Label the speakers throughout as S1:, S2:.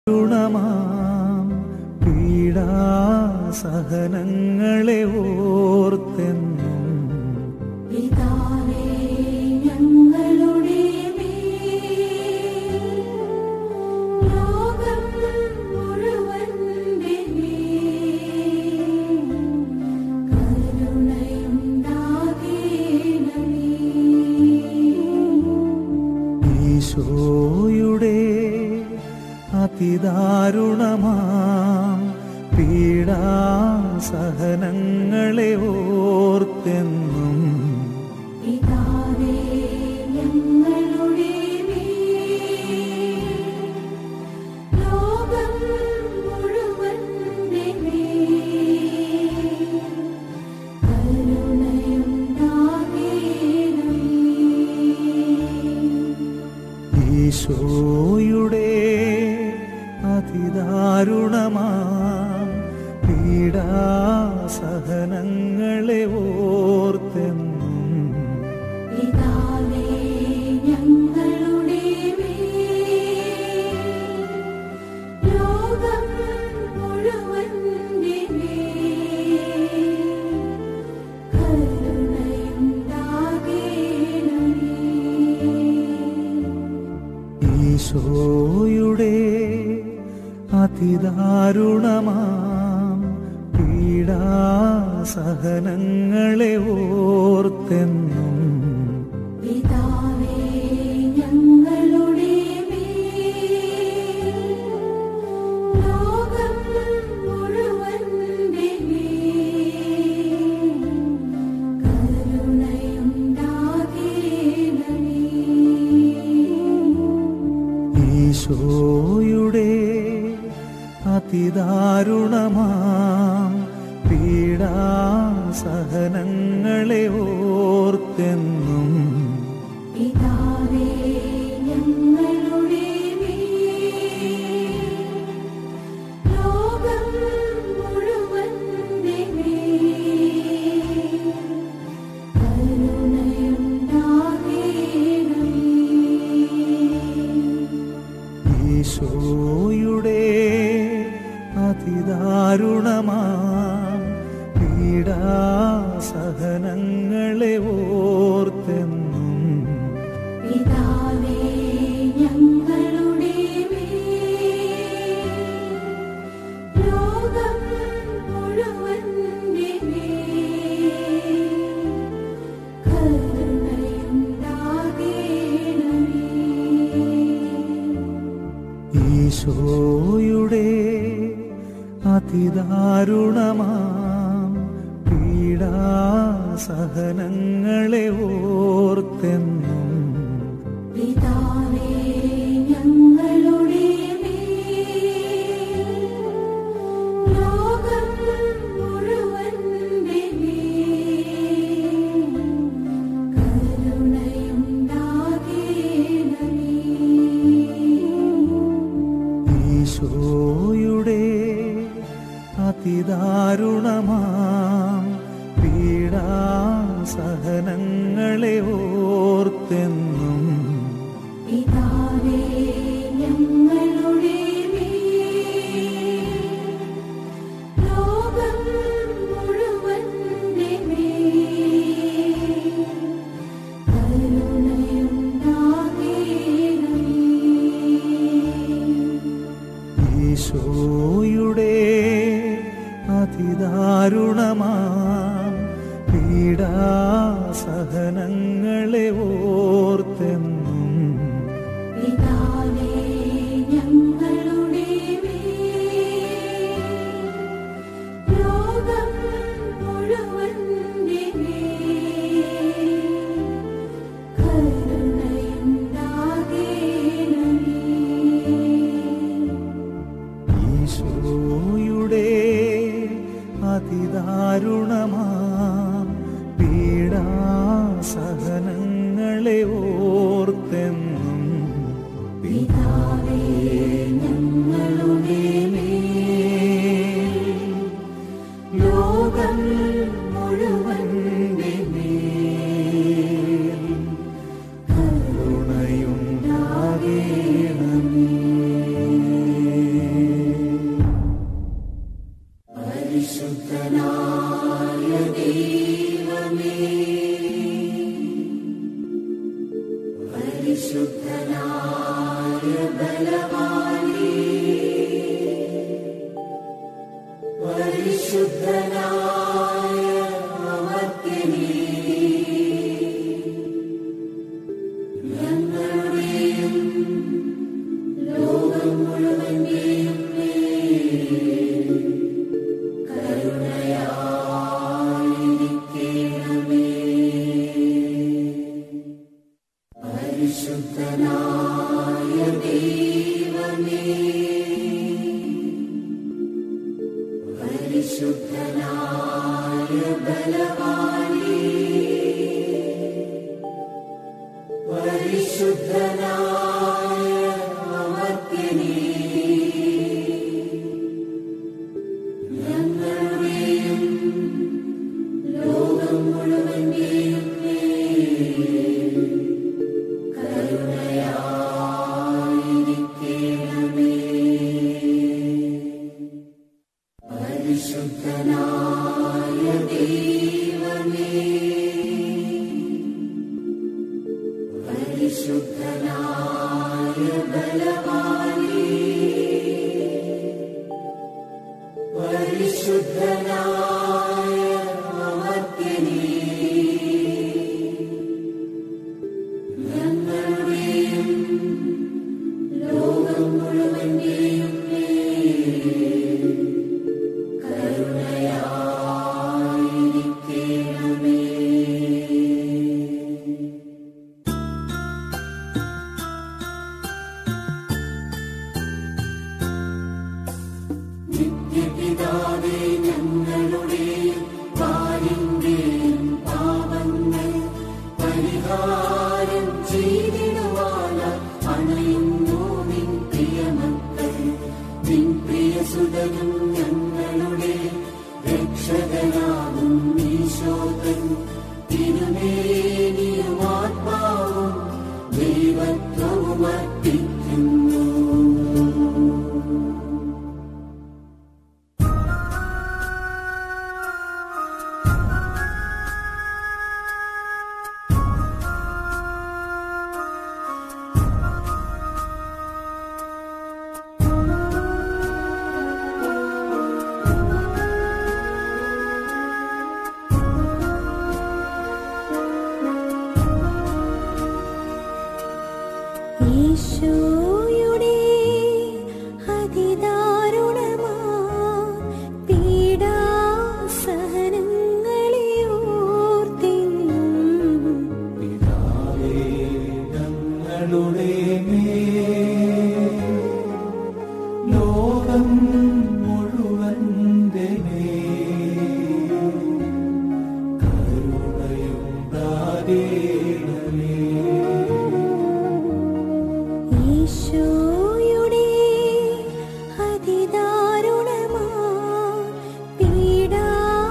S1: കരുണമാം പീഡാസഹനങ്ങളെ ഓർത്തെന്നും
S2: പിതാവേ ഞങ്ങളുടെ മേൽ ലോകം മുഴുവന്റെ മേൽ കരുണയുണ്ടാകേണമേ
S1: ഈശോയുടെ അതിദാരുണമാം പീഡാസഹനങ്ങളെ ഓർത്തെന്നും
S2: പിതാവേ ഞങ്ങളുടെ മേൽ ലോകം മുഴുവന്റെ മേൽ കരുണയുണ്ടാകേണമേ
S1: ഈശോയുടെ അതിദാരുണമാം പീഡാസഹനങ്ങളെ ഓർത്തെന്നും
S2: പിതാവേ ഞങ്ങളുടെ മേൽ ലോകം മുഴുവന്റെ മേൽ കരുണയുണ്ടാകേണമേ
S1: ഈശോയുടെ അതിദാരുണമാം പീഡാസഹനങ്ങളെ ഓർത്തെന്നും
S2: പിതാവേ ഞങ്ങളുടെ മേൽ ലോകം മുഴുവന്റെ മേൽ കരുണയുണ്ടാകേണമേ
S1: ഈശോയുടെ അതിദാരുണമാം പീഡാസഹനങ്ങളെ ഓർത്തെന്നും
S2: പിതാവേ ഞങ്ങളുടെ മേൽ ലോകം മുഴുവന്റെ മേൽ കരുണയുണ്ടാകേണമേ
S1: ഈശോയുടെ അതിദാരുണമാം പീഡാസഹനങ്ങളെ ഓർത്തെന്നും
S2: പിതാവേ ഞങ്ങളുടെ മേൽ ലോകം മുഴുവന്റെ മേൽ കരുണയുണ്ടാകേണമേ
S1: ഈശോയുടെ അതിദാരുണമാം പീഡാസഹനങ്ങളെ ഓർത്തെന്നും
S2: പിതാവേ ഞങ്ങളുടെ മേൽ ലോകം മുഴുവന്റെ മേൽ കരുണയുണ്ടാകേണമേ
S1: ഈശോയുടെ അതിദാരുണമാം പീഡാസഹനങ്ങളെ ഓർത്തെന്നും
S2: പിതാവേ ഞങ്ങളുടെ മേൽ ലോകം മുഴുവന്റെ മേൽ കരുണയുണ്ടാകേണമേ
S1: ഈശോയുടെ അതിദാരുണമാം പീഡാസഹനങ്ങളെ ഓർത്തെന്നും
S2: പിതാവേ ഞങ്ങളുടെ മേൽ ലോകം മുഴുവന്റെ മേൽ കരുണയുണ്ടാകേണമേ
S1: ഈശോയുടെ അതിദാരുണമാം പീഡാസഹനങ്ങളെ ഓർത്തെന്നും
S2: പിതാവേ ഞങ്ങളുടെ മേൽ ലോകം മുഴുവന്റെ മേൽ
S1: കരുണയുണ്ടാകേണമേ
S2: ഈശോയുടെ അതിദാരുണമാ പീഡാസഹനങ്ങളെ ഓർത്തിന്നും
S1: പിതാവേ ഞങ്ങളുടെ മേൽ ലോകം മുഴുവന്റെ മേൽ കരുണയുണ്ടാകേണമേ
S2: ഈശോയുടെ അതിദാരുണമാ പീഡാസഹനങ്ങളെ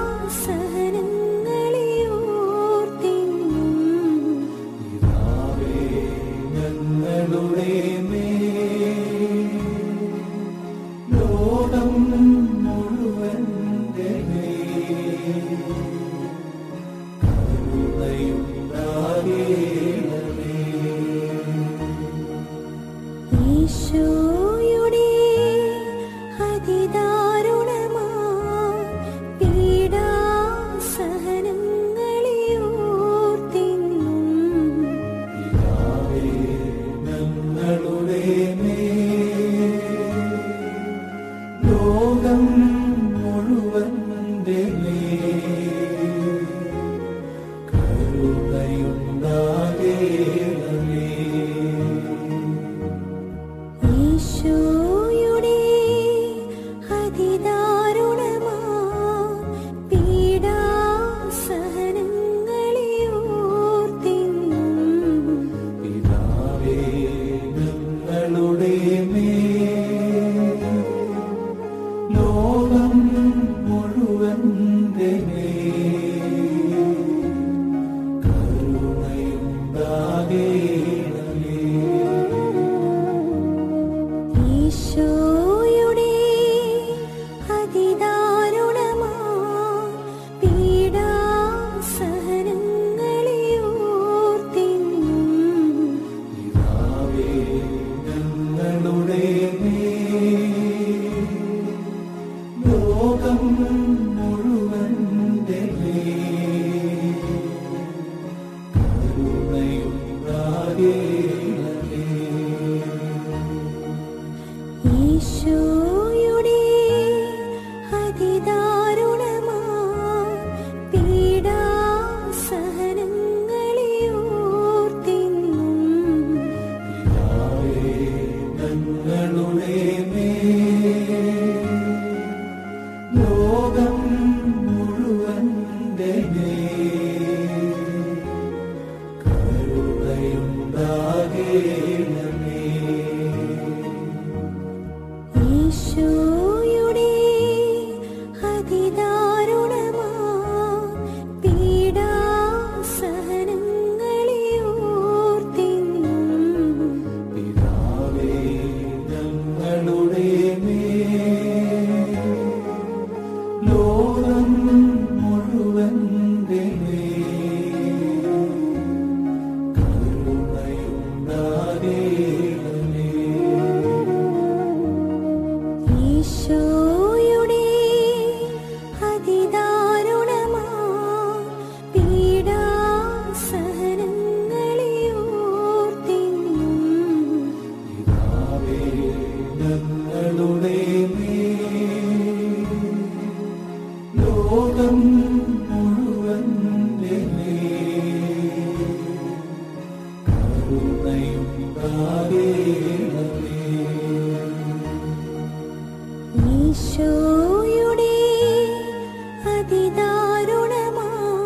S2: ഓർത്തിന്നും
S1: പിതാവേ ഞങ്ങളുടെ മേൽ ലോകം മുഴുവന്റെ മേൽ കരുണയുണ്ടാകേണമേ
S2: ഈശോയുടെ അതിദാരുണമാ പീഡാസഹനങ്ങളെ ഓർത്തിന്നും
S1: പിതാവേ ഞങ്ങളുടെ മേൽ ലോകം മുഴുവന്റെ മേൽ കരുണയുണ്ടാകേണമേ
S2: ഈശോയുടെ അതിദാരുണമാ പീഡാസഹനങ്ങളെ ഓർത്തിന്നും
S1: പിതാവേ ഞങ്ങളുടെ മേൽ ലോകം മുഴുവന്റെ മേൽ കരുണയുണ്ടാകേണമേ
S2: ഈശോയുടെ അതിദാരുണമാ പീഡാസഹനങ്ങളെ ഓർത്തിന്നും
S1: പിതാവേ ഞങ്ങളുടെ മേൽ ലോകം മുഴുവന്റെ മേൽ കരുണയുണ്ടാകേണമേ
S2: ഈശോയുടെ അതിദാരുണമാ പീഡാസഹനങ്ങളെ ഓർത്തിന്നും
S1: പിതാവേ ഞങ്ങളുടെ മേൽ ലോകം
S2: ഈശോയുടെ അതിദാരുണമാ പീഡാസഹനങ്ങളെ ഓർത്തിന്നും
S1: പിതാവേ ഞങ്ങളുടെ മേൽ ലോകം മുഴുവന്റെ മേൽ കരുണയുണ്ടാകേണമേ
S2: ഈശോയുടെ അതിദാരുണമാ പീഡാസഹനങ്ങളെ ഓർത്തിന്നും
S1: പിതാവേ ഞങ്ങളുടെ മേൽ ലോകം മുഴുവന്റെ മേൽ കരുണയുണ്ടാകേണമേ
S2: ഈശോയുടെ അതിദാരുണമാ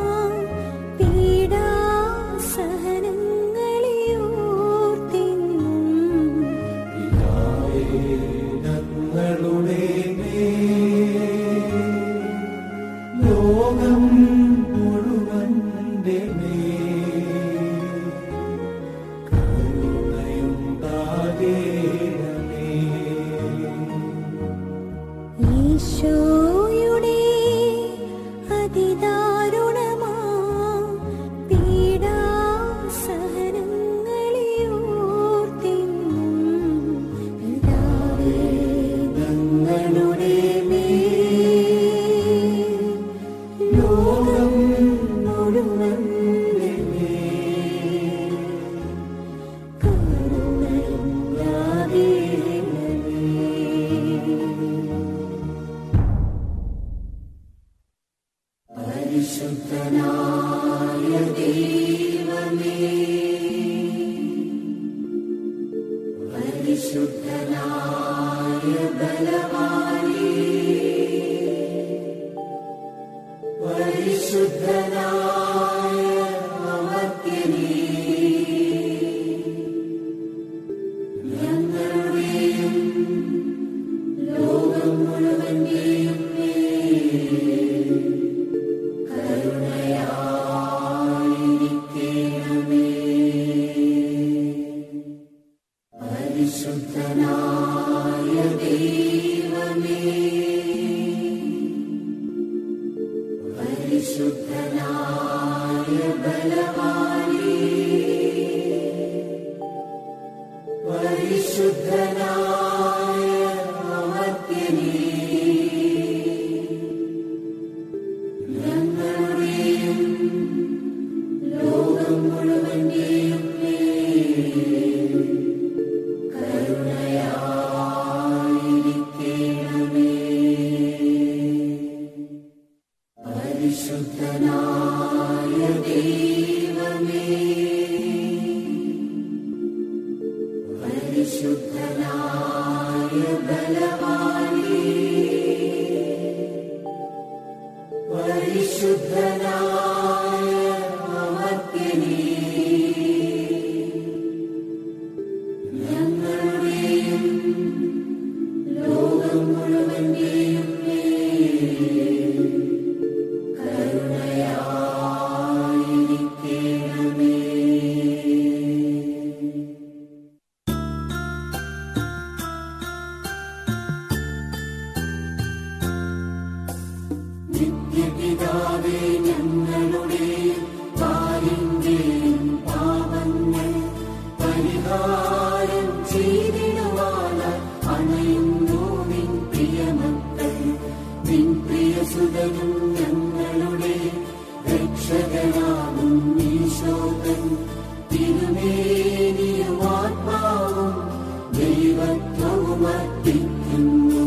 S2: പീഡാസഹനങ്ങളെ ഓർത്തിന്നും
S1: പിതാവേ ഞങ്ങളുടെ മേൽ ലോകം മുഴുവന്റെ മേൽ കരുണയുണ്ടാകേണമേ
S2: ഈശോയുടെ അതിദാരുണമാ പീഡാസഹനങ്ങളെ ഓർത്തിന്നും പിതാവേ
S1: ഞങ്ങളുടെ മേൽ ലോകം മുഴുവന്റെ മേൽ നിത്യപിതാവേ ഞങ്ങളുടെ പാലിന്റെയും പാപങ്ങൾ പരിഹാരം ചെയ്തിടുവാന അണയുന്നു നിൻ പ്രിയമക്കൾ നിൻ പ്രിയസുതനും ഞങ്ങളുടെ രക്ഷകനാകും ഈശോകൻ തിരുമേനിയും ആത്മാവും ദൈവത്വവും അർപ്പിക്കുന്നു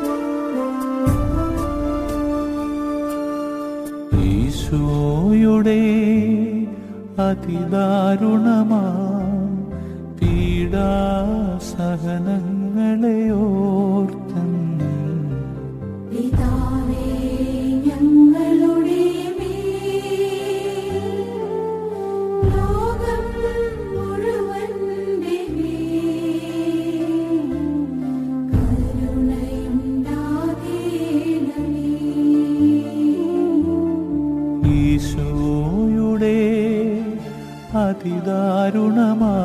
S1: ഈശോയുടെ
S3: അതിദാരുണമാ പീഡാസഹനങ്ങളെ ഓർത്തെന്നും
S1: പിതാവേ ഞങ്ങളുടെ മേൽ ലോകം മുഴുവന്റെ മേൽ കരുണയുണ്ടാകേണമേ
S3: ഈശോയുടെ അതിദാരുണമാ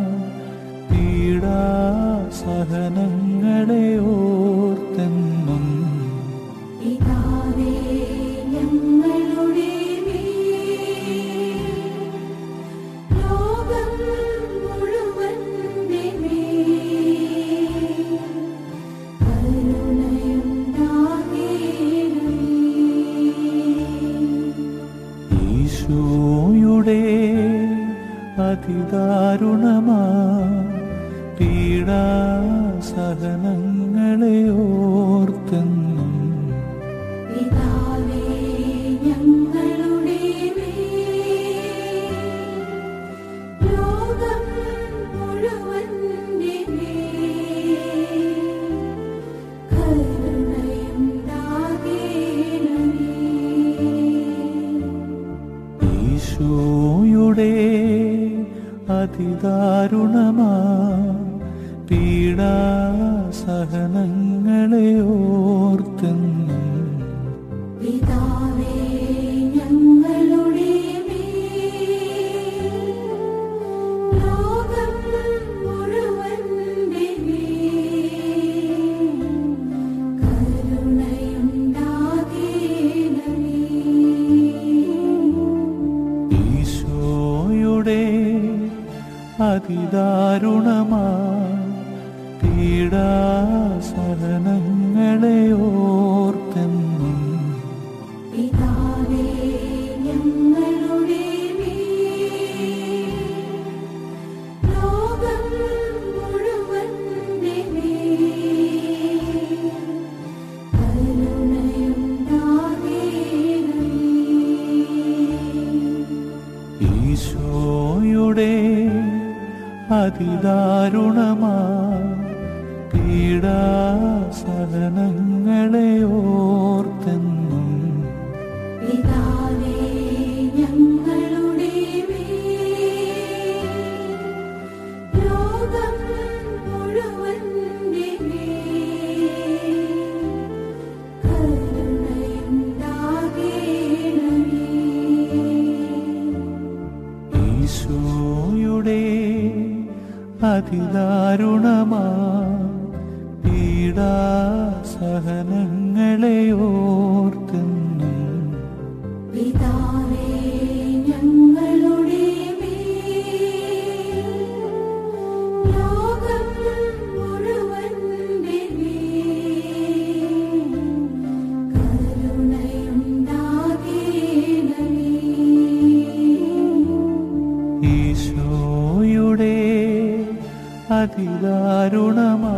S3: പീഡാസഹനങ്ങളെ ഓർത്തെന്നും
S1: പിതാവേ ഞങ്ങളുടെ മേൽ ലോകം മുഴുവന്റെ മേൽ കരുണയുണ്ടാകേണമേ
S3: ഈശോയുടെ അതിദാരുണമാ പീഡാസഹനങ്ങളെ ഓർത്തെന്നും
S1: പിതാവേ ഞങ്ങളുടെ മേൽ ലോകം മുഴുവന്റെ മേൽ കരുണയുണ്ടാകേണമേ
S3: ഈശോയുടെ അതിദാരുണമാ പീഡാസഹനങ്ങളെ ഓർത്തെന്നും
S1: പിതാവേ ഞങ്ങളുടെ മേൽ ലോകം മുഴുവന്റെ മേൽ കരുണയുണ്ടാകേണമേ
S3: ഈശോയുടെ അതിദാരുണമാ പീഡാസഹനങ്ങളെ ഓർത്തെന്നും
S1: പിതാവേ ഞങ്ങളുടെ മേൽ ലോകം മുഴുവന്റെ മേൽ കരുണയുണ്ടാകേണമേ
S3: ഈശോയുടെ അതിദാരുണമാ പീഡാസഹനങ്ങളെ ഓർത്തെന്നും
S1: പിതാവേ ഞങ്ങളുടെ മേൽ ലോകം മുഴുവന്റെ മേൽ കരുണയുണ്ടാകേണമേ
S3: ഈശോയുടെ അതിദാരുണമാ പീഡാസഹനങ്ങളെ ഓർത്തെന്നും
S1: പിതാവേ ഞങ്ങളുടെ മേൽ ലോകം മുഴുവന്റെ മേൽ കരുണയുണ്ടാകേണമേ
S3: ഈശോയുടെ അതിദാരുണമാ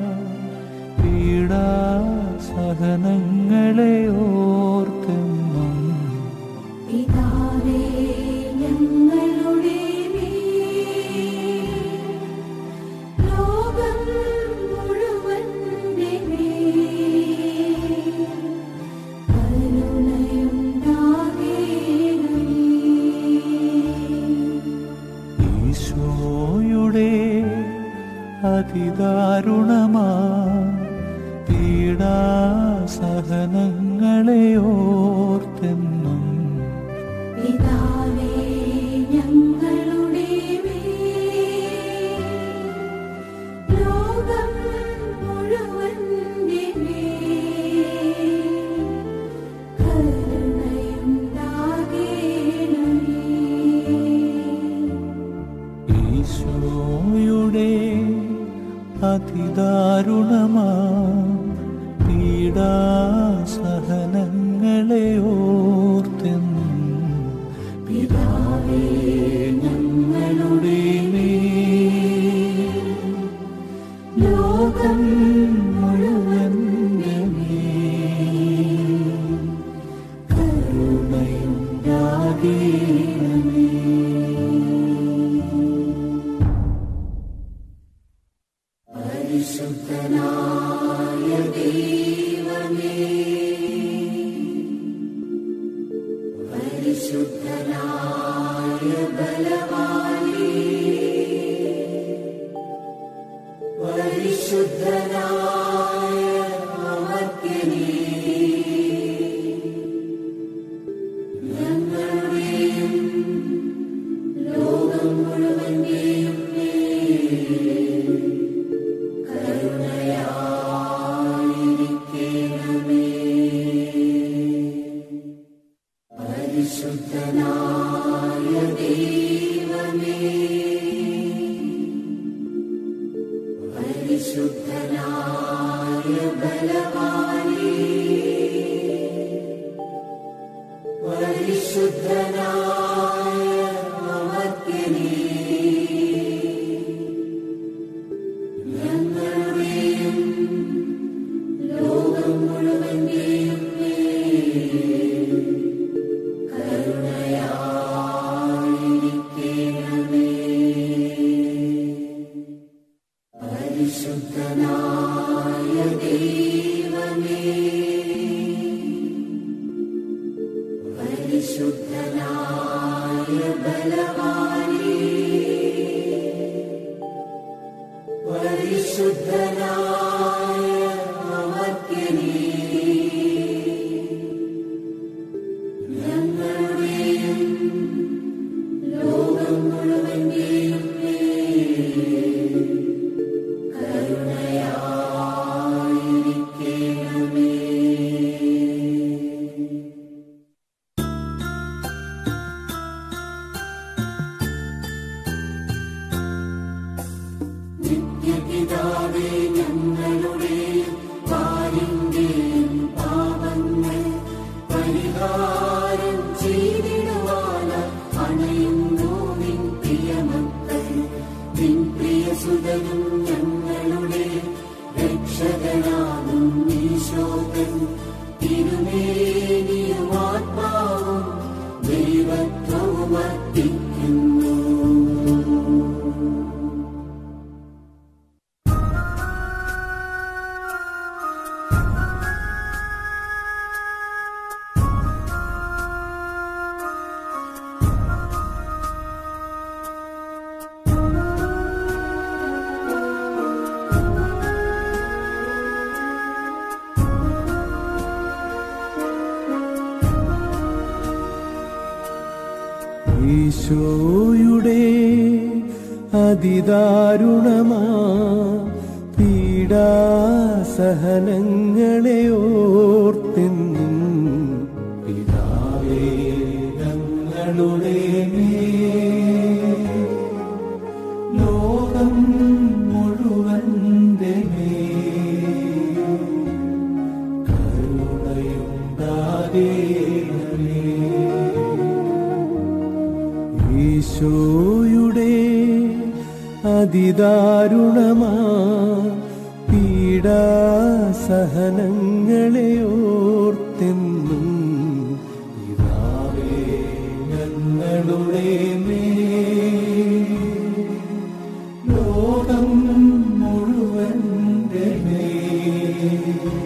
S3: പീഡാസഹനങ്ങളെ ഓർത്തെന്നും
S1: പിതാവേ ഞങ്ങളുടെ മേൽ ലോകം മുഴുവന്റെ മേൽ കരുണയുണ്ടാകേണമേ
S3: ഈശോയുടെ അതിദാരുണമാ പീഡാസഹനങ്ങളെ ഓർത്തെന്നും
S1: പിതാവേ ഞങ്ങളുടെ മേൽ ലോകം മുഴുവന്റെ മേൽ കരുണയുണ്ടാകേണമേ
S3: ഈശോയുടെ അതിദാരുണമാ പീഡാസഹനങ്ങളെ ഓർത്തെന്നും പിതാവേ ഞങ്ങളുടെ മേൽ ലോകം മുഴുവന്റെ മേൽ കരുണയുണ്ടാകേ ഈശോയുടെ അതിദാരുണമാ പീഡാസഹനങ്ങളെ ഓർത്തെന്നും പിതാവേ ഞങ്ങളുടെ മേൽ, ലോകം മുഴുവന്റെ മേൽ കരുണയുണ്ടാകേണമേ ഈശോയുടെ അതിദാരുണമാ പീഡാസഹനങ്ങളെ ഓർത്തെന്നും പിതാവേ ഞങ്ങളുടെ മേൽ, ലോകം മുഴുവന്റെ മേൽ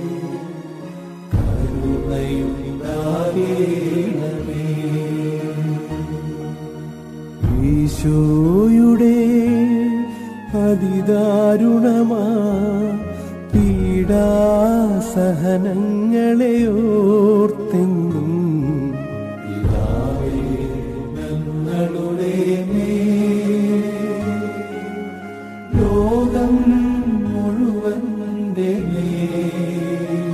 S3: കരുണയുണ്ടാകേണമേ ഈശോയുടെ അതിദാരുണമാ പീഡാസഹനങ്ങളെ ഓർത്തെന്നും പിതാവേ ഞങ്ങളുടെ മേൽ, ലോകം മുഴുവന്റെ മേൽ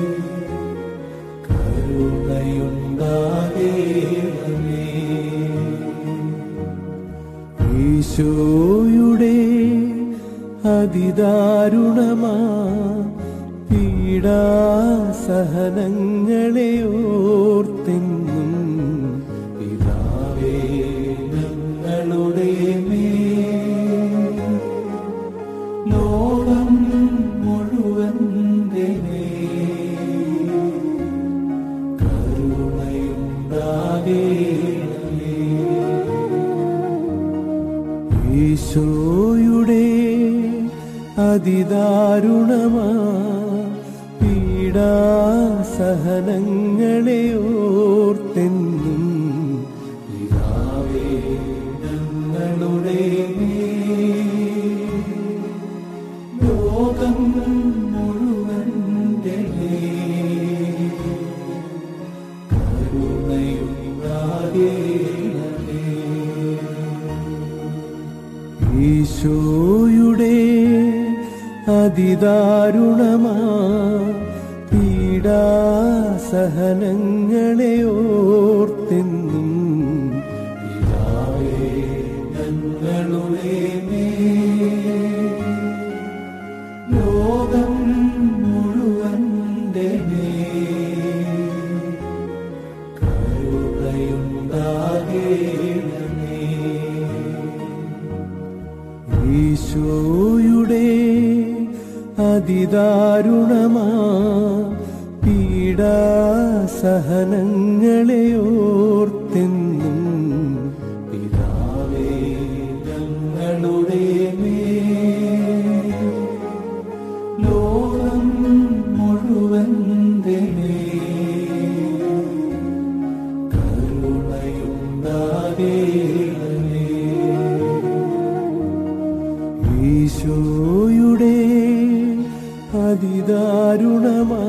S3: കരുണയുണ്ടാകേണമേ ഈശോയുടെ അതിദാരുണമാ പീഡാസഹനങ്ങളെ ഓർത്തെന്നും പിതാവേ ഞങ്ങളുടെ മേൽ, ലോകം മുഴുവന്റെ മേൽ കരുണയുണ്ടാകേണമേ ഈശോയുടെ അതിദാരുണമാ പീഡാസഹനങ്ങളെ ഓർത്തെന്നും ഈശോയുടെ അതിദാരുണമാ പീഡാസഹനങ്ങളെ ഓർത്തെന്നും പിതാവേ ഞങ്ങളുടെ മേൽ ലോകം മുഴുവന്റെ മേൽ കരുണയുണ്ടാകേണമേ ഈശോയുടെ അതിദാരുണമാ പീഡാസഹനങ്ങളെ ഓർത്തെന്നും പിതാവേ ഞങ്ങളുടെ മേൽ ലോകം മുഴുവന്റെ മേൽ കരുണയുണ്ടാകേണമേ ഈശോയുടെ അതിദാരുണമാ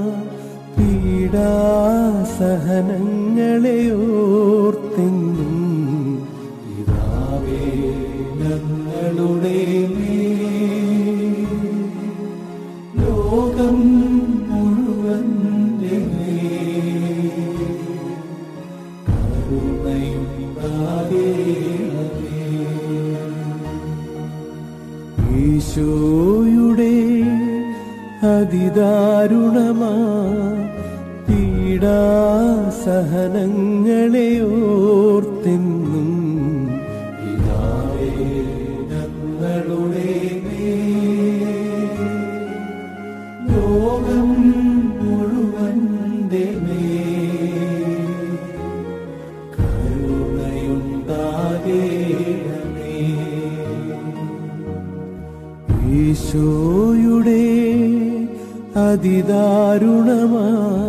S3: പീഡാസഹനങ്ങളെ ഓർത്തെന്നും പിതാവേ ഞങ്ങളുടെ മേൽ ലോകം മുഴുവന്റെ മേൽ കരുണയുണ്ടാകേണമേ ഈശോയുടെ അതിദാരുണമാ പീഡാസഹനങ്ങളെ ഓർത്തെന്നും പിതാവേ ഞങ്ങളുടെ മേൽ ലോകം മുഴുവന്റെ മേൽ കരുണയുണ്ടാകേണമേ ഈശോയുടെ അതിദാരുണമാ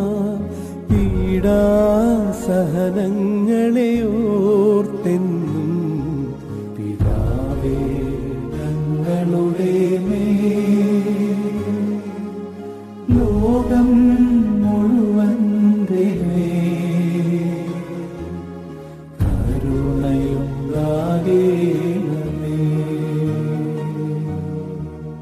S3: പീഡാസഹനങ്ങളെ ഓർത്തെന്നും പിതാവേ ഞങ്ങളുടെ മേൽ ലോകം മുഴുവന്റെ മേൽ കരുണയുണ്ടാകേണമേ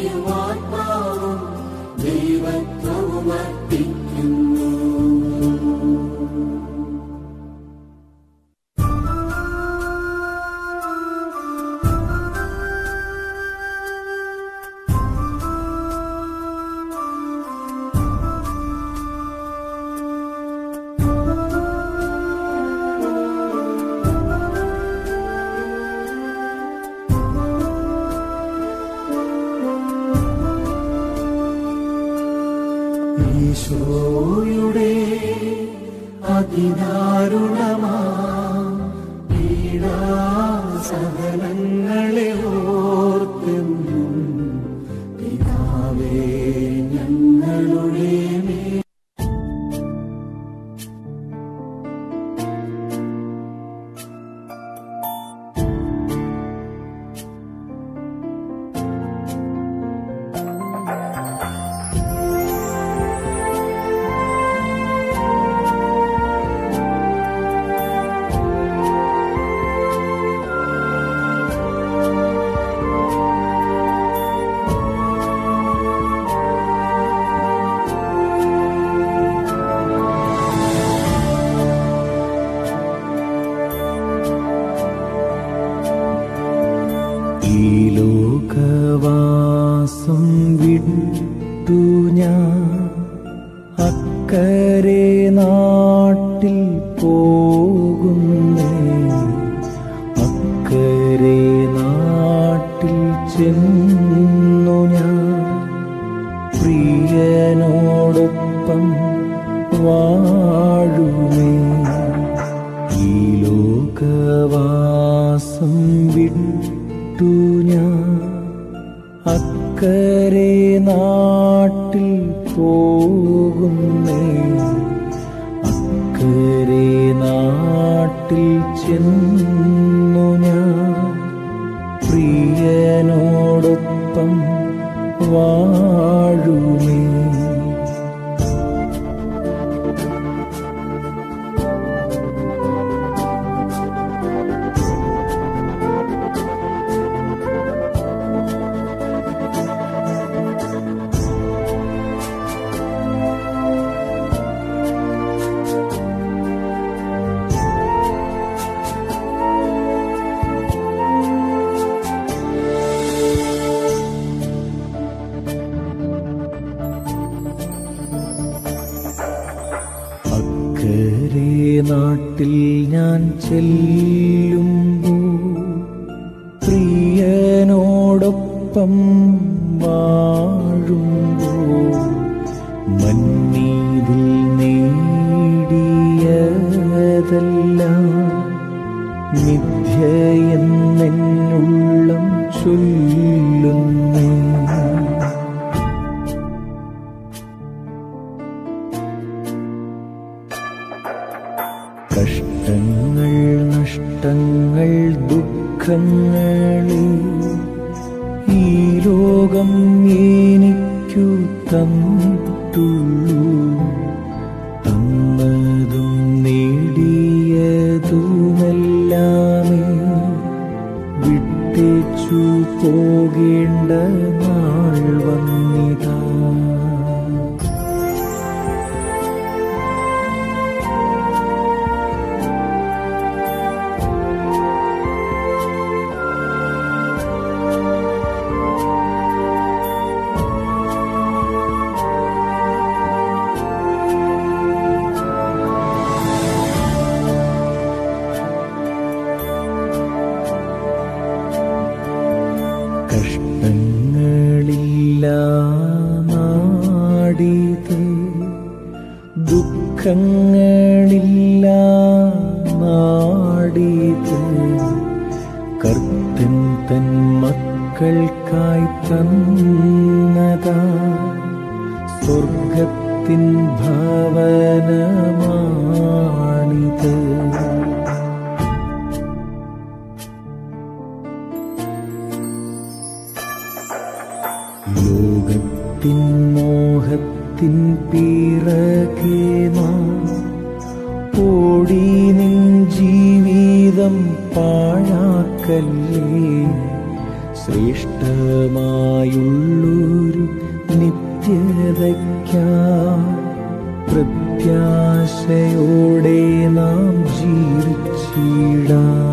S1: ദൈവത്വവും അർപ്പിക്കുന്നു
S3: ഈശോയുടെ അതിദാരുണമാ പീഡാസഹനങ്ങളെ ഓർത്തെന്നും പിതാവേ ഞങ്ങളുടെ മേൽ ഈ ലോകവാസം വിട്ടു ഞാൻ അക്കരെ നാട്ടിൽ പോകുന്നേ അക്കരെ നാട്ടിൽ ചെന്നു ഞാൻ പ്രിയനോടൊപ്പം വാഴുമേ ഈ ലോകവാസം വിട്ടു ഞാൻ അക്കരെ നാട്ടിൽ പോകുന്നേ അക്കരെ നാട്ടിൽ ചെന്നു ഞാൻ പ്രിയനോടൊപ്പം വാഴുമേ അക്കരെ നാട്ടിൽ ഞാൻ ചെല്ലുമ്പോ പ്രിയനോടൊപ്പം വാഴുമ്പോ മന്നീതിൽ നേടിയതെല്ലാം മിഥ്യയെന്നെന്നുള്ളം ചൊല്ലുന്നേ കഷ്ടങ്ങൾ നഷ്ടങ്ങൾ ദുഃഖങ്ങളെ ഈ ലോകം എനിക്കു തന്നിട്ടുള്ളൂ തന്നതും നേടിയതുമെല്ലാമേ വിട്ടേച്ചു പോകേണ്ട നാൾ വന്നിതാ കഷ്ടങ്ങളില്ല നാടിത് ദുഃഖങ്ങളില്ല നാടിത് കർത്തൻ തൻ മക്കൾക്കായി തന്നതാ സ്വർഗത്തിൻ ഭവനമാണിത് ലോകത്തിൻ മോഹത്തിൻ പിറകെ നാം ഓടി നിൻ ജീവിതം പാഴാക്കല്ലേ ശ്രേഷ്ഠമായുള്ളൊരു നിത്യതയ്ക്കാ പ്രത്യാശയോടെ നാം ജീവിച്ചിടാം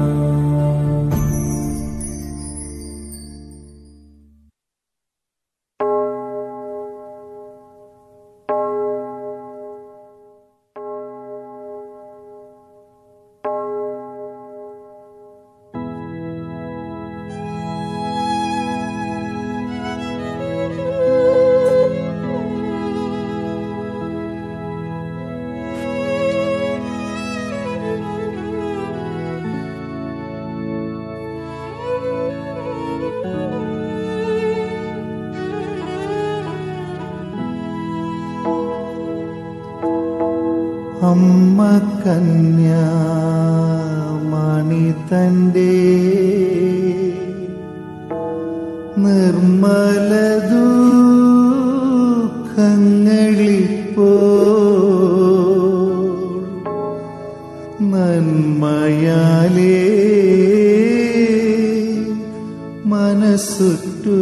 S4: അമ്മ കന്യാമണി തൻ്റെ നിർമ്മലദൂ ദുഃഖങ്ങളിപ്പോ നന്മയാലേ മനസ്സുറ്റു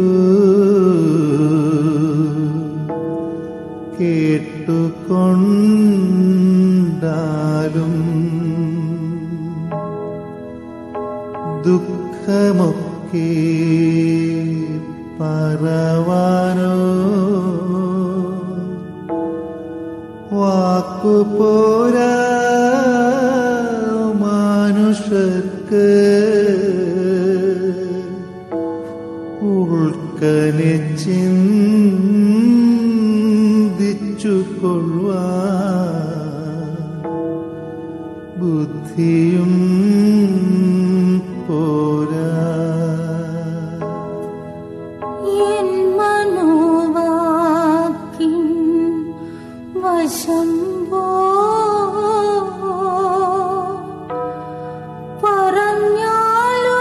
S4: കേട്ടുകൊണ്ടാലും ദുഃഖമൊക്കെ പറവാനോ വാക്കുപോരാ മനുഷ്യർക്ക് ഉൾക്കനെ ചിന്തിച്ചു കൊള്ളുവാ ബുദ്ധിയും പോരാ
S2: എൻ മനോവാക്കിൻ വശം പോ പറഞ്ഞാലോ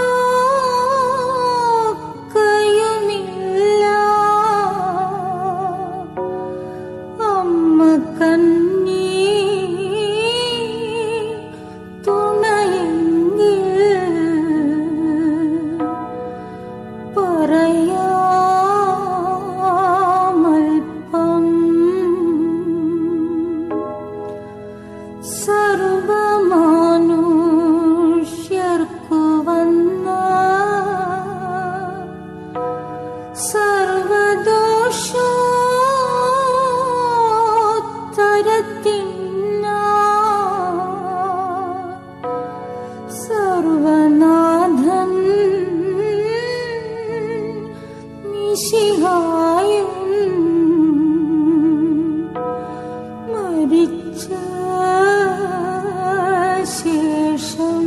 S2: കയുമില്ല അമ്മ കണ്ണീ തുണയെങ്കിൽ പറയാമൽപ്പം സർവമാനുഷ്യർക്കു വന്ന സർവദോഷോത്തരത്തിന സർവനാഥൻ മിശിഹായും മരിച്ച ശേഷം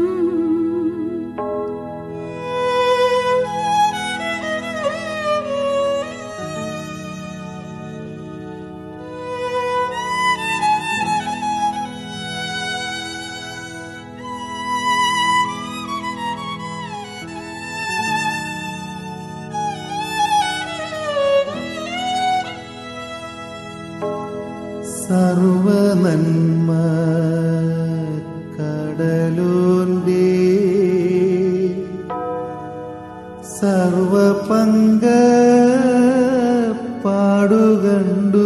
S4: സർവനന്മ കടലോന്റെ സർവപങ്ക പാടുകണ്ടു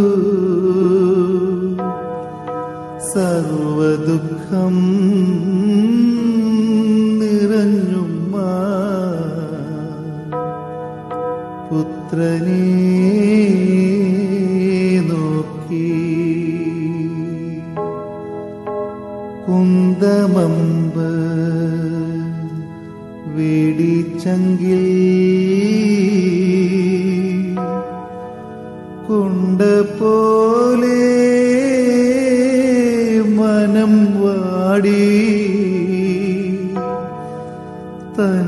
S4: സർവദുഃഖം നിറഞ്ഞുമ്മ പുത്രനെ നോക്കി കുന്തമമ്പ് വേടിച്ചങ്കിൽ കൊണ്ട പോലെ മനം വാടി തൻ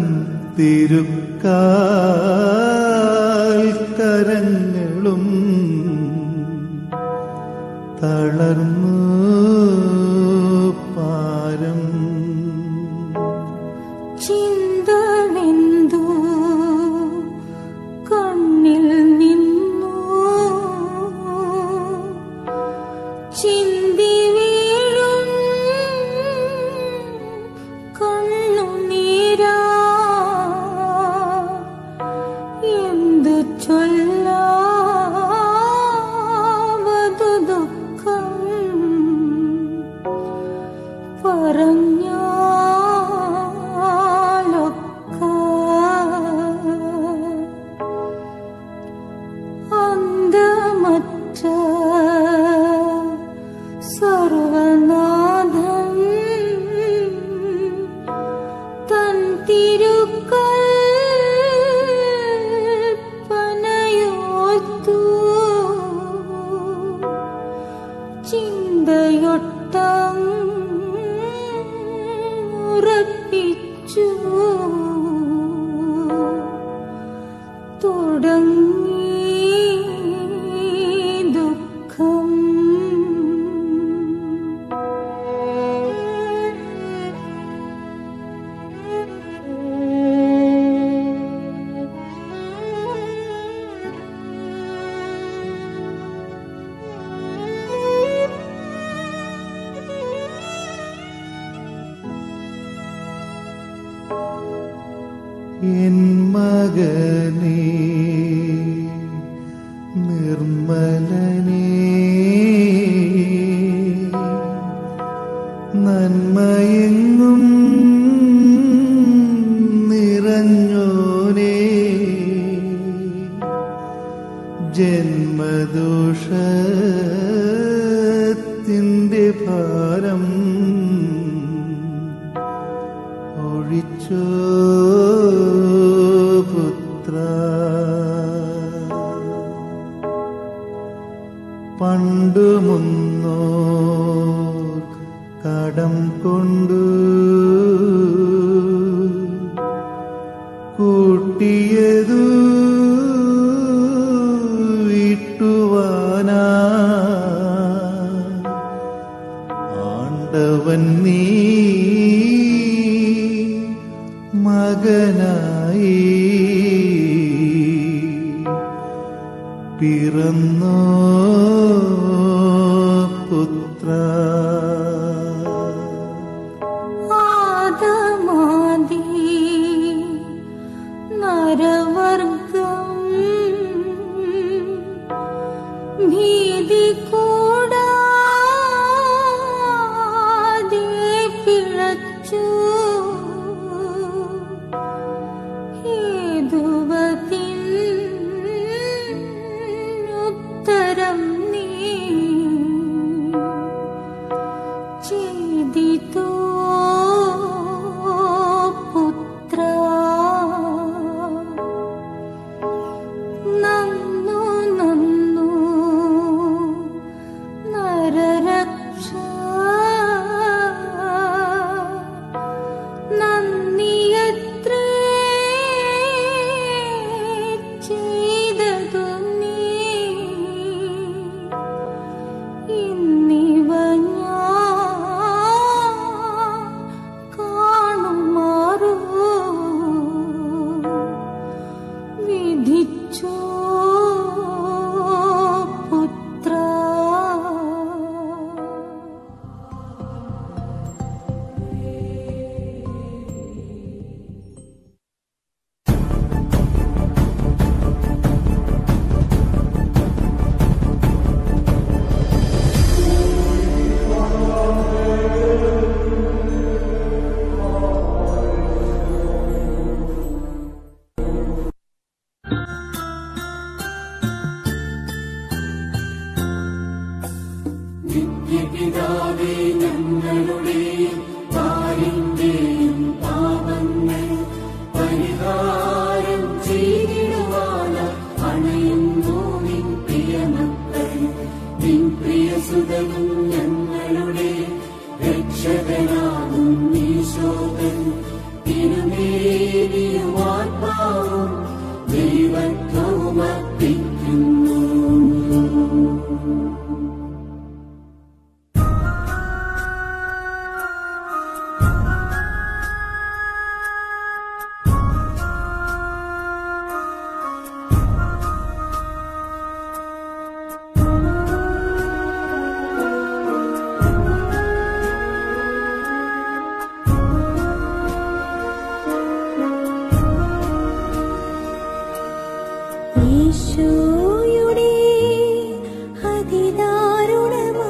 S4: തിരുക്കാൽ കരങ്ങളും തളർന്നു പാരം
S2: ചിന്തവെന്തു കണ്ണിൽ നിന്നു ചിന്തി വീഴും കണ്ണുനീരാ എന്തു ചൊല്ലാവതു ദുഃഖം പറഞ്ഞാലൊക്ക അന്തമറ്റ സർവനാഥൻ തൻ തിരുക്കൽ പനയോത്തു ചിന്തയൊട്ടം ഉറപ്പിച്ചു തുടങ്ങി ദുഃഖം
S4: എൻ മകനേ നിർമ്മലനേ നന്മയെങ്ങും നിറഞ്ഞോനേ ജന്മദോഷത്തിൻ്റെ ഭാരം ഒഴിച്ചോ പുത്ര പണ്ടു മുന്നോ കടം കൊണ്ടു കൂട്ടിയതു വിട്ടുവാനാ ആണ്ടവൻ നീ മകനായി പിറന്നോ പുത്ര
S2: ആദമാദി നരവർഗം ഭീതി കൂടാതെ പിഴച്ചു ഹേതുവതിൻ ഉത്തരം നീ ചെയ്തിതോ പുത്ര നന്നു നന്നു നരരക്ഷ നന്ദിയത്രേ ചെയ്തതു നീ ഇന്നിവ ഞാൻ കാണുമാറൂ വിധിച്ചോ പുത്ര ഈശോയുടെ അതിദാരുണമാ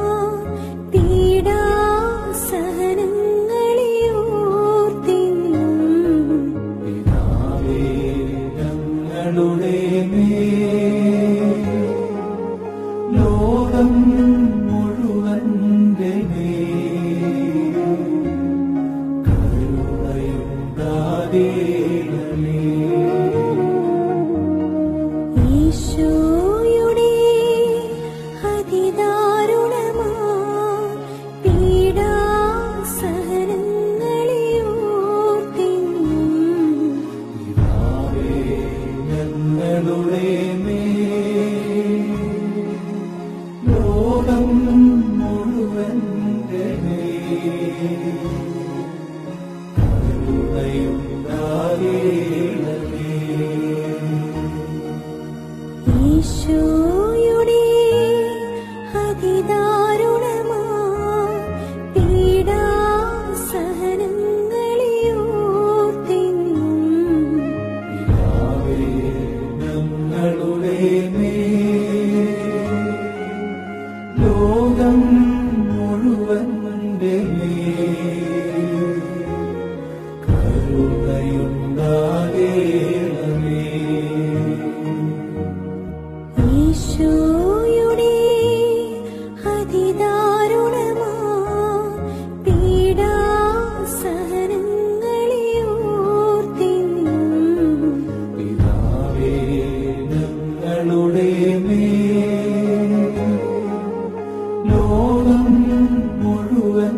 S2: പീഡാസഹനങ്ങളെയോർത്തിന്നും
S3: ഞങ്ങളുടെ ലോകം മുഴുവൻ്റെ കരുണയുണ്ടാകേണമേ
S2: ഈശോയുടെ അതിദാരുണമാ പീഡാസഹനങ്ങളെയോർത്തിന്നും
S3: ഞങ്ങളുടെ ലോകം മുഴുവൻ്റെ കരുണയുണ്ടാകേണമേ
S2: ഈശോയുടെ അതിദാരുണമാ പീഡാസഹനങ്ങളെയോർത്തിന്നും
S3: ലോകം മുഴുവൻ കരുണയുണ്ടാകേണമേ
S2: ഈശോയുടെ അതിദാരുണമാ പീഡാസഹനങ്ങളെ ഓർത്തിന്നും
S3: പിതാവേ ഞങ്ങളുടെ മേൽ ലോകം മുഴുവൻ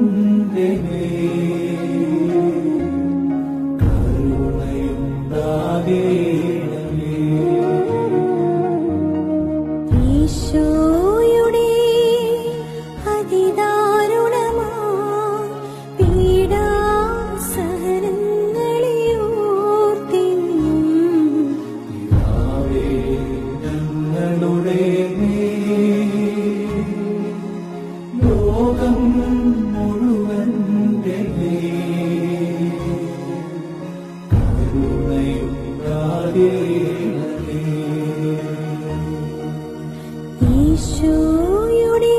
S3: കരുണയുണ്ടാകേണമേ
S2: ഈശോയുടെ അതിദാരുണമാ പീഡാസഹനങ്ങളെ ഓർത്തിന്നും
S3: പിതാവേ ഞങ്ങളുടെ മേൽ ലോകം മുഴുവൻ കരുണയുണ്ടാകേണമേ
S2: ഈശോയുടെ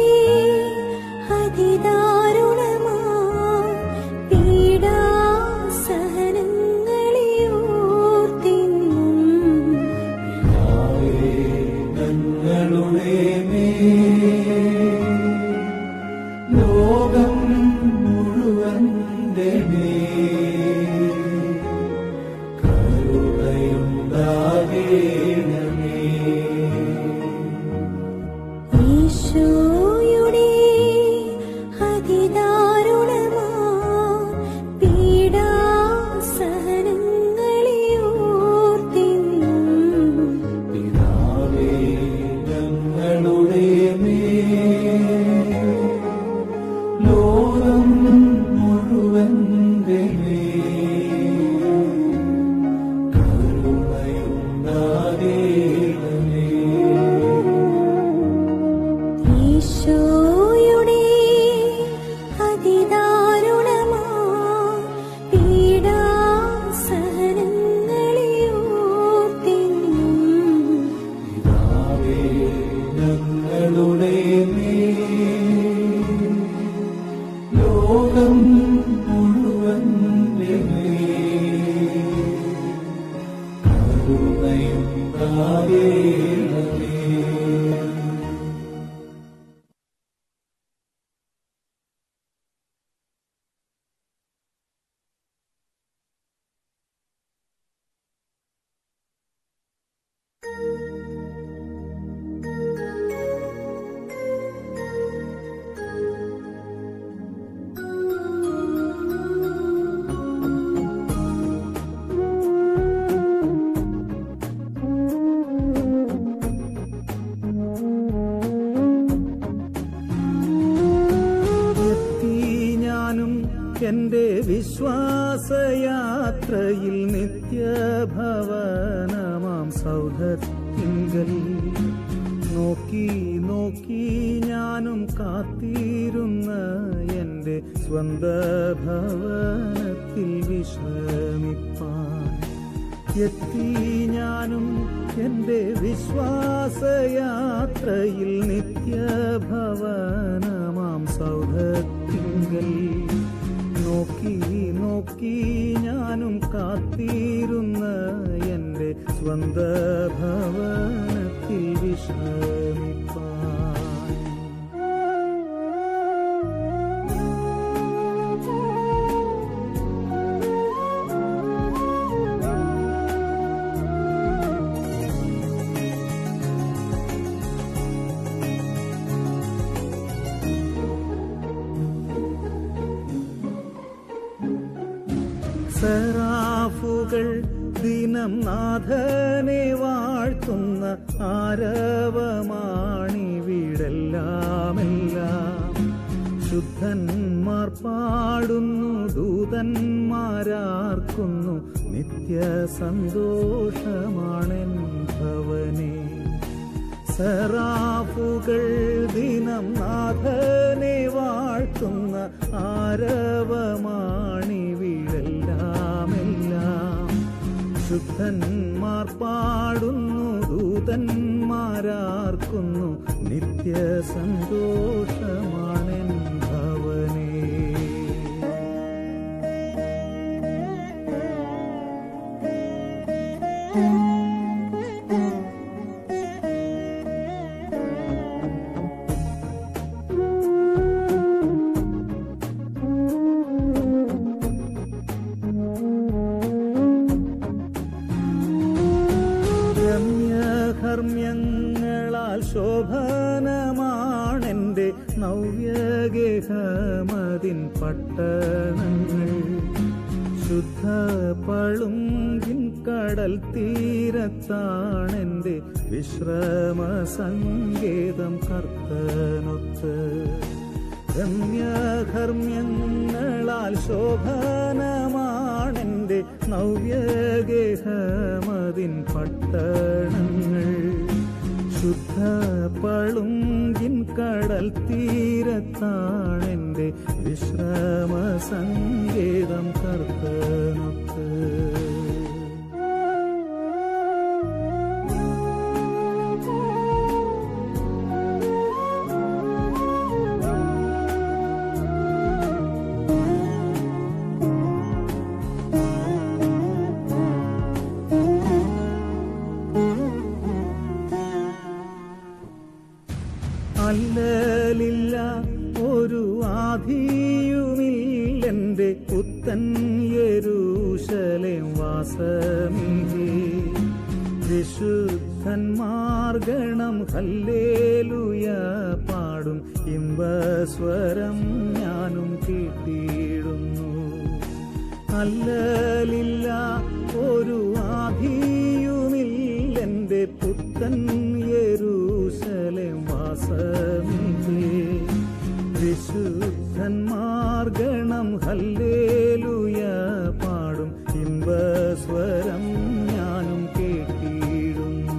S2: അതിദാരുണമാ പീഡാസഹനങ്ങളെ ഓർത്തിന്നും
S3: പിതാവേ ഞങ്ങളുടെ മേൽ ലോകം മുഴുവൻ കരുണയുണ്ടാകേണമേ
S2: ഈശോയുടെ അതിദാരുണമാ പീഡാസഹനങ്ങളെ ഓർത്തിന്നും
S3: പിതാവേ ഞങ്ങളുടെ മേൽ ലോകം മുഴുവൻ കരുണയുണ്ടാകേണമേ
S2: ഈശോയുടെ അതിദാരുണമാ പീഡാസഹനങ്ങളെ ഓർത്തിന്നും
S3: പിതാവേ ഞങ്ങളുടെ മേൽ ലോകം മുഴുവൻ കരുണയുണ്ടാകേണമേ
S5: എത്തി ഞാനും എൻ്റെ വിശ്വാസയാത്രയിൽ നിത്യഭവനമാം സൗധത്തിങ്കൽ നോക്കി നോക്കി ഞാനും കാത്തിരുന്ന എൻ്റെ സ്വന്ത ഭവനത്തിൽ വിശ്രമിപ്പാൻ എത്തി ഞാനും എൻ്റെ വിശ്വാസയാത്രയിൽ നിത്യഭവനമാം സൗധത്തിങ്കൽ നോക്കി നോക്കി ഞാനും കാത്തിരുന്ന എൻ്റെ സ്വന്ത ഭവനത്തിൽ വിശ്രമിപ്പാൻ സെറാഫുകൾ ദിനം നാഥനെ വാഴ്ത്തുന്ന ആരവമാണിവിടെല്ലാമെല്ലാം ശുദ്ധന്മാർ പാടുന്നു ദൂതന്മാരാർക്കുന്നു നിത്യ സന്തോഷമാണെൻ ഭവനേ സറാഫുകൾ ദിനം നാഥനെ വാഴ്ത്തുന്ന ആരവമാണിവിടെല്ലാമെല്ലാം ശുദ്ധന്മാർ പാടുന്നു ദൂതന്മാരാർക്കുന്നു നിത്യ സന്തോഷമാണെൻ ഭവനേ രമ്യഹർമ്മ്യങ്ങളാൽ ശോഭനമാണെന്റെ നവ്യഗേഹമതിൻ പട്ടണങ്ങൾ ശുദ്ധ പളുങ്കിൻ കടൽ തീരത്താണെന്റെ വിശ്രമ സങ്കേതം കർത്തനൊത്ത് രമ്യകർമ്മ്യങ്ങളാൽ ശോഭനമാണെന്റെ നവ്യഗേഹമതിൻ പട്ടണങ്ങൾ ശുദ്ധ പളുങ്കിൻ കടൽ തീരത്താണെന്റെ വിശ്രമ സങ്കേതം കർത്തനൊത്ത് അല്ലലില്ല ഒരു ആധിയുമില്ലെന്റെ പുത്തൻ യരൂശലേം വാസമിഹേ വിശുദ്ധന്മാർഗണം ഹല്ലേലുയ പാടും ഇമ്പസ്വരം ഞാനും കേട്ടിടുന്നു അല്ലലില്ല ഒരു ആധിയുമില്ലെന്റെ പുത്തൻ യരൂശലേം വാസമില്ലേ വിശുദ്ധന്മാർഗണം ഹല്ലേലുയ പാടും ഇമ്പസ്വരം ഞാനും കേട്ടിടുന്നു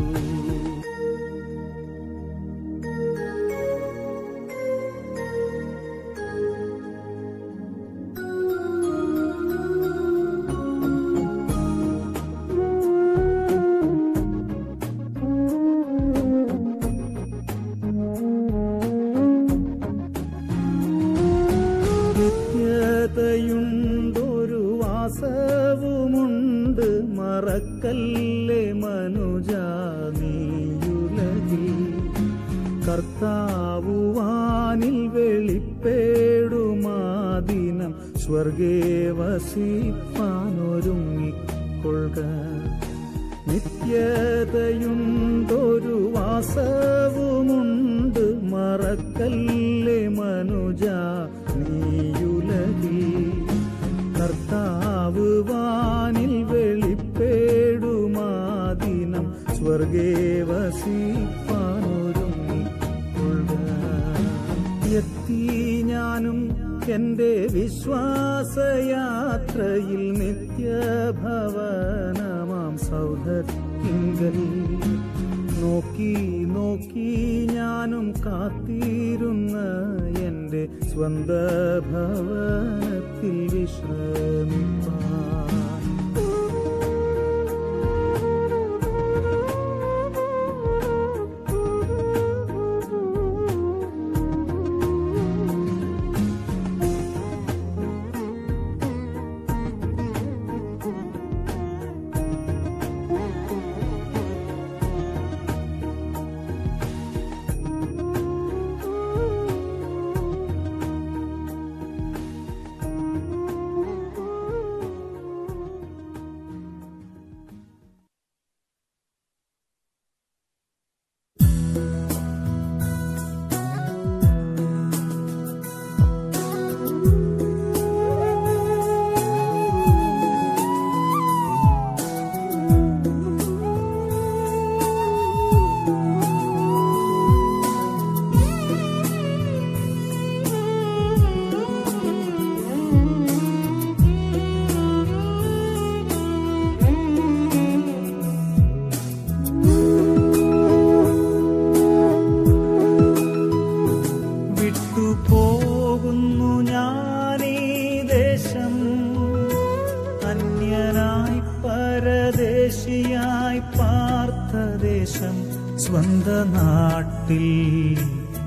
S5: നിത്യതയുണ്ടൊരു വാസവുമുണ്ട് മറക്കല്ലേ മനുജ നീയുലകി കർത്താവുവാനിൽ വെളിപ്പേടുമാദിനം സ്വർഗേ വസിപ്പാനൊരുങ്ങിക്കൊള്ളുക നിത്യതയുണ്ടൊരു വാസവുമുണ്ട് മറക്കല്ലേ മനുജ നീയുലകി കർത്താവ് വാനിൽ വെളിപ്പേടുമാദിനം സ്വർഗേ വസിപ്പാനൊരുങ്ങിക്കൊള്ളുക എത്തി ഞാനും എന്റെ വിശ്വാസയാത്രയിൽ നിത്യഭവനമാം സൗധത്തിങ്കൽ നോക്കി നോക്കി ഞാനും കാത്തിരുന്ന എന്റെ സ്വന്ത ഭവനത്തിൽ വിശ്രമിപ്പാൻ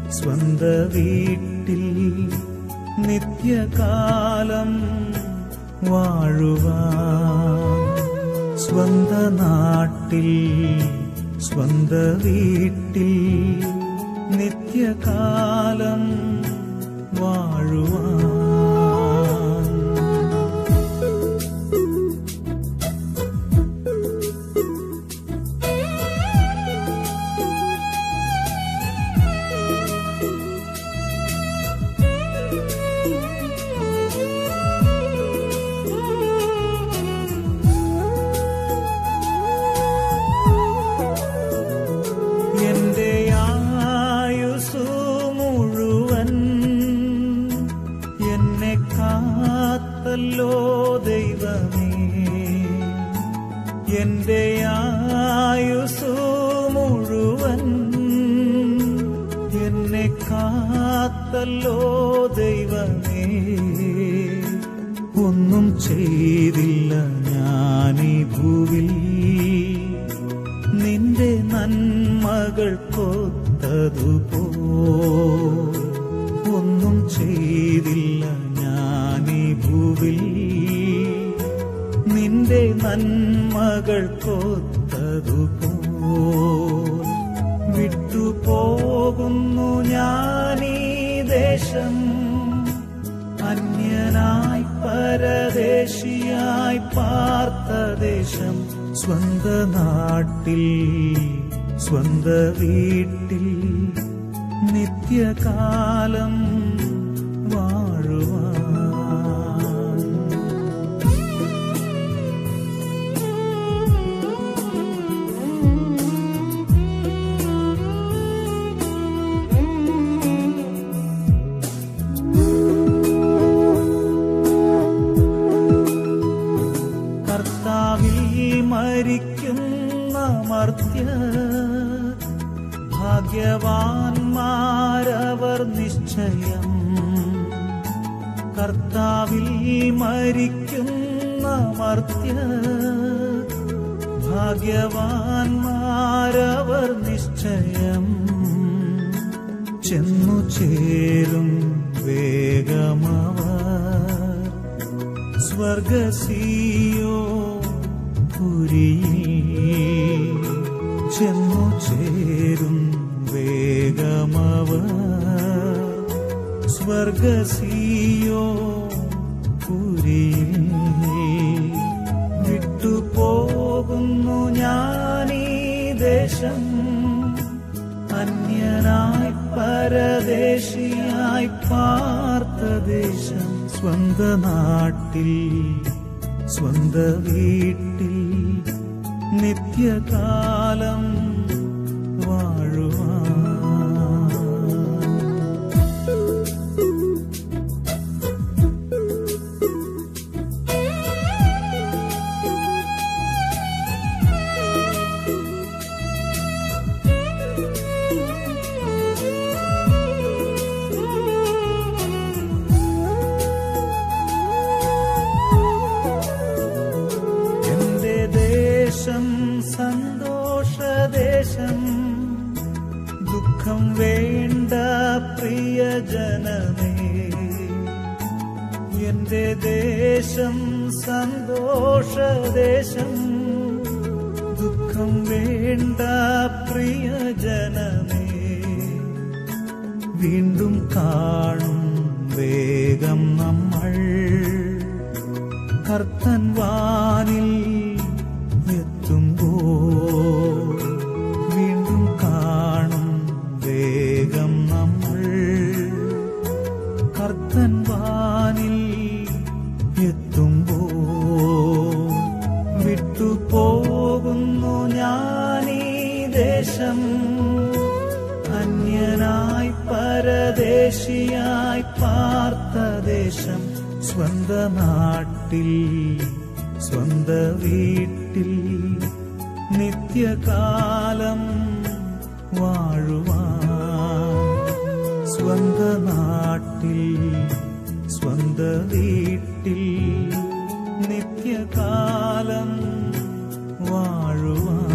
S5: സ്വന്ത വീട്ടിൽ നിത്യകാലം വാഴുവാൻ സ്വന്ത നാട്ടിൽ സ്വന്ത വീട്ടിൽ നിത്യകാലം വാഴുവാൻ എന്റെ ആയുസു മുഴുവൻ എന്നെ കാത്തല്ലോ ദൈവമേ എന്റെ ആയുസു മുഴുവൻ എന്നെ കാത്തല്ലോ ദൈവമേ ഒന്നും ചെയ്തില്ല ഞാനീ ഭൂവിൽ നിന്റെ നന്മകൾ കൊത്തതുപോ ഒന്നും ചെയ്തില്ല ഞാനീ ഭൂവിൽ നിന്റെ നന്മകൾ കൊത്തതുപോ വിട്ടുപോകുന്നു ഞാനീ ദേശം അന്യനായി പരദേശിയായി പാർത്ത ദേശം സ്വന്ത നാട്ടിൽ സ്വന്ത വീട്ടിൽ നിത്യകാലം വാഴുവാൻ കർത്താവിൽ മരിക്കുന്ന മർത്യ ഭാഗ്യവാന്മാരവർ നിശ്ചയം കർത്താവിൽ മരിക്കുന്ന മർത്യ ഭാഗ്യവാന്മാരവർ നിശ്ചയം ചെന്നു ചേരും വേഗമവർ സ്വർഗസീയോ പുരിയിൽ ചെന്നു ചേരും വേഗമവർ സ്വർഗസീയോ പുരിയിൽ വിട്ടുപോകുന്നു ഞാനീ ദേശം അന്യനായി പരദേശിയായി പാർത്ത ദേശം സ്വന്ത നാട്ടിൽ സ്വന്ത വീട്ടിൽ നിത്യകാലം വാഴുവാൻ എന്റെ ദേശം സന്തോഷദേശം ദുഃഖം വേണ്ട പ്രിയജനമേ എന്റെ ദേശം സന്തോഷദേശം ദുഃഖം വേണ്ട പ്രിയജനമേ വീണ്ടും കാണും വേഗം നമ്മൾ കർത്തൻ വാനിൽ എത്തുമ്പോ വീണ്ടും കാണും വേഗം നമ്മൾ കർത്തൻ വാനിൽ എത്തുമ്പോ വിട്ടുപോകുന്നു ഞാനീ ദേശം അന്യനായി പരദേശിയായി പാർത്ത ദേശം സ്വന്ത നാട്ടിൽ സ്വന്ത വീട്ടിൽ നിത്യകാലം വാഴുവാൻ സ്വന്ത നാട്ടിൽ സ്വന്ത വീട്ടിൽ നിത്യകാലം വാഴുവാൻ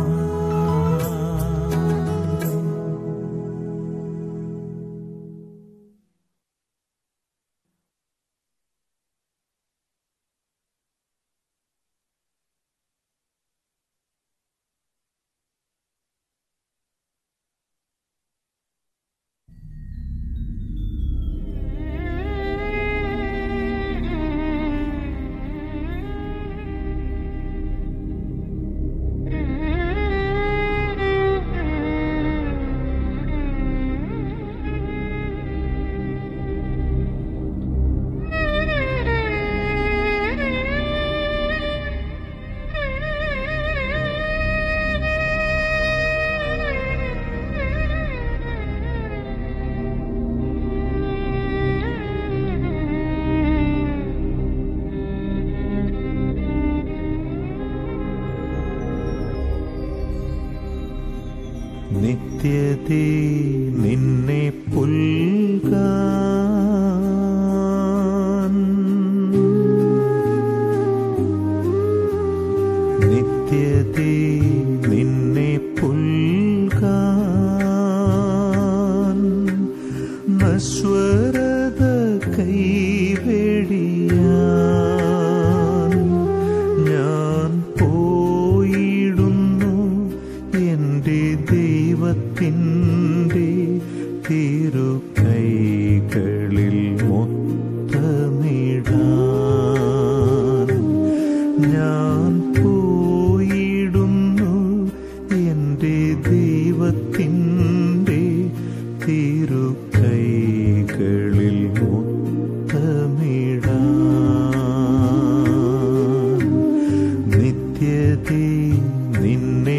S4: നിത്യതേ നിന്നെ പുൽകാൻ നിത്യതേ നിന്നെ പുൽകാൻ നശ്വരത കൈവെടിയാൻ ഞാൻ പോയിടുന്നു എൻ്റെ ദൈവത്തിൻ്റെ തിരുക്കൈകളിൽ മൊത്തമിടാൻ ഞാൻ പോയിടുന്നു എൻ്റെ ദൈവത്തിൻ്റെ തിരുക്കൈകളിൽ മൊത്തമിടാൻ നിത്യതേ നിന്നെ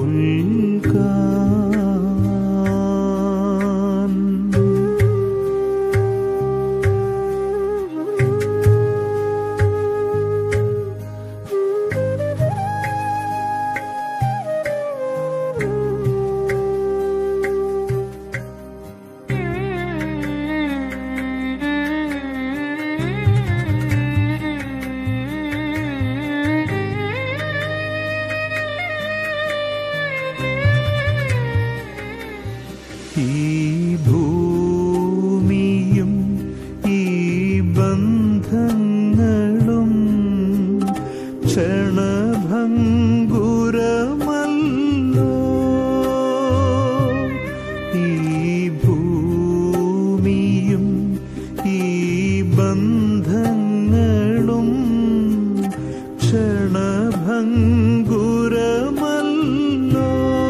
S4: പുൽകാൻ ഈ ഭൂമിയും ഈ ബന്ധങ്ങളും ക്ഷണഭംഗുരമല്ലോ ഈ ഭൂമിയും ഈ ബന്ധങ്ങളും ക്ഷണഭംഗുരമല്ലോ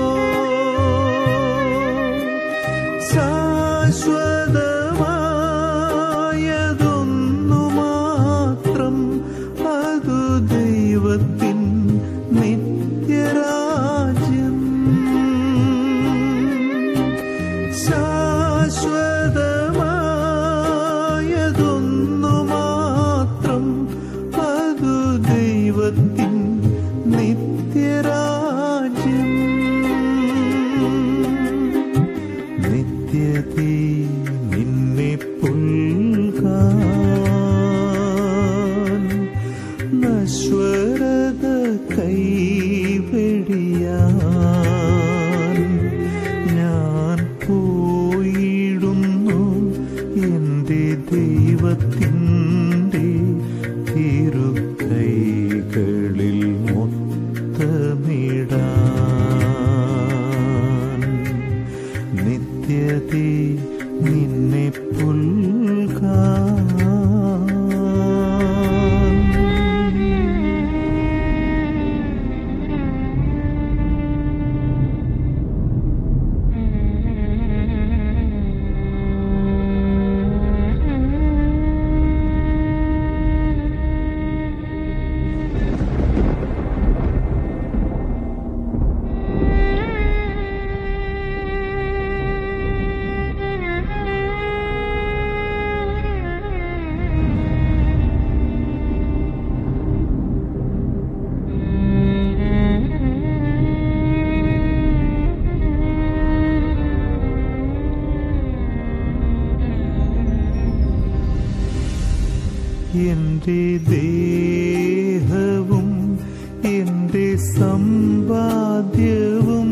S4: ശാശ്വതമായതൊന്നു മാത്രം അതു ദൈവത്തിൻ നിത്യരാജ്യം ശാശ്വതമായതൊന്നു മാത്രം അതു ദൈവത്തിൻ നിത്യരാജ്യം നിത്യതേ നിന്നെ പുൽകാൻ നശ്വരത കൈവെടിയാൻ ഞാൻ പോയിടുന്നു എൻ്റെ ദൈവത്തിൻ്റെ തിരുക്കൈകളിൽ മൊത്തമിടാൻ നിത്യതേ നിന്നെ പുൽകാൻ എന്റെ ദേഹവും എന്റെ സമ്പാദ്യവും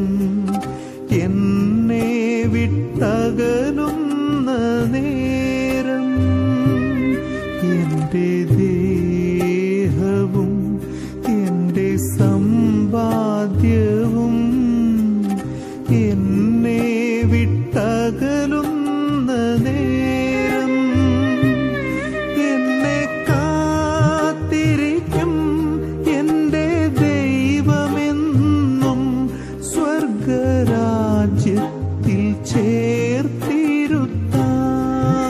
S4: എന്നെ വിട്ടകലുന്ന നേരം എന്റെ ദേഹവും എന്റെ സമ്പാദ്യവും എന്നെ വിട്ടകലുന്ന നേരം എന്നെ കാത്തിരിക്കും എന്റെ ദൈവമെന്നും സ്വർഗരാജ്യത്തിൽ ചേർത്തിരുത്താൻ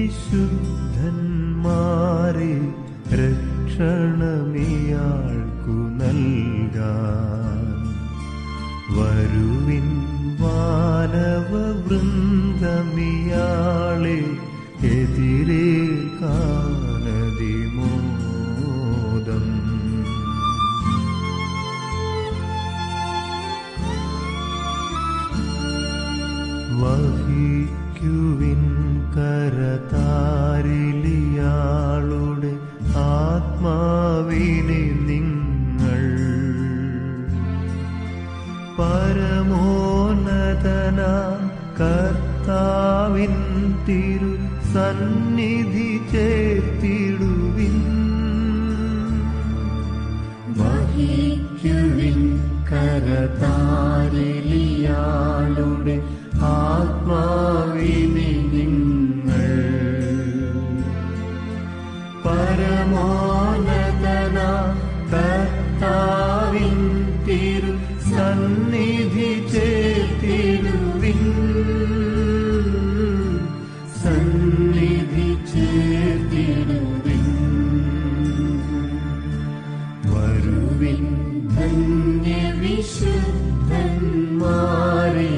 S4: വിശുദ്ധന്മാരെ രക്ഷണമിയാൾക്കു നൽകാൻ വരുവിൻ വാനവ വൃന്ദമിയാളെ എതിരേൽക്കാനതിമോദം വഹിക്കുവിൻ കരതാരിലിയാളുടെ ആത്മാവിനെ നിങ്ങൾ പരമോന്നതന കർത്താവിൻ തിരു സന്നിധി ചേർത്തിടുവിൻ വഹിക്കുവിൻ കരതാരിലിയാളുടെ ആത്മാവിനെ നിങ്ങൾ പരമോന്നതന കർത്താവിൻ തിരു സന്നിധി ചേർത്തിടുവിൻ സന്നിധി ചേർത്തിടുവിൻ വരുവിൻ ധന്യവിശുദ്ധന്മാരെ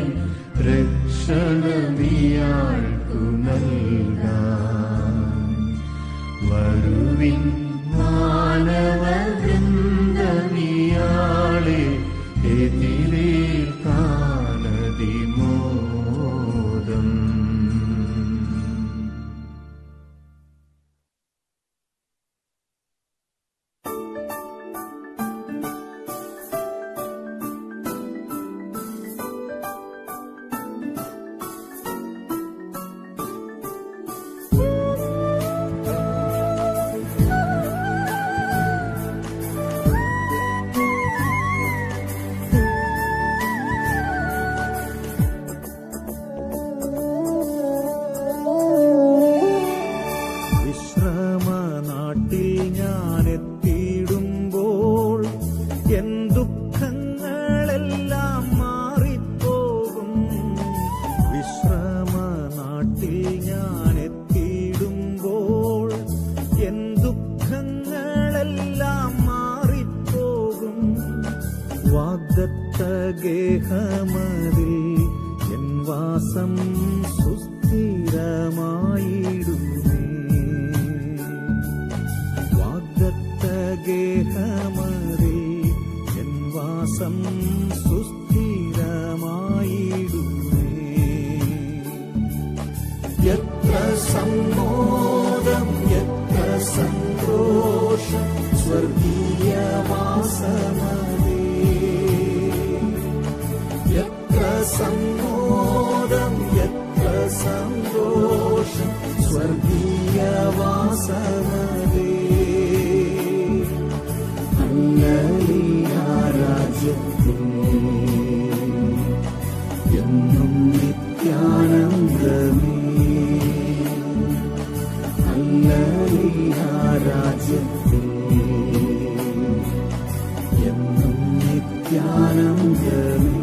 S4: രക്ഷണമിയാൾക്കു നൽകാൻ വരുവിൻ മാനവ വൃന്ദമിയാളെ എതിരേൽക്കാനതിമോദം
S5: വിശ്രമ നാട്ടിൽ ഞാൻ എത്തിയിടുമ്പോൾ എൻ ദുഃഖങ്ങളെല്ലാം മാറിപ്പോകും വിശ്രമ നാട്ടിൽ ഞാൻ എത്തിയിടുമ്പോൾ എൻ ദുഃഖങ്ങളെല്ലാം മാറിപ്പോകും വാഗ്ദത്ത ഗേഹമതിൽ എൻ വാസം സുസ്ഥിരമായിടുമേ വാഗ്ദത്ത ഗേഹമതിൽ എൻ വാസം സുസ്ഥിരമായിടുമേ എത്ര സമ്മോദം എത്ര സന്തോഷം സ്വർഗീയവാസമതേ എത്ര സമ്മോദം എത്ര സന്തോഷം സ്വർഗീയവാസമതേ അല്ലീയാരാജ്യത്തിൽ എന്നും നിത്യാനന്ദമേ അല്ലീയാരാജ്യത്തിൽ എന്നും നിത്യാനന്ദമേ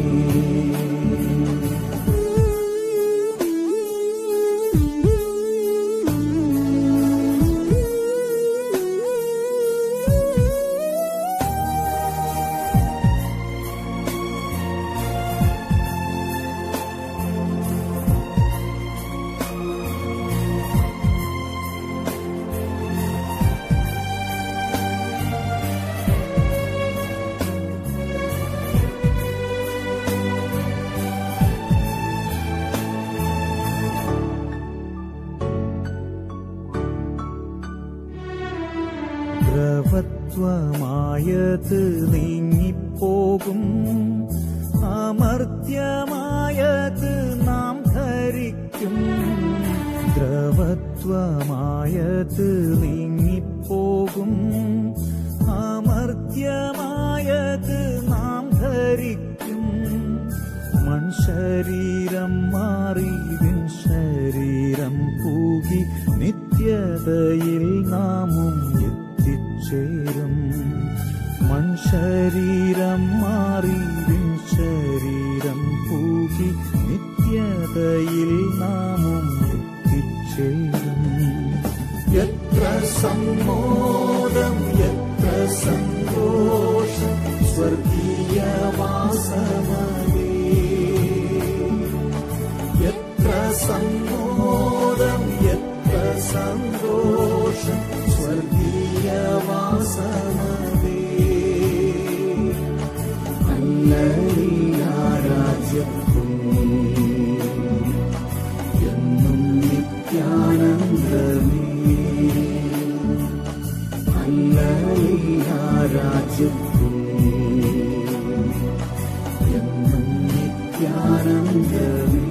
S5: ദ്രവത്വമായത് നീങ്ങിപ്പോകും അമർത്യമായത് നാം ധരിക്കും ദ്രവത്വമായത് നീങ്ങിപ്പോകും അമർത്യമായത് നാം ധരിക്കും മൺശരീരം മാറി വിൻ ശരീരം പൂകി നിത്യതയിൽ നാമും എത്തിച്ചേരും മൺശരീരം മാറി വിൻ ശരീരം പൂകി നിത്യതയിൽ നാമും എത്തിച്ചേരും
S3: സമ്മോദം എത്ര സന്തോഷം സ്വർഗീയ വാസമേ എത്ര സമ്മോദം എത്ര സന്തോഷം സ്വർഗീയ വാസമേ അല്ലീരാജ്യത്തും എന്നും നിത്യാനന്ദമേ അല്ലീരാജ്യത്തും എന്നും നിത്യാനന്ദമേ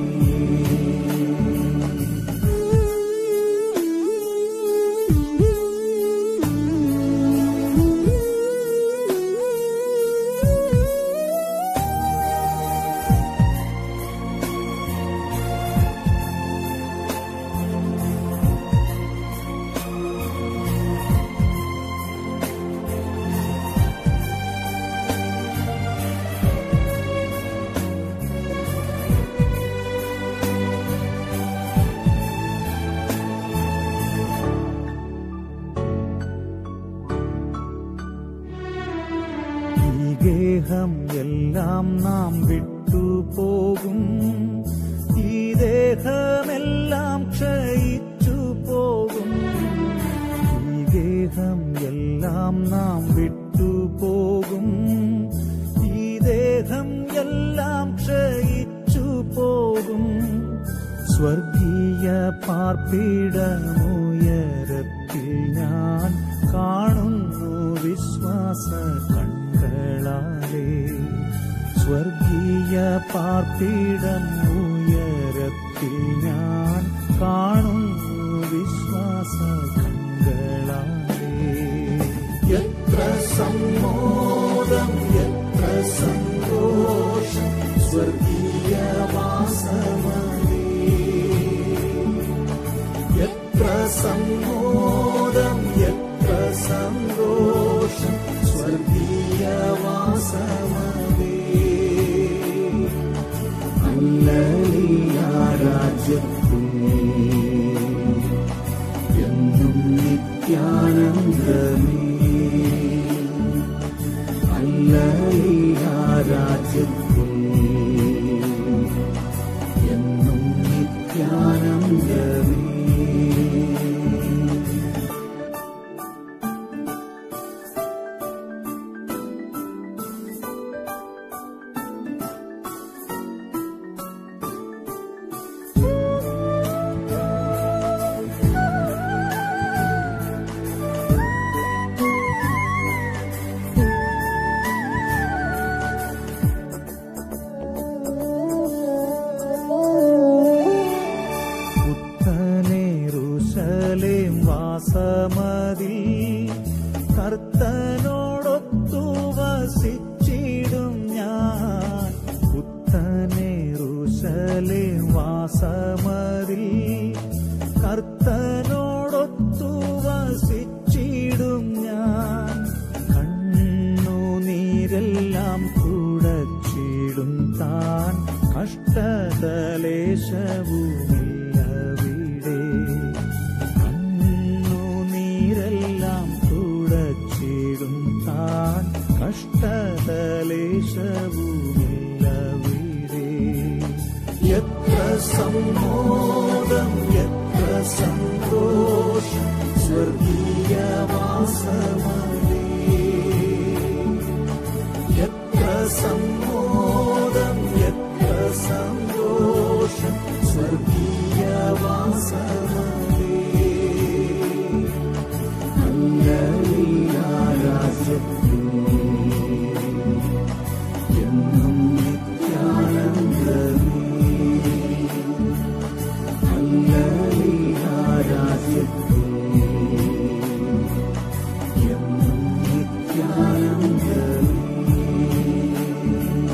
S5: ഈ ഗേഹം എല്ലാം നാം വിട്ടുപോകും ഈ ദേഹമെല്ലാം ക്ഷയിച്ചു പോകും ഈ ഗേഹം എല്ലാം നാം വിട്ടുപോകും ഈ ദേഹം എല്ലാം ക്ഷയിച്ചു പോകും സ്വർഗീയ പാർപ്പിടമുയരത്തിൽ ഞാൻ കാണുന്നു വിശ്വാസ കണ്ണുകളാലേ സ്വർഗീയ പാർപ്പിടം ഉയരത്തിൽ ഞാൻ കാണുന്നു വിശ്വാസ കണ്ണുകളാലേ
S3: എത്ര സമ്മോദം എത്ര സന്തോഷം സ്വർഗീയ വാസമേ എത്ര സമ്മോദം എത്ര സന്തോഷം സ്വർഗീയ വാസമേ അല്ലീരാജ്യത്തും എന്നും നിത്യാനന്ദമേ അല്ലീരാജ്യത്തും എന്നും നിത്യാനന്ദമേ
S5: പുത്തനേറുശലേം വാസമതി കർത്തനോടൊത്തു വസിച്ചിടും ഞാൻ പുത്തനേറുശലേം വാസമതി കർത്തനോടൊത്തു വസിച്ചിടും ഞാൻ കണ്ണുനീരെല്ലാം തുടച്ചിടും താൻ കഷ്ടതലേശവുമില്ലവിടെ കണ്ണുനീരെല്ലാം തുടച്ചിടും താൻ കഷ്ടതലേശവുമില്ലവിടെ
S3: എത്ര സമ്മോദം എത്ര സന്തോഷം സ്വർഗീയ വാസമേ എത്ര സമ്മോദം എത്ര സന്തോഷം സ്വർഗീയ വാസമേ അല്ലീരാജ്യത്തും എന്നും നിത്യാനന്ദമേ അല്ലീരാജ്യത്തും എന്നും നിത്യാനന്ദമേ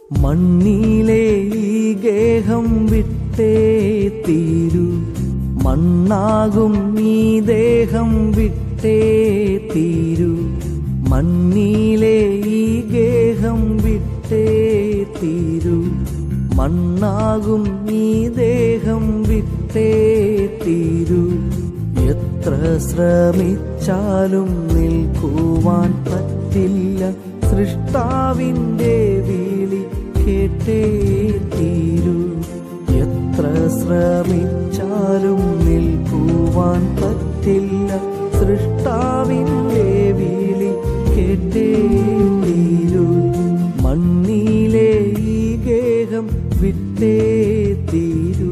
S5: മണ്ണിലെ ഈ ഗേഹം വിട്ടേ തീരൂ മണ്ണാകും ഈ ദേഹം വിട്ടേ തീരൂ മണ്ണിലെ ഈ ഗേഹം വിട്ടേ തീരൂ മണ്ണാകും ഈ ദേഹം വിട്ടേ തീരൂ എത്ര ശ്രമിച്ചാലും നിൽക്കുവാൻ പറ്റില്ല സൃഷ്ടാവിൻ്റെ വിളി കേട്ടേ തീരൂ എത്ര ശ്രമിച്ചാലും നിൽക്കുവാൻ പറ്റില്ല സൃഷ്ടാവിൻ്റെ വിളി കേട്ടേ തീരൂ മണ്ണിലെ ഈ ഗേഹം വിട്ടേ തീരൂ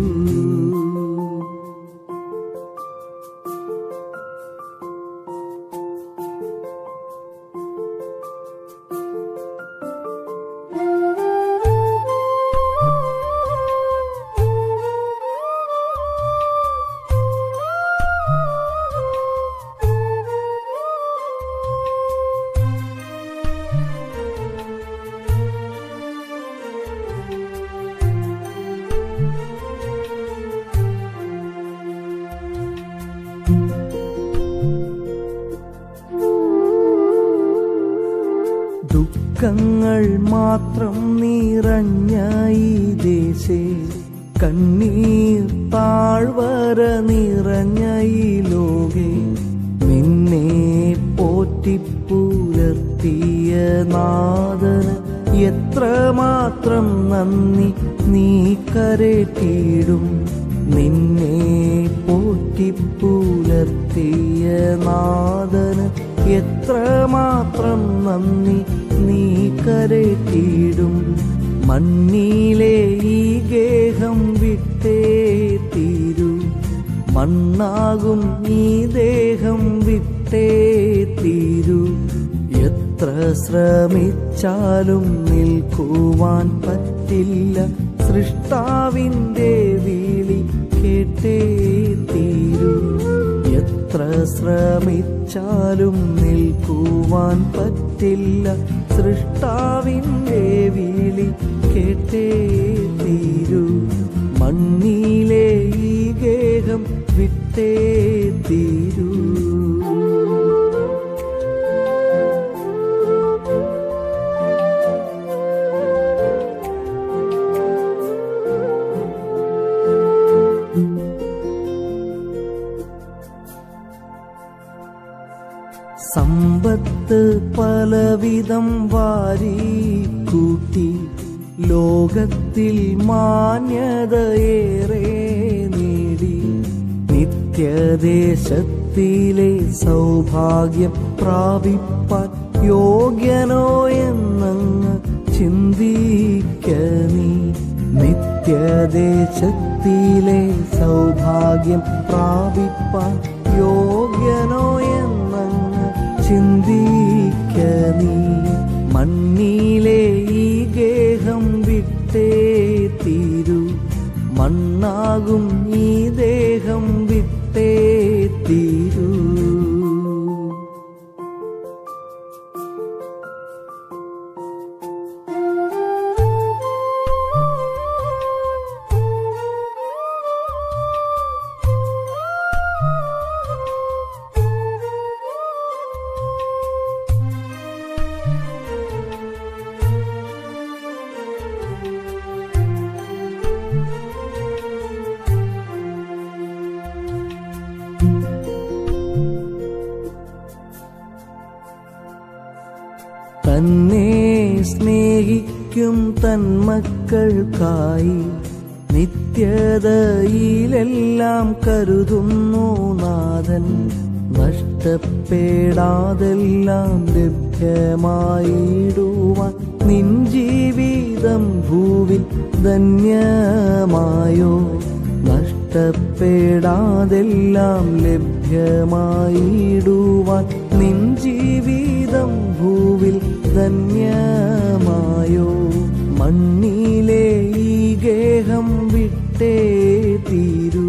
S5: ദുഃഖങ്ങൾ മാത്രം നിറഞ്ഞ ഈ ദേശേ കണ്ണീർ താഴ്വര നിറഞ്ഞ ഈ ലോകെ നിന്നെ പോറ്റിപ്പുലർത്തിയ നാദന് എത്രമാത്രം നന്ദി നീ കരട്ടിയിടും നിന്നെ പോറ്റിപ്പുലർത്തിയ നാദന് എത്രമാത്രം നന്ദി നീ കരട്ടിയിടും മണ്ണിലെ ഈ ഗേഹം വിട്ടേ തീരൂ മണ്ണാകും ഈ ദേഹം വിട്ടേ തീരൂ എത്ര ശ്രമിച്ചാലും നിൽക്കുവാൻ പറ്റില്ല സൃഷ്ടാവിൻ്റെ വിളി കേട്ടേ തീരൂ എത്ര ശ്രമിച്ചാലും നിൽക്കുവാൻ പറ്റില്ല സൃഷ്ടാവിൻ്റെ വിളി കേട്ടേ തീരൂ മണ്ണിലെ ഈ ഗേഹം വിട്ടേ തീരൂ സമ്പത്ത് പലവിധം വാരി കൂട്ടി ലോകത്തിൽ മാന്യതയേറെ നേടി നിത്യദേശത്തിലെ സൗഭാഗ്യം പ്രാപിപ്പാൻ യോഗ്യനോ എന്നങ്ങ് ചിന്തിക്ക നീ നിത്യദേശത്തിലെ സൗഭാഗ്യം പ്രാപിപ്പാൻ യോഗ്യനോ എന്നങ്ങ് ചിന്തിക്ക നീ മണ്ണിലെ ഈ ഗേഹം വിട്ടേ തീരൂ മണ്ണാകും ഈ ദേഹം വിട്ടേ തീരൂ തന്നെ സ്നേഹിക്കും തന്മക്കൾക്കായി നിത്യതയിലെല്ലാം കരുതുന്നു നാഥൻ നഷ്ടപ്പെടാതെല്ലാം ലഭ്യമായിടുവാൻ നിൻ ജീവിതം ഭൂവിൽ ധന്യമായോ നഷ്ടപ്പെടാതെല്ലാം ലഭ്യമായിടുവാൻ നിൻ ജീവിതം ഭൂവിൽ ധന്യമായോ മണ്ണിലെ ഈ ഗേഹം വിട്ടേ തീരൂ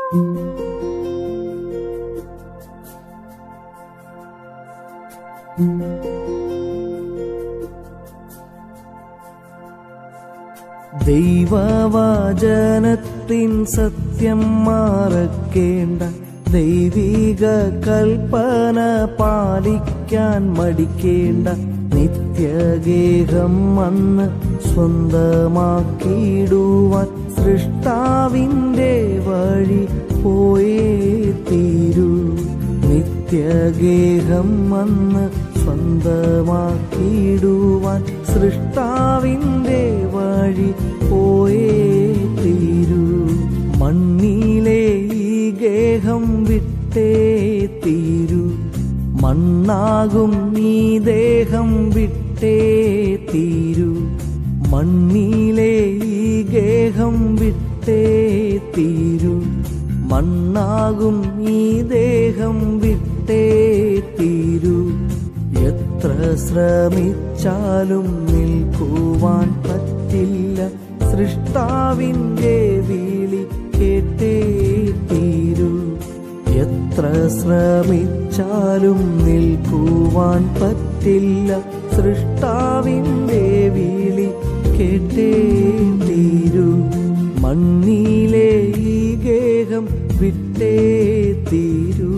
S5: ദൈവവചനത്തിൻ സത്യം മറക്കേണ്ട ദൈവിക കൽപ്പന പാലിക്കാൻ മടിക്കേണ്ട നിത്യഗേഹം വന്ന് സ്വന്തമാക്കിയിടുവാൻ സൃഷ്ടാവിൻ്റെ വഴി പോയേ തീരൂ നിത്യഗേഹം വന്ന് സ്വന്തമാക്കിയിടുവാൻ സൃഷ്ടാവിൻ്റെ വഴി പോയേ തീരൂ മണ്ണിലെ ഈ ഗേഹം വിട്ടേ തീരൂ മണ്ണാകും നീ ദേഹം വിട്ടേ തീരൂ മണ്ണിലെ ഈ ഗേഹം വിട്ടേ തീരൂ മണ്ണാകും ഈ ദേഹം വിട്ടേ തീരൂ എത്ര ശ്രമിച്ചാലും നിൽക്കുവാൻ പറ്റില്ല സൃഷ്ടാവിൻ്റെ വിളി കേട്ടേ തീരൂ എത്ര ശ്രമിച്ചാലും നിൽക്കുവാൻ പറ്റില്ല സൃഷ്ടാവിൻ്റെ വിളി കേട്ടേ തീരൂ മണ്ണിലെ ഈ ഗേഹം വിട്ടേ തീരൂ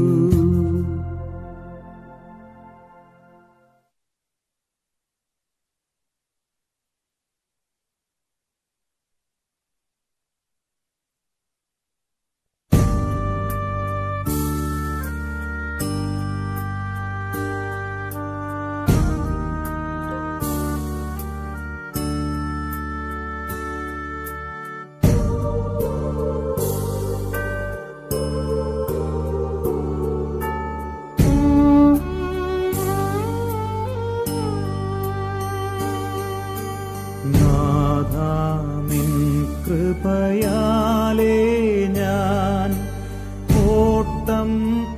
S3: നാഥാനിൻ കൃപയാലേ ഞാൻ ഓട്ടം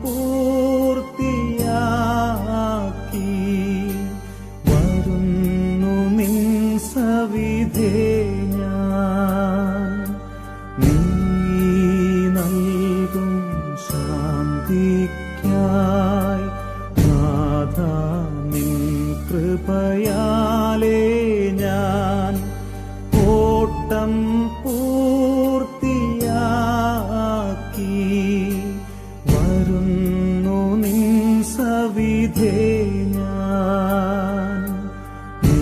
S3: പൂർത്തിയാക്കി വരുന്നു നിൻ സവിധേ ഞാൻ നീ നൽകും ശാന്തിക്കായി നാഥ നിൻ കൃപയാലേ ഞാൻ ഓട്ടം പൂർത്തിയാക്കി വരുന്നു നിൻ സവിധേ ഞാൻ നീ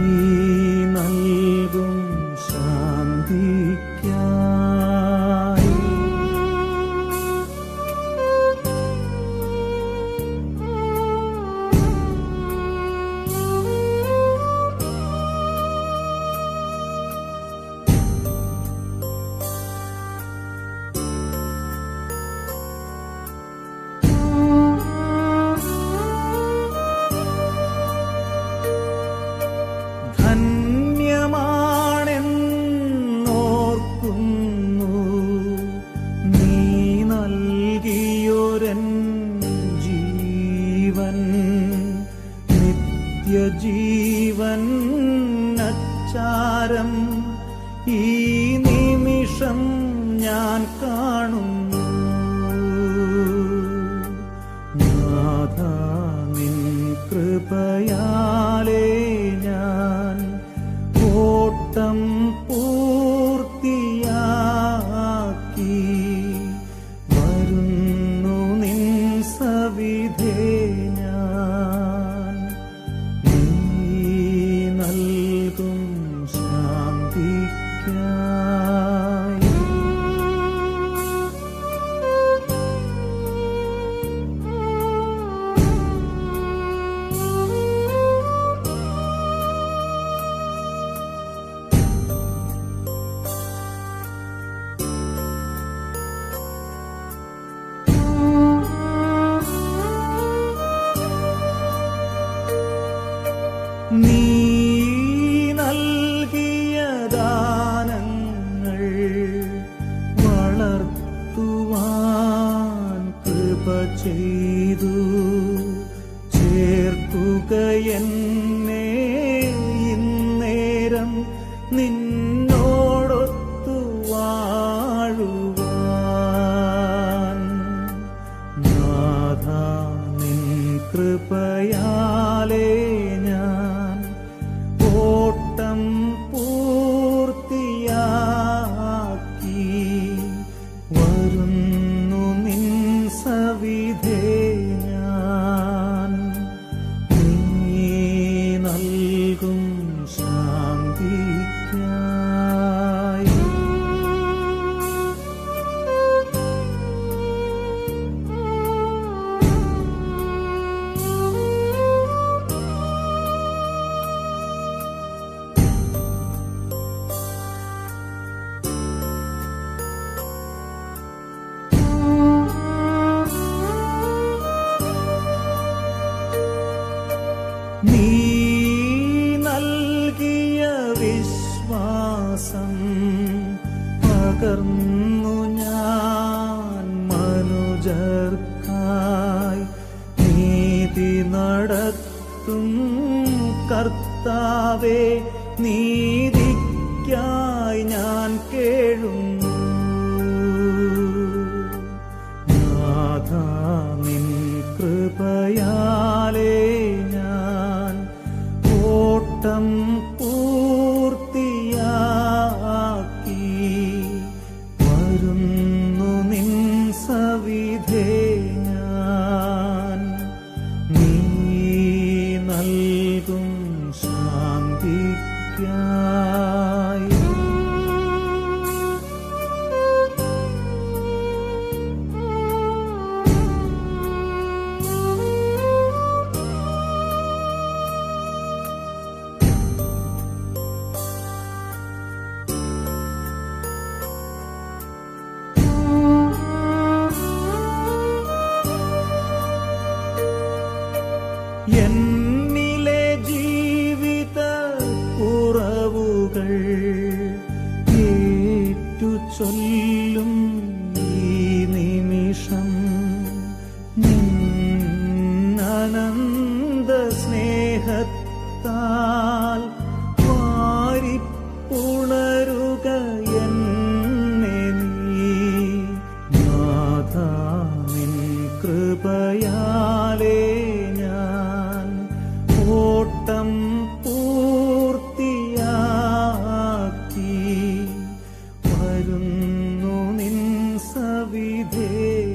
S3: നൽകും ശാന്തിക്കായി ധന്യമാണെന്നോർക്കുന്നു നീ നൽകിയൊരൻ ജീവൻ നിത്യജീവൻ അച്ചാരം ഈ നിമിഷം ഞാൻ കാണുന്നു നാഥ നിൻ കൃപയാലേ ഞാൻ ഓട്ടം പൂർത്തിയാക്കി വരുന്നു നിൻ സവിധേ ഞാൻ നീ നൽകും ശാന്തിക്കായി നീ നൽകിയ ദാനങ്ങൾ വളർത്തുവാൻ കൃപ ചെയ്തു ചേർക്കുക എന്നെ ഇന്നേരം നിന്നോടൊത്തു വാഴുവാൻ വരുന്നു ഞാൻ മനുജർക്കായി നീതി നടത്തും കർത്താവേ നീതിക്കായി ഞാൻ കേഴുന്നു നാഥാ നിൻ കൃപയാലേ ഞാൻ ഓട്ടം പൂർത്തിയാക്കി വരുന്നു നിൻ സവിധേ ഞാൻ നീ നൽകും ശാന്തിക്കായി എന്നിലെ ജീവിത കുറവുകൾ ഏറ്റു ചൊല്ലും ഈ നിമിഷം അനന്ത സ്നേഹത്താൽ വാരിപ്പുണരുക എന്നെ നീ നാഥാ നിൻ കൃപയാലേ ഞാൻ ഓട്ടം പൂർത്തിയാക്കി വരുന്നു നിൻ സവിധേ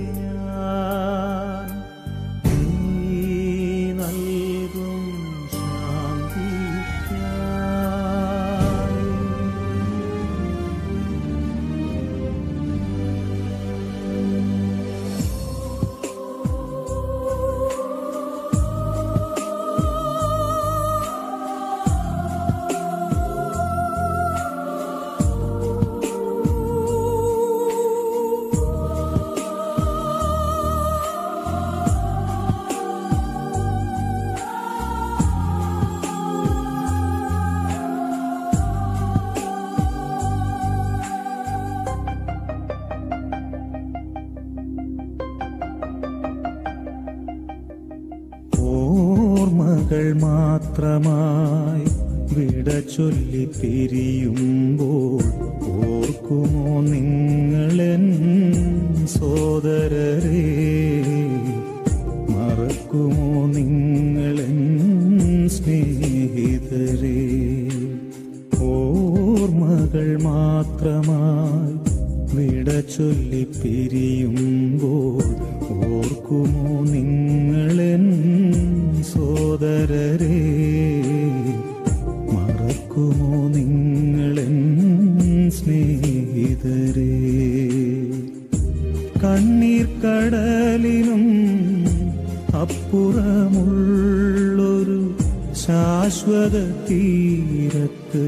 S3: ഞാൻ നീ നൽകും ശാന്തിക്കായി ഓർമ്മകൾ മാത്രമായി വിട ചൊല്ലി പിരിയുമ്പോൾ ഓർക്കുമോ നിങ്ങളെൻ സോദരരെ മറക്കുമോ നിങ്ങളെൻ സ്നേഹിതരെ ഓർമ്മകൾ മാത്രമായി വിട ചൊല്ലി പിരിയുമ്പോൾ ഓർക്കുമോ നിങ്ങളെൻ സോദരരെ മറക്കുമോ നിങ്ങളെൻ സ്നേഹിതരെ കണ്ണീർ കടലിനും അപ്പുറമുള്ളൊരു ശാശ്വത തീരത്ത്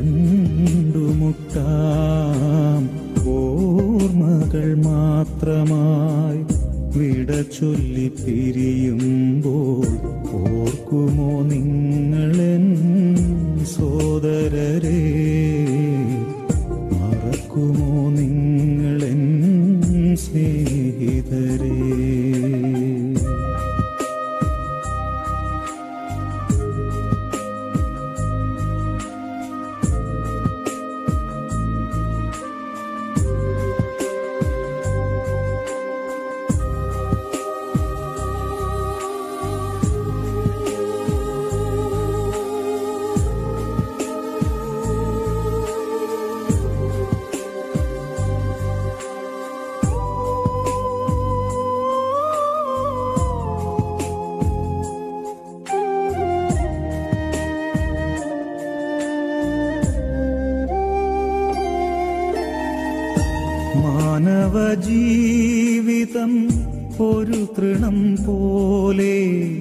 S3: കണ്ടുമുട്ടാം ഓർമ്മകൾ മാത്രമായി വിട ചൊല്ലി പിരിയുമ്പോൾ ഓർക്കുമോ നിങ്ങളെൻ സോദരരെ മറക്കുമോ നിങ്ങളെൻ സ്നേഹിതരെ മാനവ ജീവിതം ഒരു തൃണം പോലെ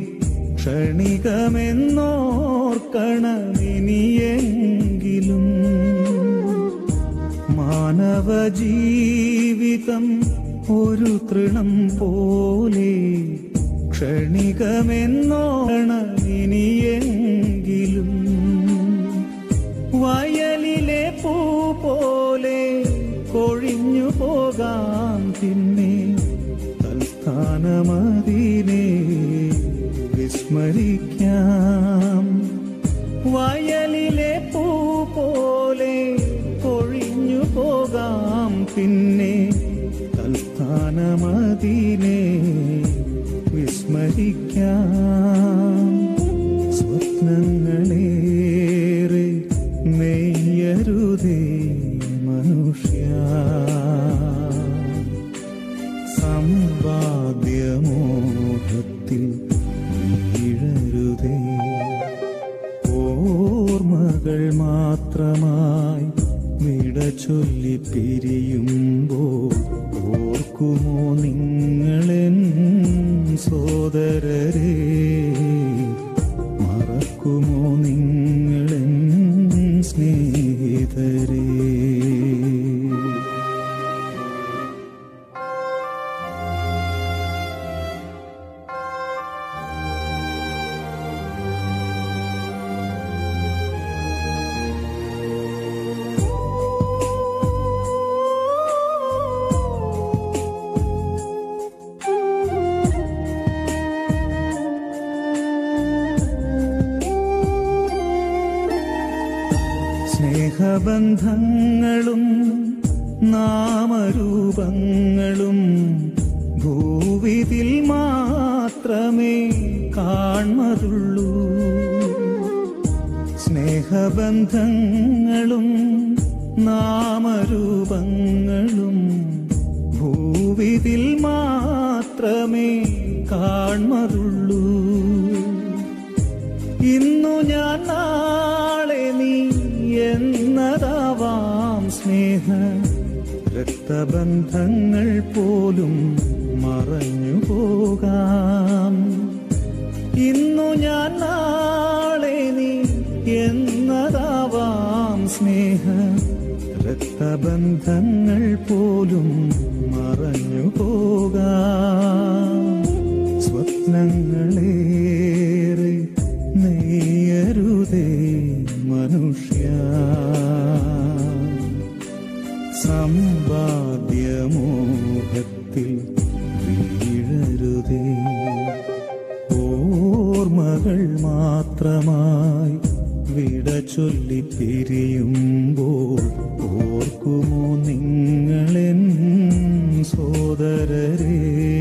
S3: ക്ഷണികമെന്നോർക്കണമിനിയെങ്കിലും മാനവ ജീവിതം ഒരു തൃണം പോലെ ക്ഷണികമെന്നോർക്കണമിനിയെങ്കിലും വയലിലെ പൂ പോലെ കൊഴിഞ്ഞു പോകാം പിന്നെ തൽസ്ഥാനമതിനെ വിസ്മരിക്കാം വയലിലെ പൂ പോലെ കൊഴിഞ്ഞു പോകാം പിന്നെ തൽസ്ഥാനമതിനെ വിസ്മരിക്കാം സ്വപ്നങ്ങളേറെ നെയ്യരുതേ മനുഷ്യ സമ്പാദ്യമോഹത്തിൽ വീഴരുതേ ഓർമ്മകൾ മാത്രമായി വിട ചൊല്ലി പിരിയുമ്പോൾ ഓർക്കുമോ നിങ്ങളെൻ സോദരരെ മറക്കുമോ നിങ്ങളെൻ സ്നേഹിതരേ സ്നേഹബന്ധങ്ങളും നാമരൂപങ്ങളും ഭൂവിതിൽ മാത്രമേ കാൺമതുള്ളൂ സ്നേഹബന്ധങ്ങളും നാമരൂപങ്ങളും ഭൂവിതിൽ മാത്രമേ കാൺമതുള്ളൂ ഇന്നു ഞാൻ നാളെ നീ എന്നതാവാം സ്നേഹ രക്തബന്ധങ്ങൾ പോലും മറഞ്ഞു പോകാം ഇന്നു ഞാൻ നാളെ നീ എന്നതാവാം സ്നേഹ രക്തബന്ധങ്ങൾ പോലും മറഞ്ഞു പോകാം സ്വപ്നങ്ങളേറെ നെയ്യരുതേ മനുഷ്യ സമ്പാദ്യമോഹത്തിൽ വീഴരുതേ ഓർമ്മകൾ മാത്രമായി വിട ചൊല്ലി പിരിയുമ്പോൾ ഓർക്കുമോ നിങ്ങളെൻ സോദരരെ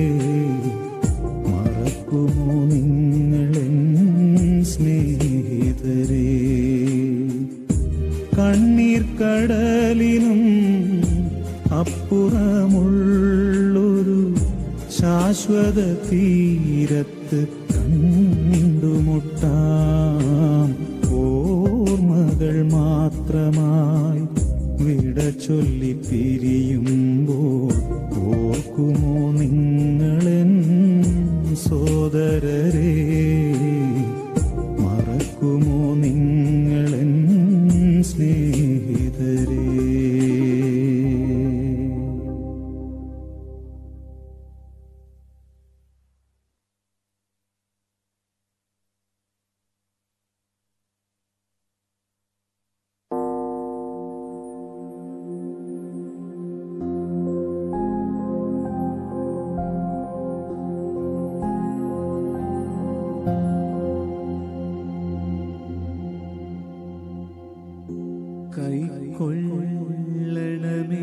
S3: മറക്കുമോ നിങ്ങളെൻ സ്നേഹിതരെ കണ്ണീർ കടലിനും അപ്പുറമുള്ളൊരു ശാശ്വത തീരത്ത് കണ്ടുമുട്ടാം ഓർമ്മകൾ മാത്രമായി വിട ചൊല്ലി പിരിയുമ്പോൾ ഓർക്കുമോ നിങ്ങളെൻ സോദരരെ മറക്കുമോ നിങ്ങളെൻ സ്നേഹിതരേ കൈക്കൊള്ളണമേ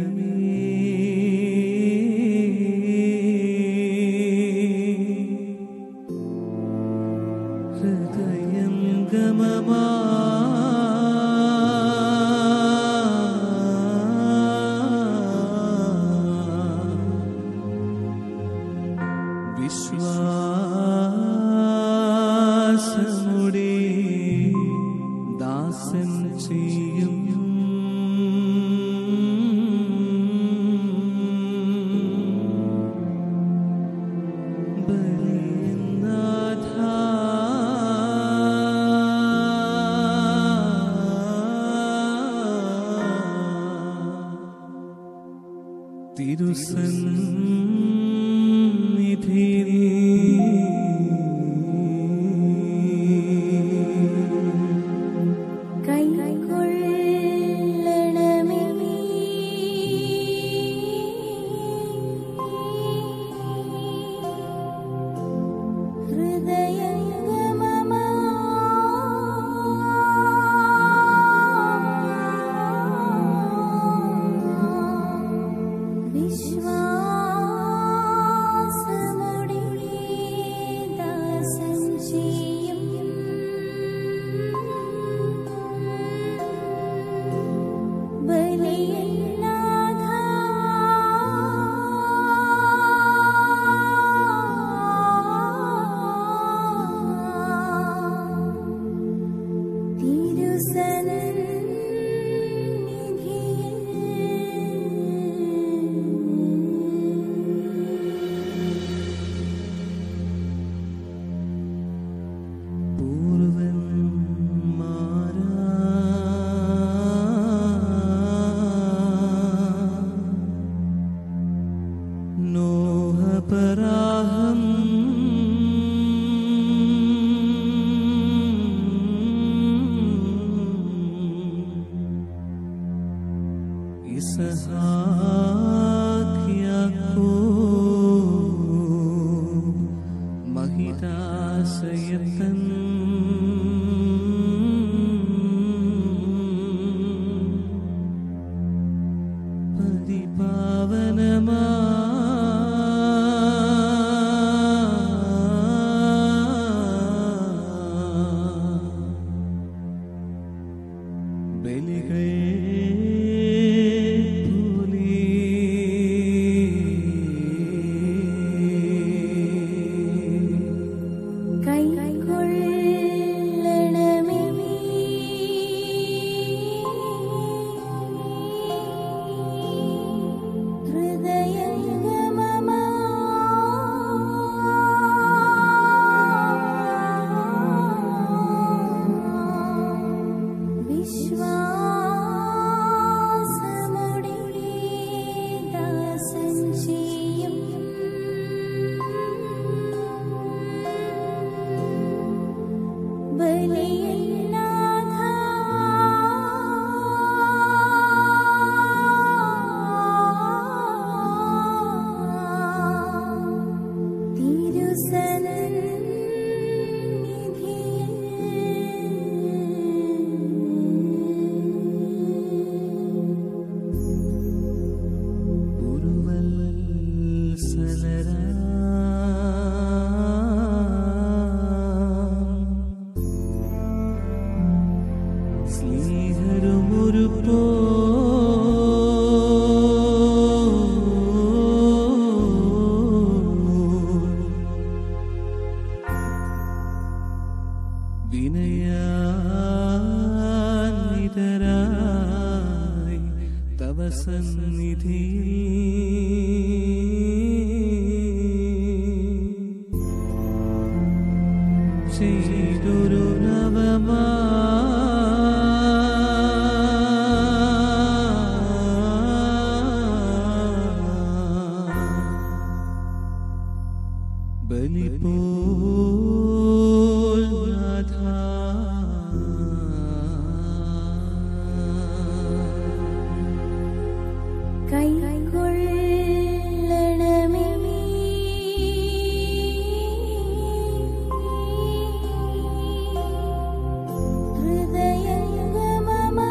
S3: ഹൃദയം ഗമമാ വിശ്വാസമുടെ ദാസൻ ചെയ്യും ബലിനാഥ തിരുസന്നിധിയിൽ
S2: കൈക്കൊള്ളണമേ
S3: പരാഹം ഇസഹാക്കിയാക്കോ മഹിതാശയത്തൻ പരിപാവനമാ ബലികൾ പോലെ
S2: കൈക്കൊള്ളണമേ ഹൃദയംഗമമാ വിശ്വാസമുടെ ദാസൻ ചെയ്യും ബലിയല്ലാഥ
S3: സ്നേഹരുമൊരു പോ വിനയാനിതരായി തവ സന്നിധി ചെയ്തൊരു നവമാ ബലിപോൽ നാഥാ
S2: കൈക്കൊള്ളണമേ ഹൃദയംഗമമാ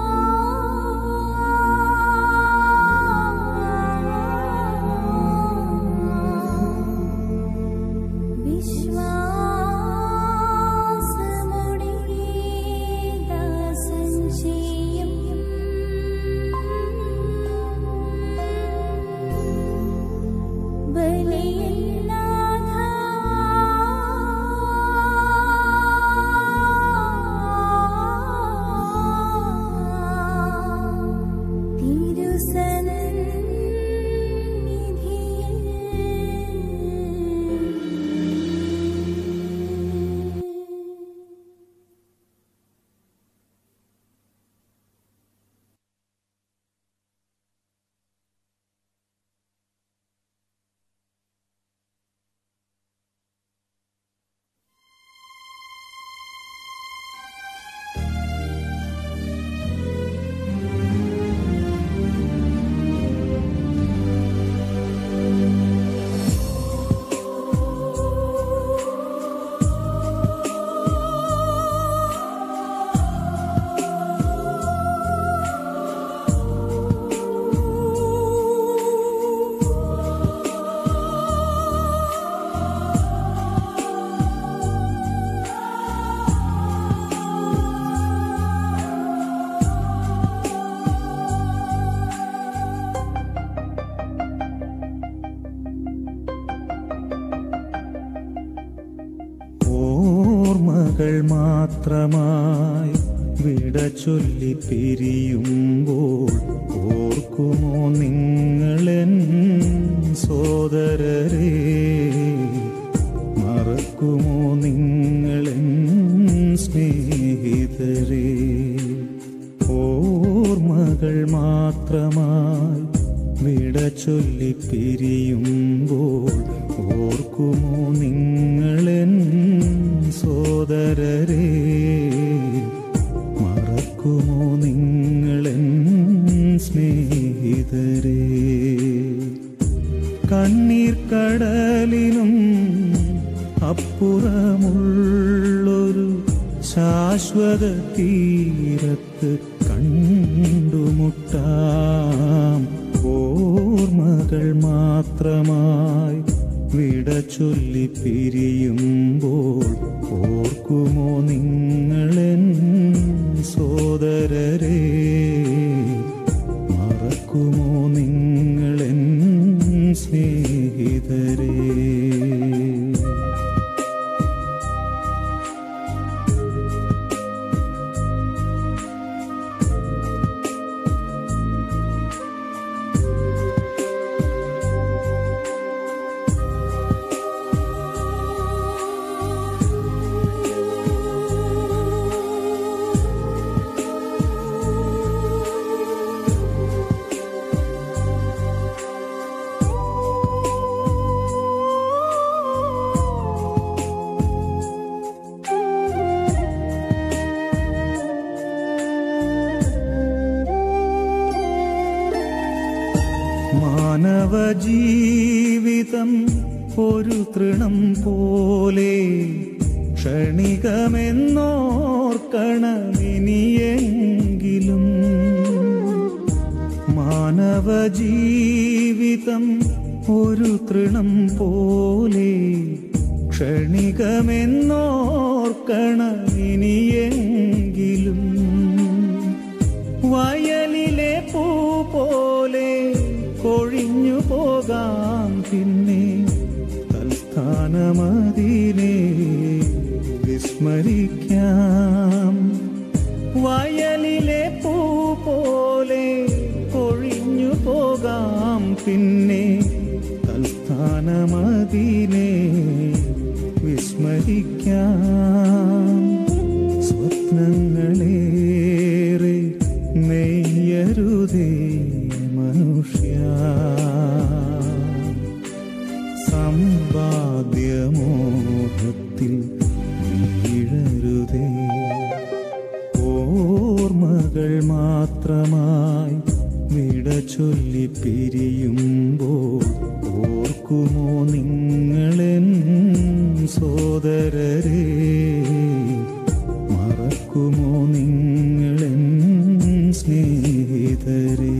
S2: വിശ്വാസമുടെ ദാസൻ ചെയ്യും ബലിയല്ലാഥ തിരുസന്നിധിയിൽ
S5: ഓർമ്മകൾ മാത്രമായി വിട ചൊല്ലി പിരിയുമ്പോൾ ഓർക്കുമോ നിങ്ങളെൻ സോദരരെ മറക്കുമോ നിങ്ങളെൻ സ്നേഹിതരെ ഓർമ്മകൾ മാത്രമായി വിട ചൊല്ലി പിരിയുമ്പോൾ ഓർക്കുമോ നിങ്ങളെൻ സോദരരെ മറക്കുമോ നിങ്ങളെൻ സ്നേഹിതരെ കണ്ണീർ കടലിനും അപ്പുറമുള്ളൊരു ശാശ്വത തീരത്ത് കണ്ടുമുട്ടാം ഓർമ്മകൾ മാത്രമായി വിട ചൊല്ലി പിരിയുമ്പോൾ ഓർക്കുമോ നിങ്ങളെൻ സോദരരെ മറക്കുമോ നിങ്ങളെൻ സ്നേഹിതരേ മാനവ ജീവിതം ഒരു തൃണം പോലെ ക്ഷണികമെന്നോർക്കണമിനിയെങ്കിലും മാനവ ജീവിതം ഒരു തൃണം പോലെ ക്ഷണികമെന്നോർക്കണമിനിയെങ്കിലും വയലിലെ പൂ പോലെ കൊഴിഞ്ഞു പോകാം പിന്നെ തൽസ്ഥാനമതിനെ വിസ്മരിക്കാം വയലിലെ പൂ പോലെ കൊഴിഞ്ഞു പോകാം പിന്നെ തൽസ്ഥാനമതിനെ വിസ്മരിക്കാം സ്വപ്നങ്ങളേറെ നെയ്യരുതേ മനുഷ്യ സമ്പാദ്യമോഹത്തിൽ വീഴരുതേ ഓർമ്മകൾ മാത്രമായി വിട ചൊല്ലി പിരിയുമ്പോൾ ഓർക്കുമോ നിങ്ങളെൻ സോദരരെ മറക്കുമോ നിങ്ങളെൻ സ്നേഹിതരേ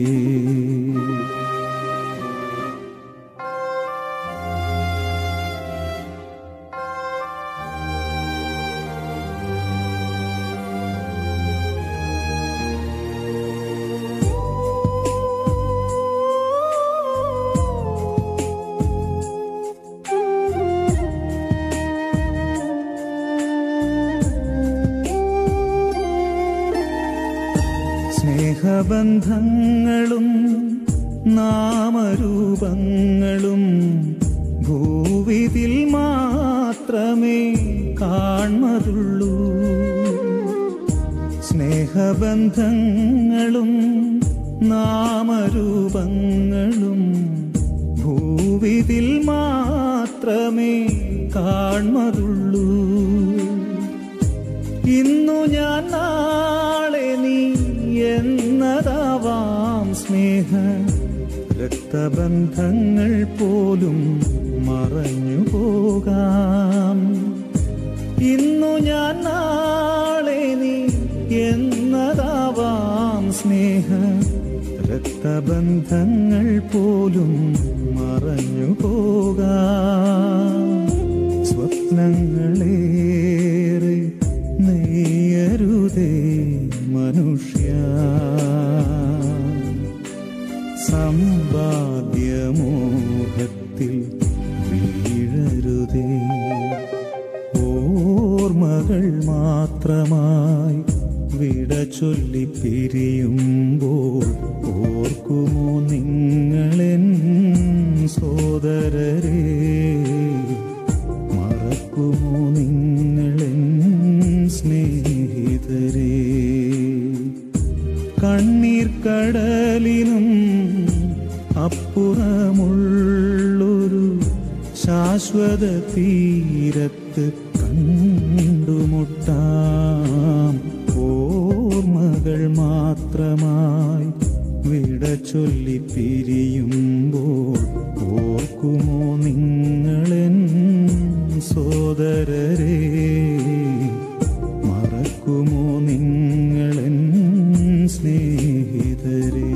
S5: സ്നേഹബന്ധങ്ങളും നാമരൂപങ്ങളും ഭൂവിതിൽ മാത്രമേ കാൺമതുള്ളൂ സ്നേഹബന്ധങ്ങളും നാമരൂപങ്ങളും ഭൂവിതിൽ മാത്രമേ കാൺമതുള്ളൂ ഇന്നു ഞാൻ നാളെ നീ എന്നതാവാം സ്നേഹ രക്തബന്ധങ്ങൾ പോലും മറഞ്ഞു പോകാം ഇന്നു ഞാൻ നാളെ നീ എന്നതാവാം സ്നേഹ രക്തബന്ധങ്ങൾ പോലും മറഞ്ഞു പോകാം സ്വപ്നങ്ങളേറെ നെയ്യരുതേ മനുഷ്യ സമ്പാദ്യമോഹത്തിൽ വീഴരുതേ ഓർമ്മകൾ മാത്രമായി വിട ചൊല്ലി പിരിയുമ്പോൾ ഓർക്കുമോ നിങ്ങളെൻ സോദരരെ മറക്കുമോ നിങ്ങളെൻ സ്നേഹിതരെ കണ്ണീർ കടലിനും അപ്പ സ്നേഹമുള്ളൊരു ശാശ്വത തീരത്ത് കണ്ടുമുട്ടാം ഓർമ്മകൾ മാത്രമായി വിട ചൊല്ലി പിരിയുമ്പോൾ ഓർക്കുമോ നിങ്ങളെൻ സോദരരെ മറക്കുമോ നിങ്ങളെൻ സ്നേഹിതരേ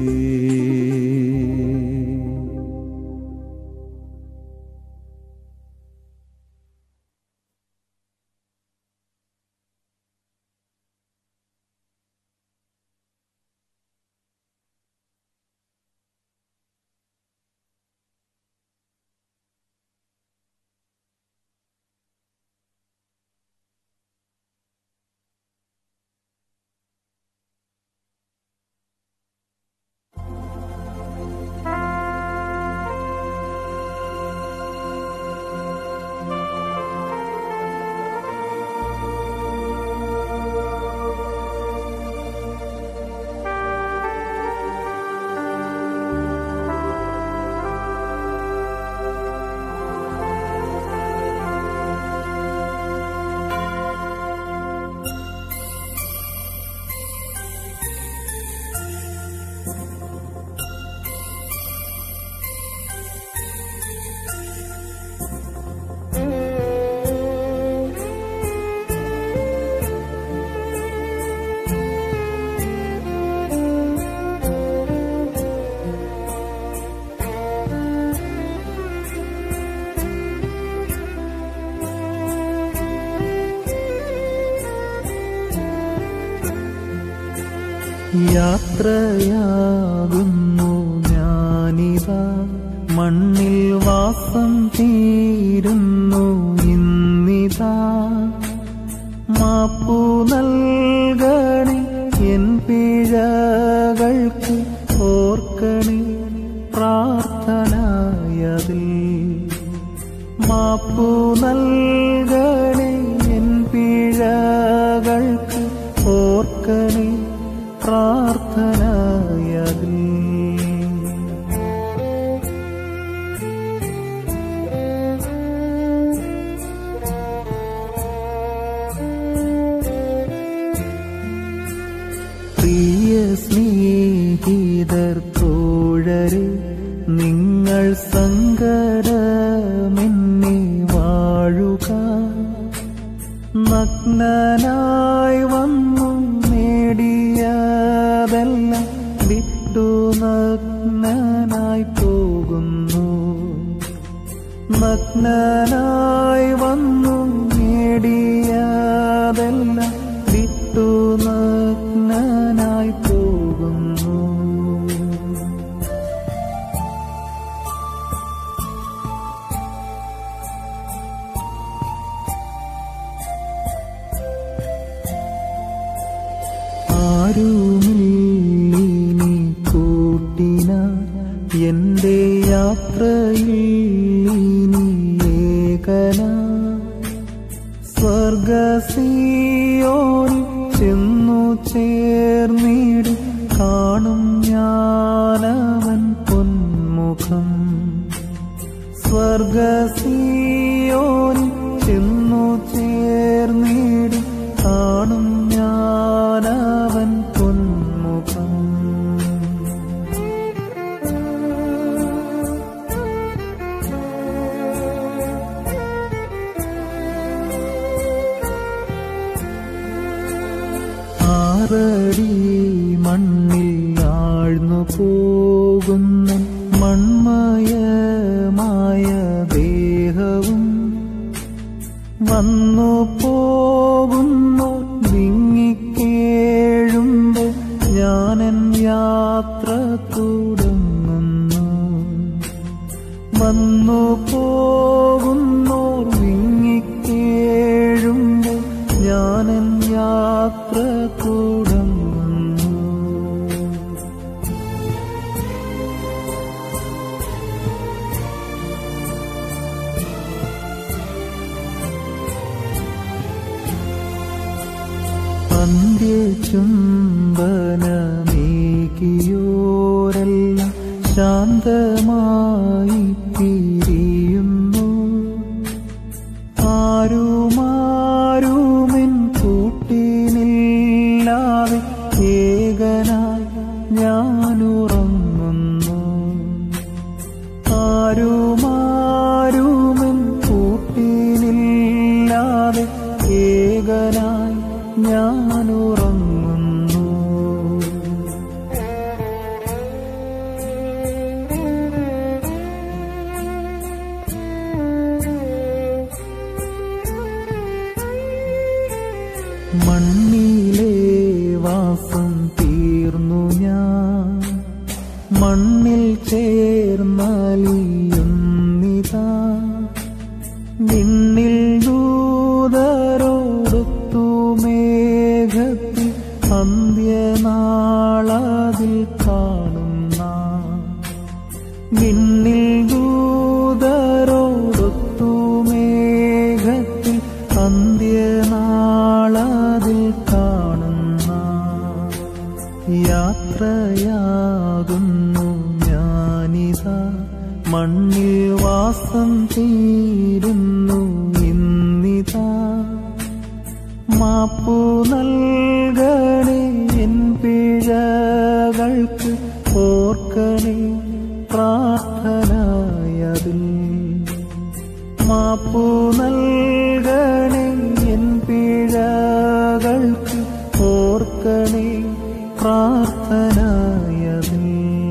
S6: യാത്രയാകുന്നു ഞാനിതാ മണ്ണിൽ വാസം തീരുന്നു ഇന്നിതാ മാപ്പു നൽകണേ എൻ പിഴകൾക്ക് ഓർക്കണേ പ്രാർത്ഥനായതിൽ മാപ്പു നൽകണേ എൻ പിഴകൾക്ക് ഓർക്കണേ പ്രാർത്ഥനായതിൽ പ്രിയ സ്നേഹിതർ തോഴരെ നിങ്ങൾ സങ്കടമെന്നെ വാഴുക നഗ്നനായി വന്നു നേടിയതെല്ലാം വിട്ടു നഗ്നനായി പോകുന്നു നഗ്നനായി വന്നു നേടിയതെല്ലാം വിട്ടു നഗ്നനായി പോകുന്നു ആരുമില്ലിനി കൂട്ടിന എന്റെ യാത്രയിൽ ഇനി ഏകന സ്വർഗസിയോനിൽ ചെന്നു ചേർന്നിടും കാണും ഞാനവൻ പൊന്മുഖം സ്വർഗസിയോനിൽ ചെന്നു ചേർന്നിടും കാണും ഞാനവൻ പൊന്മുഖം ആറടി മണ്ണിൽ ആഴ്ന്നു പോകുന്ന മൺമയമായ ദേഹവും വന്നു പോകുന്നു വിങ്ങിക്കേഴുമ്പോൾ ഞാനൻ യാത്ര തുടങ്ങുന്നു വന്നു പോകുന്നോർ വിങ്ങിക്കേഴുമ്പോൾ ഞാനൻ യാത്ര തുടങ്ങുന്നു അന്ത്യചുംബനമേകിയോരെല്ലാം ശാന്തമായി പിരിയുന്നു ആരുമാരുമിൻ കൂട്ടിനില്ലാതെ ഏകനായി ഞാനുറങ്ങുന്നു ആരുമാരുമിൻ കൂട്ടിനില്ലാതെ ഏകനായി ഞാനുറങ്ങുന്നു മണ്ണിലെ വാസം തീർന്നു ഞാൻ മണ്ണിൽ ചേർന്നലിയുന്നിതാ നിന്നിൽ ദൂതരോടൊത്തു മേഘത്തിൽ അന്ത്യനാളതിൽ കാണുന്ന നിന്നിൽ ദൂതരോടൊത്തു മേഘത്തിൽ അന്ത്യനാളതിൽ കാണുന്ന യാത്രയാകുന്നു ഞാനിതാ മണ്ണിൽ വാസം തീരുന്നു ഇന്നിതാ മാപ്പു നൽകണേ എൻ പിഴകൾക്ക് ഓർക്കണേ പ്രാർത്ഥനയതിൽ മാപ്പു നൽകണേ എൻ പിഴകൾക്ക് ഓർക്കണേ പ്രാർത്ഥനയതിൽ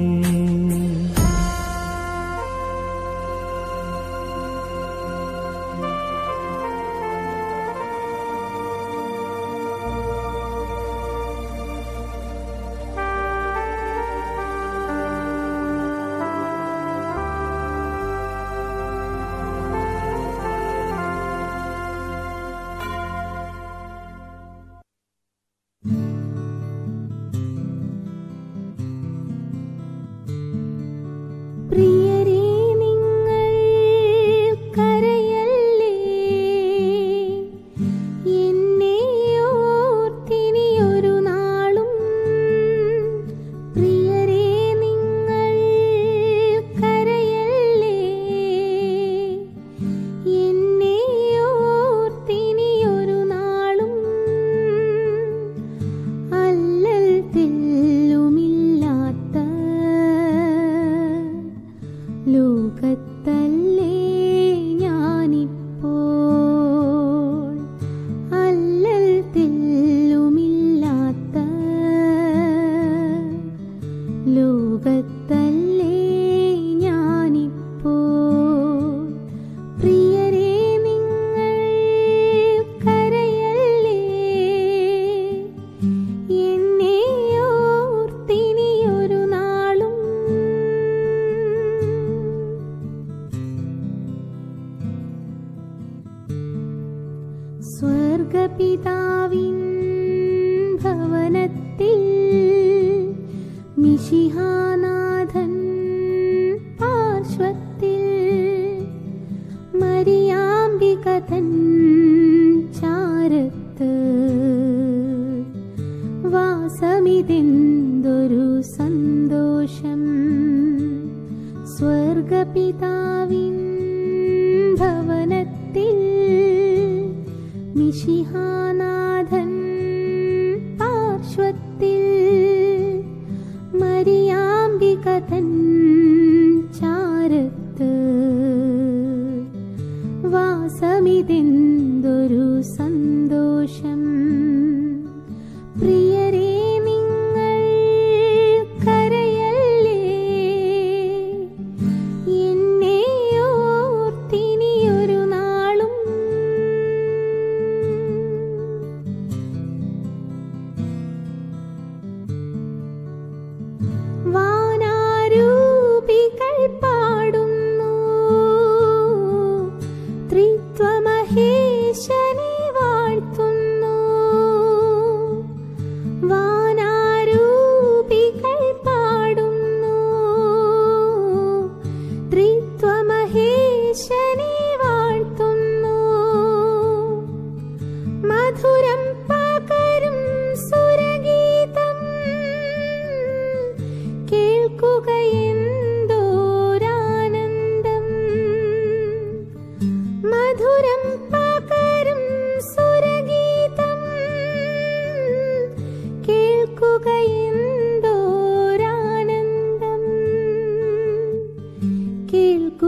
S2: പ്രിയരേ നിങ്ങൾ കരയല്ലേ എന്നെ ഓർത്തിനിയൊരു നാളും പ്രിയരേ നിങ്ങൾ കരയല്ലേ എന്നെ ഓർത്തിനിയൊരു നാളും അല്ലൽ തെല്ലുമില്ലാത്ത ലോകത്തല്ലേ ഞാനിപ്പോൾ അല്ലൽ തെല്ലുമില്ലാത്ത ലോകത്തല്ലേ ഞാനിപ്പോൾ പ്രിയരേ നിങ്ങൾ കരയല്ലേ എന്നെ ഓർത്തിനിയൊരു നാളും സ്വർഗപിതാവിൻ ഭവനത്തിൽ മിശിഹാനാഥൻ പാർശ്വത്തിൽ മരിയാംബികതൻ ചാരത്ത് വാസമിതെന്തൊരു സന്തോഷം സ്വർഗപിതാവിൻ ഭവനത്തിൽ മിശിഹാനാഥൻ പാർശ്വത്തിൽ മരിയാംബികതൻ ചാരത്ത് വാസമിതെന്തൊരു സന്തോഷം പ്രിയരേ നിങ്ങൾ കരയല്ലേ എന്നെ ഓർത്തിനിയൊരു നാളും വാനാരൂപികൾ പാടുന്നു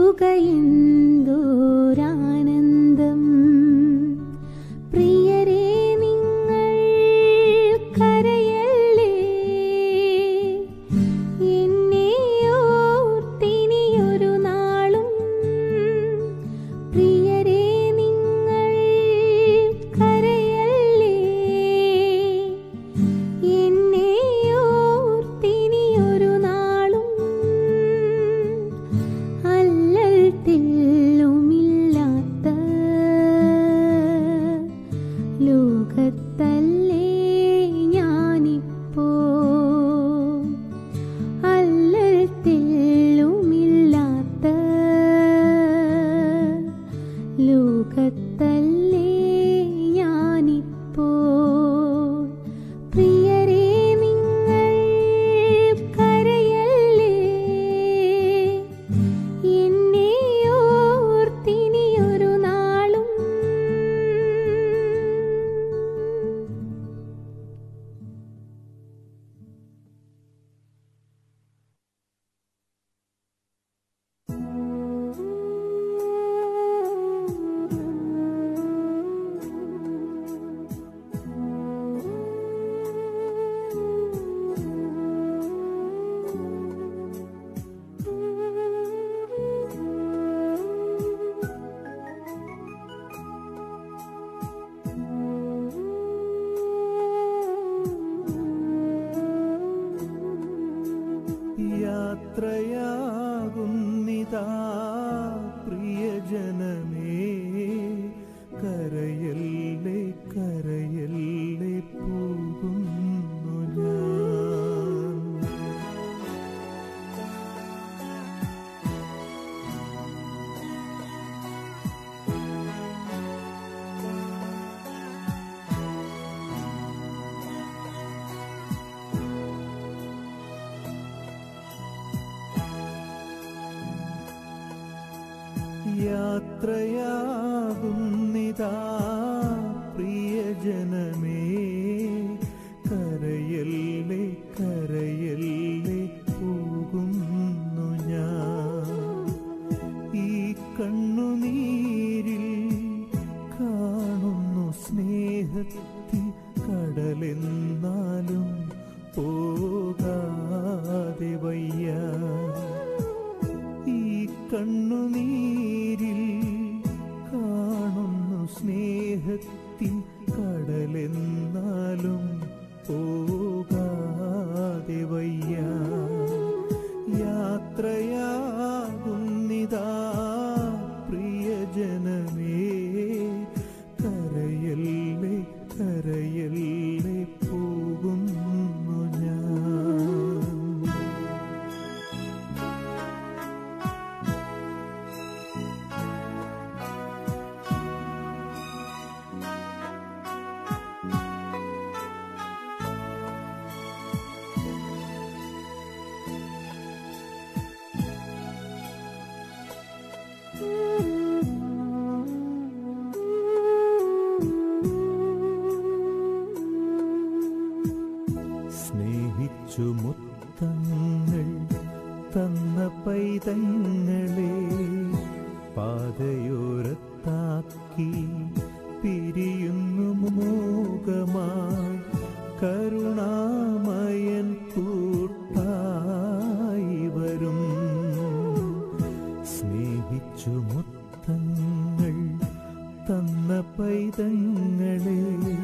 S2: എന്തോരാനന്ദം പ്രിയരേ നിങ്ങൾ കരയല്ലേ എന്നെ ഓർത്തിനിയൊരു നാളും പ്രിയരേ നിങ്ങൾ കരയല്ലേ എന്നെ ഓർത്തിനിയൊരു നാളും അല്ലൽ തെല്ലുമില്ലാത്ത ലോകത്തല്ലേ ഞാനിപ്പോ അല്ലൽ തെല്ലുമില്ലാത്ത ലോകത്തല്ലേ ഞാനിപ്പോ പ്രിയരേ നിങ്ങൾ കരയല്ലേ എന്നെ ഓർത്തിനിയൊരു നാളും
S6: യാത്രയാകുന്നിതാ പ്രിയജനമേ കരയല്ലേ കരയല്ലേ പോകുന്നു ഞാൻ യാത്രയാകുന്നിതാ പ്രിയജനമേ കരയല്ലേ കരയല്ലേ പോകുന്നു ഞാൻ ഈ കണ്ണുനീരിൽ കാണുന്നു സ്നേഹത്തിൻ കടലെന്നാലും പോകാതെ വയ്യ ഈ കണ്ണുനീരിൽ കാണുന്നു സ്നേഹത്തിൻ കടലെന്നാലും പോകാതെ വയ്യ യാത്രയാകുന്നിതാ പ്രിയജനമേ കരയല്ലേ കരയല്ലേ പോകുന്നു ഞാൻ സ്നേഹിച്ചു മുത്തങ്ങൾ തന്ന പൈതങ്ങളെ പാതയോരത്താക്കി പിരിയുന്നു മോകമായി കരുണാമയൻ കൂട്ടായി വരും സ്നേഹിച്ചു മുത്തങ്ങൾ തന്ന പൈതങ്ങളെ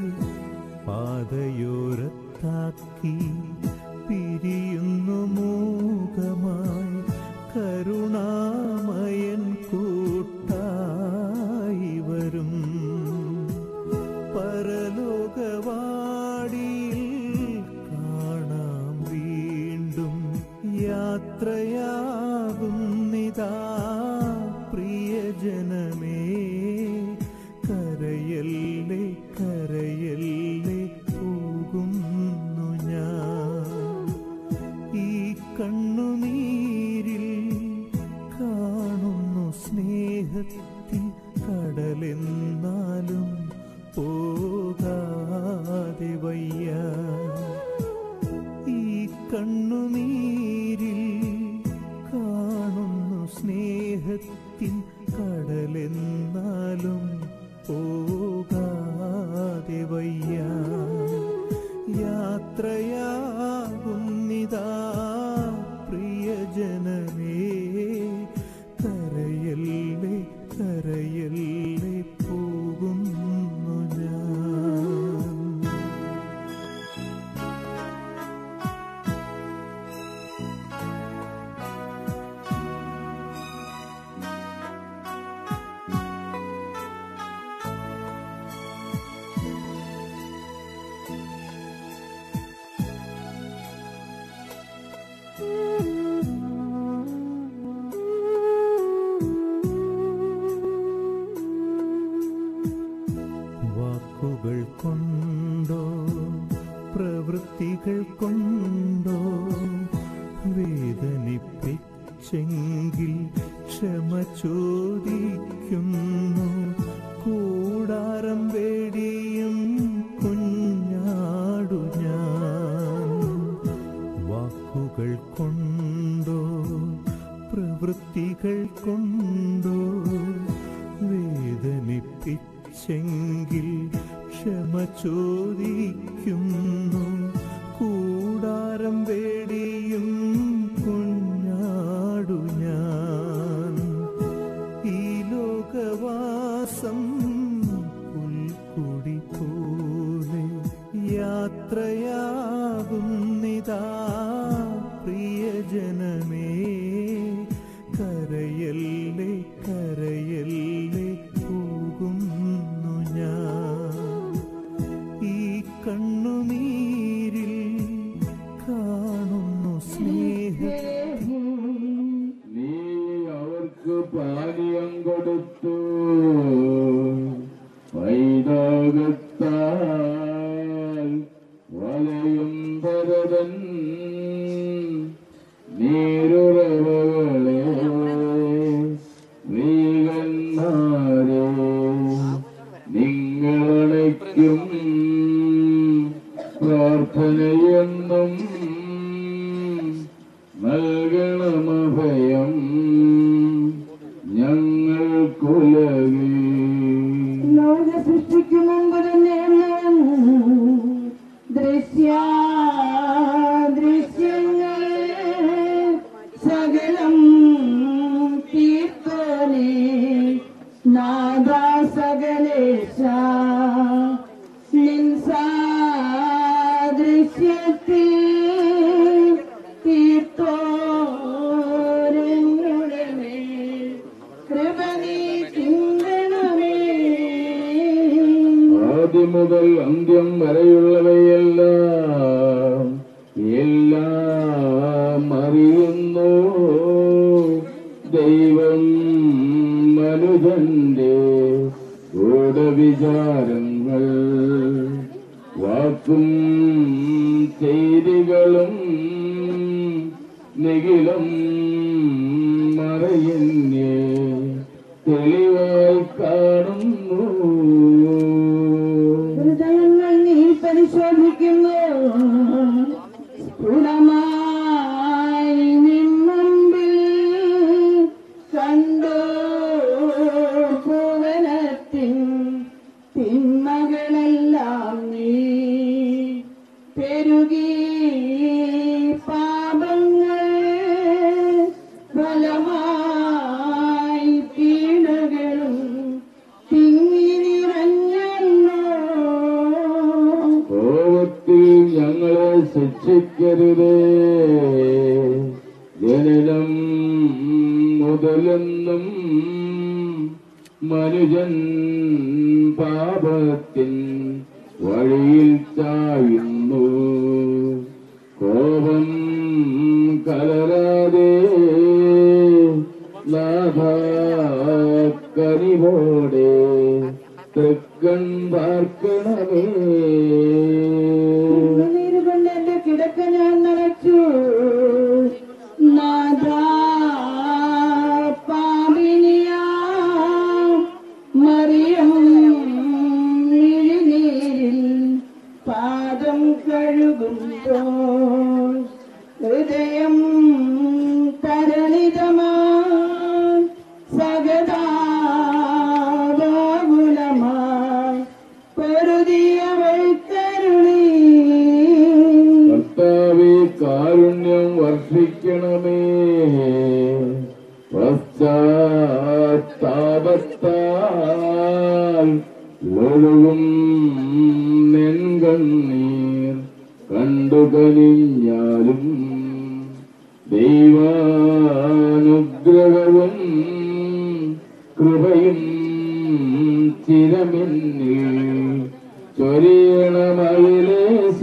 S6: പാതയോരത്താക്കി പിരിയുന്നു മൂകമായി കരുണാമയൻ കൂട്ടായി വരും പരലോകവാടിയിൽ കാണാം വീണ്ടും യാത്രയാകുന്നിതാ പ്രിയജനമേ കരയല്ലേ കരയല്ലേ പോകുന്നു ഞാൻ ഈ കണ്ണുനീരിൽ കാണുന്നു സ്നേഹത്തിൻ കടലെന്നാലും പോകാതെ വയ്യ ഈ കണ്ണുനീരിൽ കാണുന്നു സ്നേഹ സ്നേഹത്തിൻ കടലെന്നാലും പോകാതെ വയ്യ യാത്രയാകുന്നിതാ പ്രിയജനമേ കരയല്ലേ കരയല്ലേ പോകുന്നു ഞാൻ വാക്കുകൾ കൊണ്ടോ പ്രവൃത്തികൾ കൊണ്ടോ വേദനിപ്പിച്ചെങ്കിൽ ക്ഷമ ചോദിക്കുന്നു കൂടാരം വേടിയും കുഞ്ഞാടു ഞാൻ വാക്കുകൾ കൊണ്ടോ പ്രവൃത്തികൾ കൊണ്ടോ വേദനിപ്പിച്ചെങ്കിൽ ക്ഷമ ചോദിക്കുന്നു കൂടാരം വേടിയും കുഞ്ഞാടു ഞാൻ ഈ ലോകവാസം പുൽക്കുടി പോലെ യാത്രയാകുന്നിതാ പ്രിയജനമേ കരയല്ലേ കരയല്ലേ പോകുന്നു ഞാൻ ഈ കണ്ണുനീരിൽ കാണുന്നു സ്നേഹം
S7: നീ അവർക്ക് പാനീയം കൊടുത്തു വൈദാകത്താൽ വലയും ഭരതൻ നീരുറവകളെ നീകന്മാരെ നിങ്ങളണയ്ക്കും പ്രാർത്ഥനയെന്നും നൽകണമഭയം ഞങ്ങൾക്കുലകി
S1: ലോക സൃഷ്ടിക്കും മുമ്പ് തന്നെ ദൃശ്യ ദൃശ്യങ്ങൾ സകലം തീർത്തോനെ നാദാ സകലേശ നിൻ സാദൃശ്യത്തിൽ തീർത്തോരങ്ങളുടെ മേൽ കൃപ നീ ചിന്തണമേ
S7: ആദ്യം മുതൽ അന്ത്യം വരെയുള്ളവയെല്ലാം എല്ലാം അറിയുന്നു ദൈവം മനുജന്റെ ഗൂഢവിചാരങ്ങൾ വാക്കും ചെയ്തികളും നിഖിലം മറയുന്നേ തെളിവായി കാണുന്നു
S1: ഹൃദയങ്ങൾ നീ പരിശോധിക്കുന്നു സ്ഫുടമായി നിൻ മുമ്പിൽ കണ്ടു ഭുവനത്തിൻ തിന്മകളെല്ലാം നീ പെരുകി പാപങ്ങൾ ഫലമായി പീഡകളും തിങ്ങി നിറഞ്ഞല്ലോ
S7: കോപത്തിൽ ഞങ്ങളെ ശിക്ഷിക്കരുതേ ജനനം മുതലെന്നും മനുജൻ പാപത്തിൻ വഴിയിൽ ചായുന്നു കോപം കലരാതെ ലാഭക്കരിവോടെ തൃക്കൺ പാർക്കണമേ
S1: കണ്ണുനീര് കൊണ്ട് എന്റെ കിടക്ക ഞാൻ നിറച്ചു നാഥാ, പാപിനിയാ മറിയം മിഴിനീരിൽ പാദം കഴുകുമ്പോൾ ഹൃദയം തരളിതമാ സഹതാകുലമായി പൊരുതിയവൾ കരുണി
S7: കർത്താവെ കാരുണ്യം വർഷിക്കണമേ പശ്ചാത്താപത്താൽ ഒഴുകും നെൻകണ്ണീർ കണ്ടു കനിഞ്ഞാലും ദൈവാനുഗ്രഹവും കൃപയും ചിരമിന്നിൽ ചൊരിയണമയിലേശ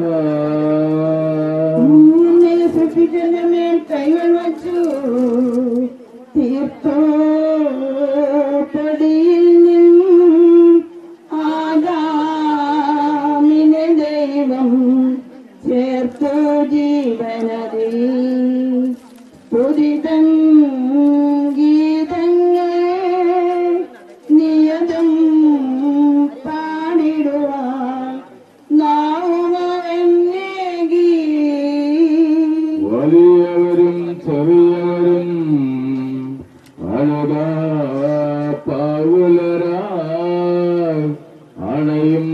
S1: നിന്നെ സൃഷ്ടിച്ചതിന്റെ മേൽ കൈകൾ വച്ചു തീർത്തോ പൊടിയിൽ നിന്നും ആദാമിനെ ദൈവം ചേർത്തു ജീവനതിൽ പുതിതം ഗീതങ്ങൾ നിയതം പാടിടുവാൻ നാവുമേകി
S7: വലിയവരും ചെറിയവരും അഴകാ പാവുലരായി അണയും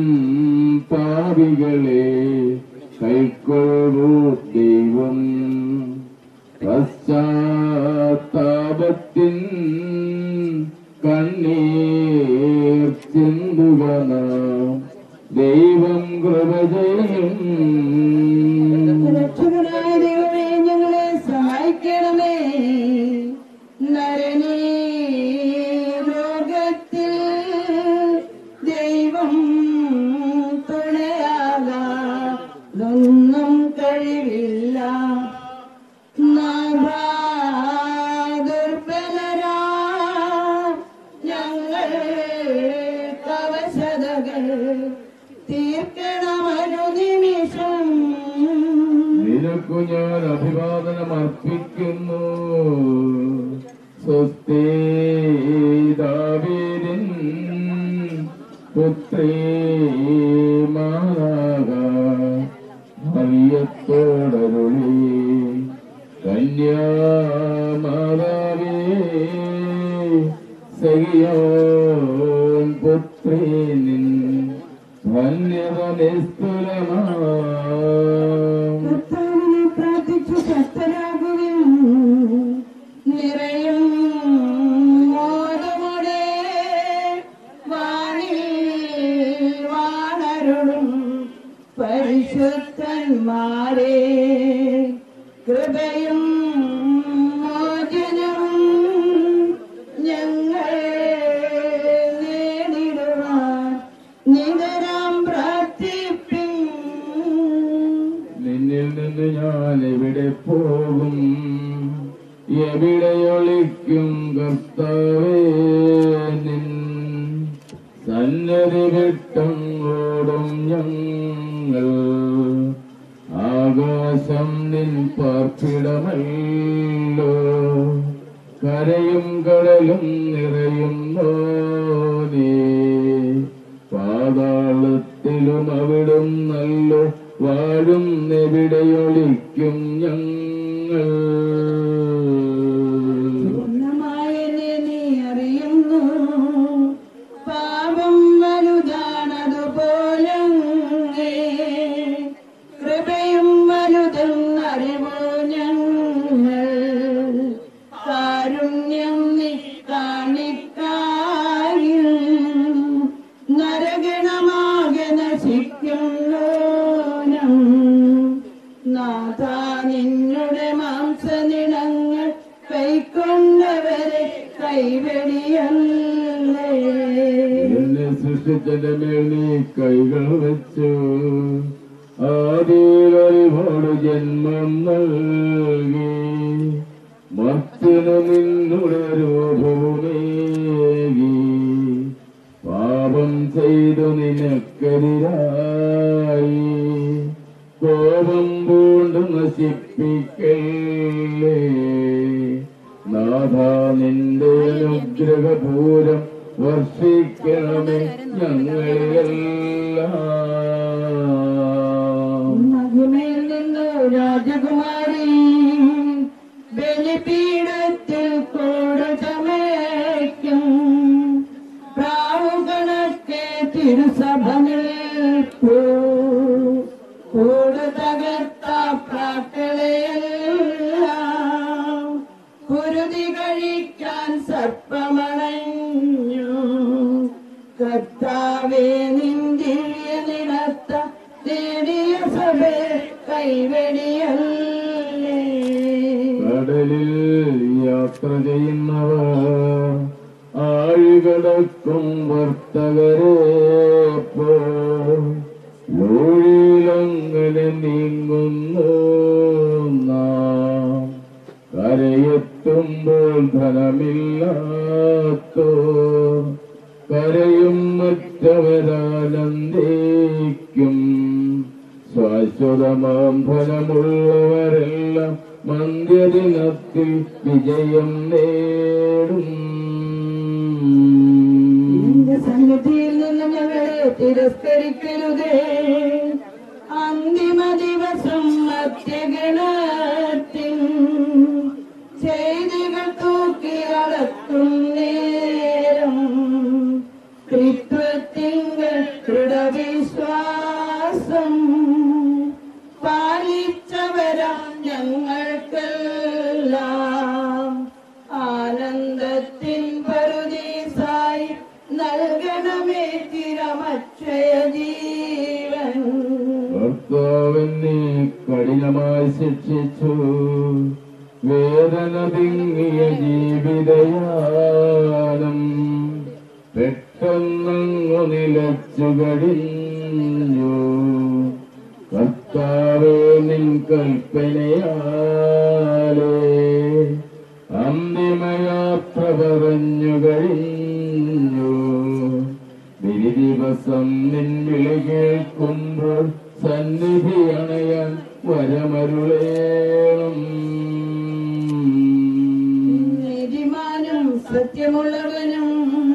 S7: പാപികളെ കൈക്കൊള്ളൂ ദൈവം പശ്ചാത്താപത്തിൻ കണ്ണീർ ചിന്തുക നാം ദൈവം കൃപ ചെയ്യും
S1: രക്ഷകനായ ദൈവമേ ഞങ്ങളെ സഹായിക്കണമേ നരനീ ലോകത്തിൽ ദൈവം തുണയാകാതൊന്നും കഴിവില്ല ദുർബലരാ ഞങ്ങൾ കവശതകൾ തീർക്കണമൊരു നിമിഷം
S7: നിനക്കു ഞാൻ അഭിവാദനം അർപ്പിക്കുന്നു സ്വസ്തി ദാവീദിൻ പുത്രീ മാതാക മറിയത്തോടരുളി കന്യാമാതാവേ സഹിയോൻ പുത്രീ നിൻ ധന്യത നിസ്തുലമാം
S1: കർത്താവിനെ പ്രാർത്ഥിച്ചു ശക്തരാകുവിൻ നിറയും മോദമുടെ വാണിൽ വാണരുളും പരിശുദ്ധന്മാരെ കൃപയും മോചനവും ഞങ്ങൾ നേടിടുവാൻ നിതരാം പ്രാർത്ഥിപ്പിൻ
S7: നിന്നിൽ നിന്ന് ഞാൻ എവിടെ പോകും എവിടെയൊളിക്കും കർത്താവേ നിൻ സന്നദ്ധി വിട്ടങ്ങോടും ഞങ്ങൾ ആകാശം നിൻ പാർപ്പിടമല്ലോ കരയും കടലും നിറയുന്നോ നീ പാതാളത്തിലും അവിടും നല്ല വാഴും എവിടെയൊളിക്കും ഞങ്ങൾ
S1: പൂർണ്ണമായെന്നെ നീ അറിയുന്നു പാപം വലുതാണതുപോലെ കൃപയും വലുതെന്നറിവോ ഞങ്ങൾ കാരുണ്യം നീ കാണിക്കായിൽ നരകണമാകെ നശിക്കുന്നോനം നാഥ നിന്നുടെ മാംസനിടങ്ങൾ കൈക്കൊണ്ടവരെ കൈവെടിയല്ലേ
S7: എന്നെ സൃഷ്ടിച്ചതിന്റെ മേൽ നീ കൈകൾ വെച്ചു ആദിയിലൊരുപാട് ജന്മം നൽകി മർത്തിനു നിന്നുടെ രൂപവുമേകി പാപം ചെയ്തു നിനക്കെതിരായി കോപം പൂണ്ട് നശിപ്പിക്കല്ലേ നാഥ നിന്റെ അനുഗ്രഹപൂരം വർഷിക്കണമേ ഞങ്ങളിലെല്ലാം
S1: മഹിമയിൽ നിന്നു രാജകുമാരി ബലിപീഠത്തിൽ കൊടുത്തമേ ദീപമണഞ്ഞു കർത്താവേ നിന്ദിയ നിടത്ത നേടിയ സഭ കൈവെടിയല്ലേ
S7: കടലിൽ യാത്ര ചെയ്യുന്നവർ ആഴികടക്കും വർത്തകരെ ലോഴിയിലങ്ങനെ നീങ്ങുന്നു നാം കരയെത്തുമ്പോൾ ധനമില്ലാത്തോ കരയും മറ്റവരാനന്ദിക്കും ശാശ്വതമാം ഫലമുള്ളവരെല്ലാം മന്ദിരദിനത്തിൽ വിജയം നേടും
S1: നിന്റെ സന്നിധിയിൽ നിന്ന് ഞങ്ങളെ തിരസ്കരിക്കരുതേ അന്തിമ ദിവസം മധ്യഗണത്തിൻ ചെയ്തികൾ തൂക്കി അളക്കും നേരം ത്രിത്വത്തിങ്കൾ ദൃഢവിശ്വാസം പാലിച്ചവരാ ഞങ്ങൾക്കെല്ലാം ആനന്ദത്തിൻ പരുദീസായി നൽകണമേ തിരമക്ഷയ ജീവൻ
S7: കർത്താവിനെ കഠിനമായി ശിക്ഷിച്ചു വേദന തിങ്ങിയ ജീവിതയാനം പെട്ടെന്നങ്ങു നിലച്ചു കഴിഞ്ഞു കർത്താവേ നിൻ കൽപ്പനയാലേ അന്തിമയാത്ര പറഞ്ഞു കഴിഞ്ഞു വിധി ദിവസം നിൻ വിളി കേൾക്കുമ്പോൾ സന്നിധി അണയാൻ വരമരുളേണം
S1: നീതിമാനും സത്യമുള്ളവനും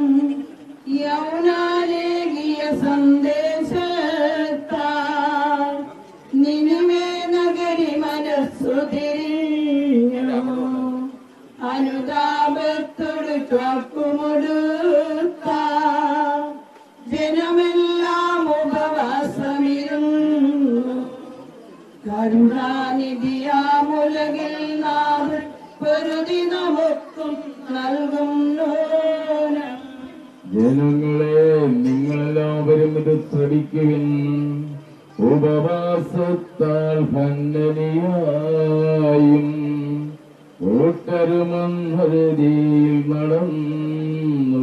S1: യൗനാലേകിയ സന്ദേശത്താൽ നിനിമേ നഗരി മനസ്സു തിരിഞ്ഞു അനുതാപത്തോട് ചോക്കുമൊടുത്ത ജനമെല്ലാം ഉപവാസമിരുന്നു കരുണാനിധിയാമുലകിൽ നാം പൊരുതി നമുക്കും നൽകും നൂനം
S7: ജനങ്ങളെ നിങ്ങളെല്ലാവരും ഇത് ശ്രമിക്കുവിൻ ഉപവാസത്താൽ ഭംഗനിയായും കൂട്ടരുമന്ധരതിയിൽ നടന്നു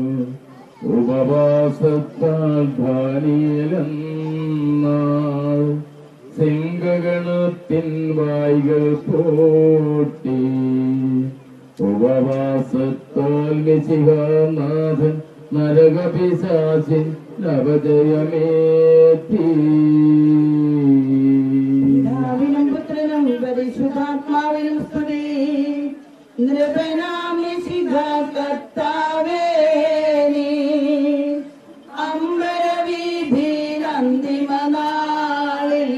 S7: ഉപവാസത്താൽ ധാനിയലെന്നാൾ സിംഹഗണത്തിൻ വായ്കൾ പൂട്ടി ഉപവാസത്താൽ വിശിഹാനാഥൻ നരകപിശാചിൻ നവജയമേറ്റി
S1: പിതാവിനും പുത്രനും പരിശുദ്ധാത്മാവിനും സ്തുതി നൃപനാമിശിഖ കർത്താവേ നീ അമ്പരവീതിയിൽ അന്തിമ നാളിൽ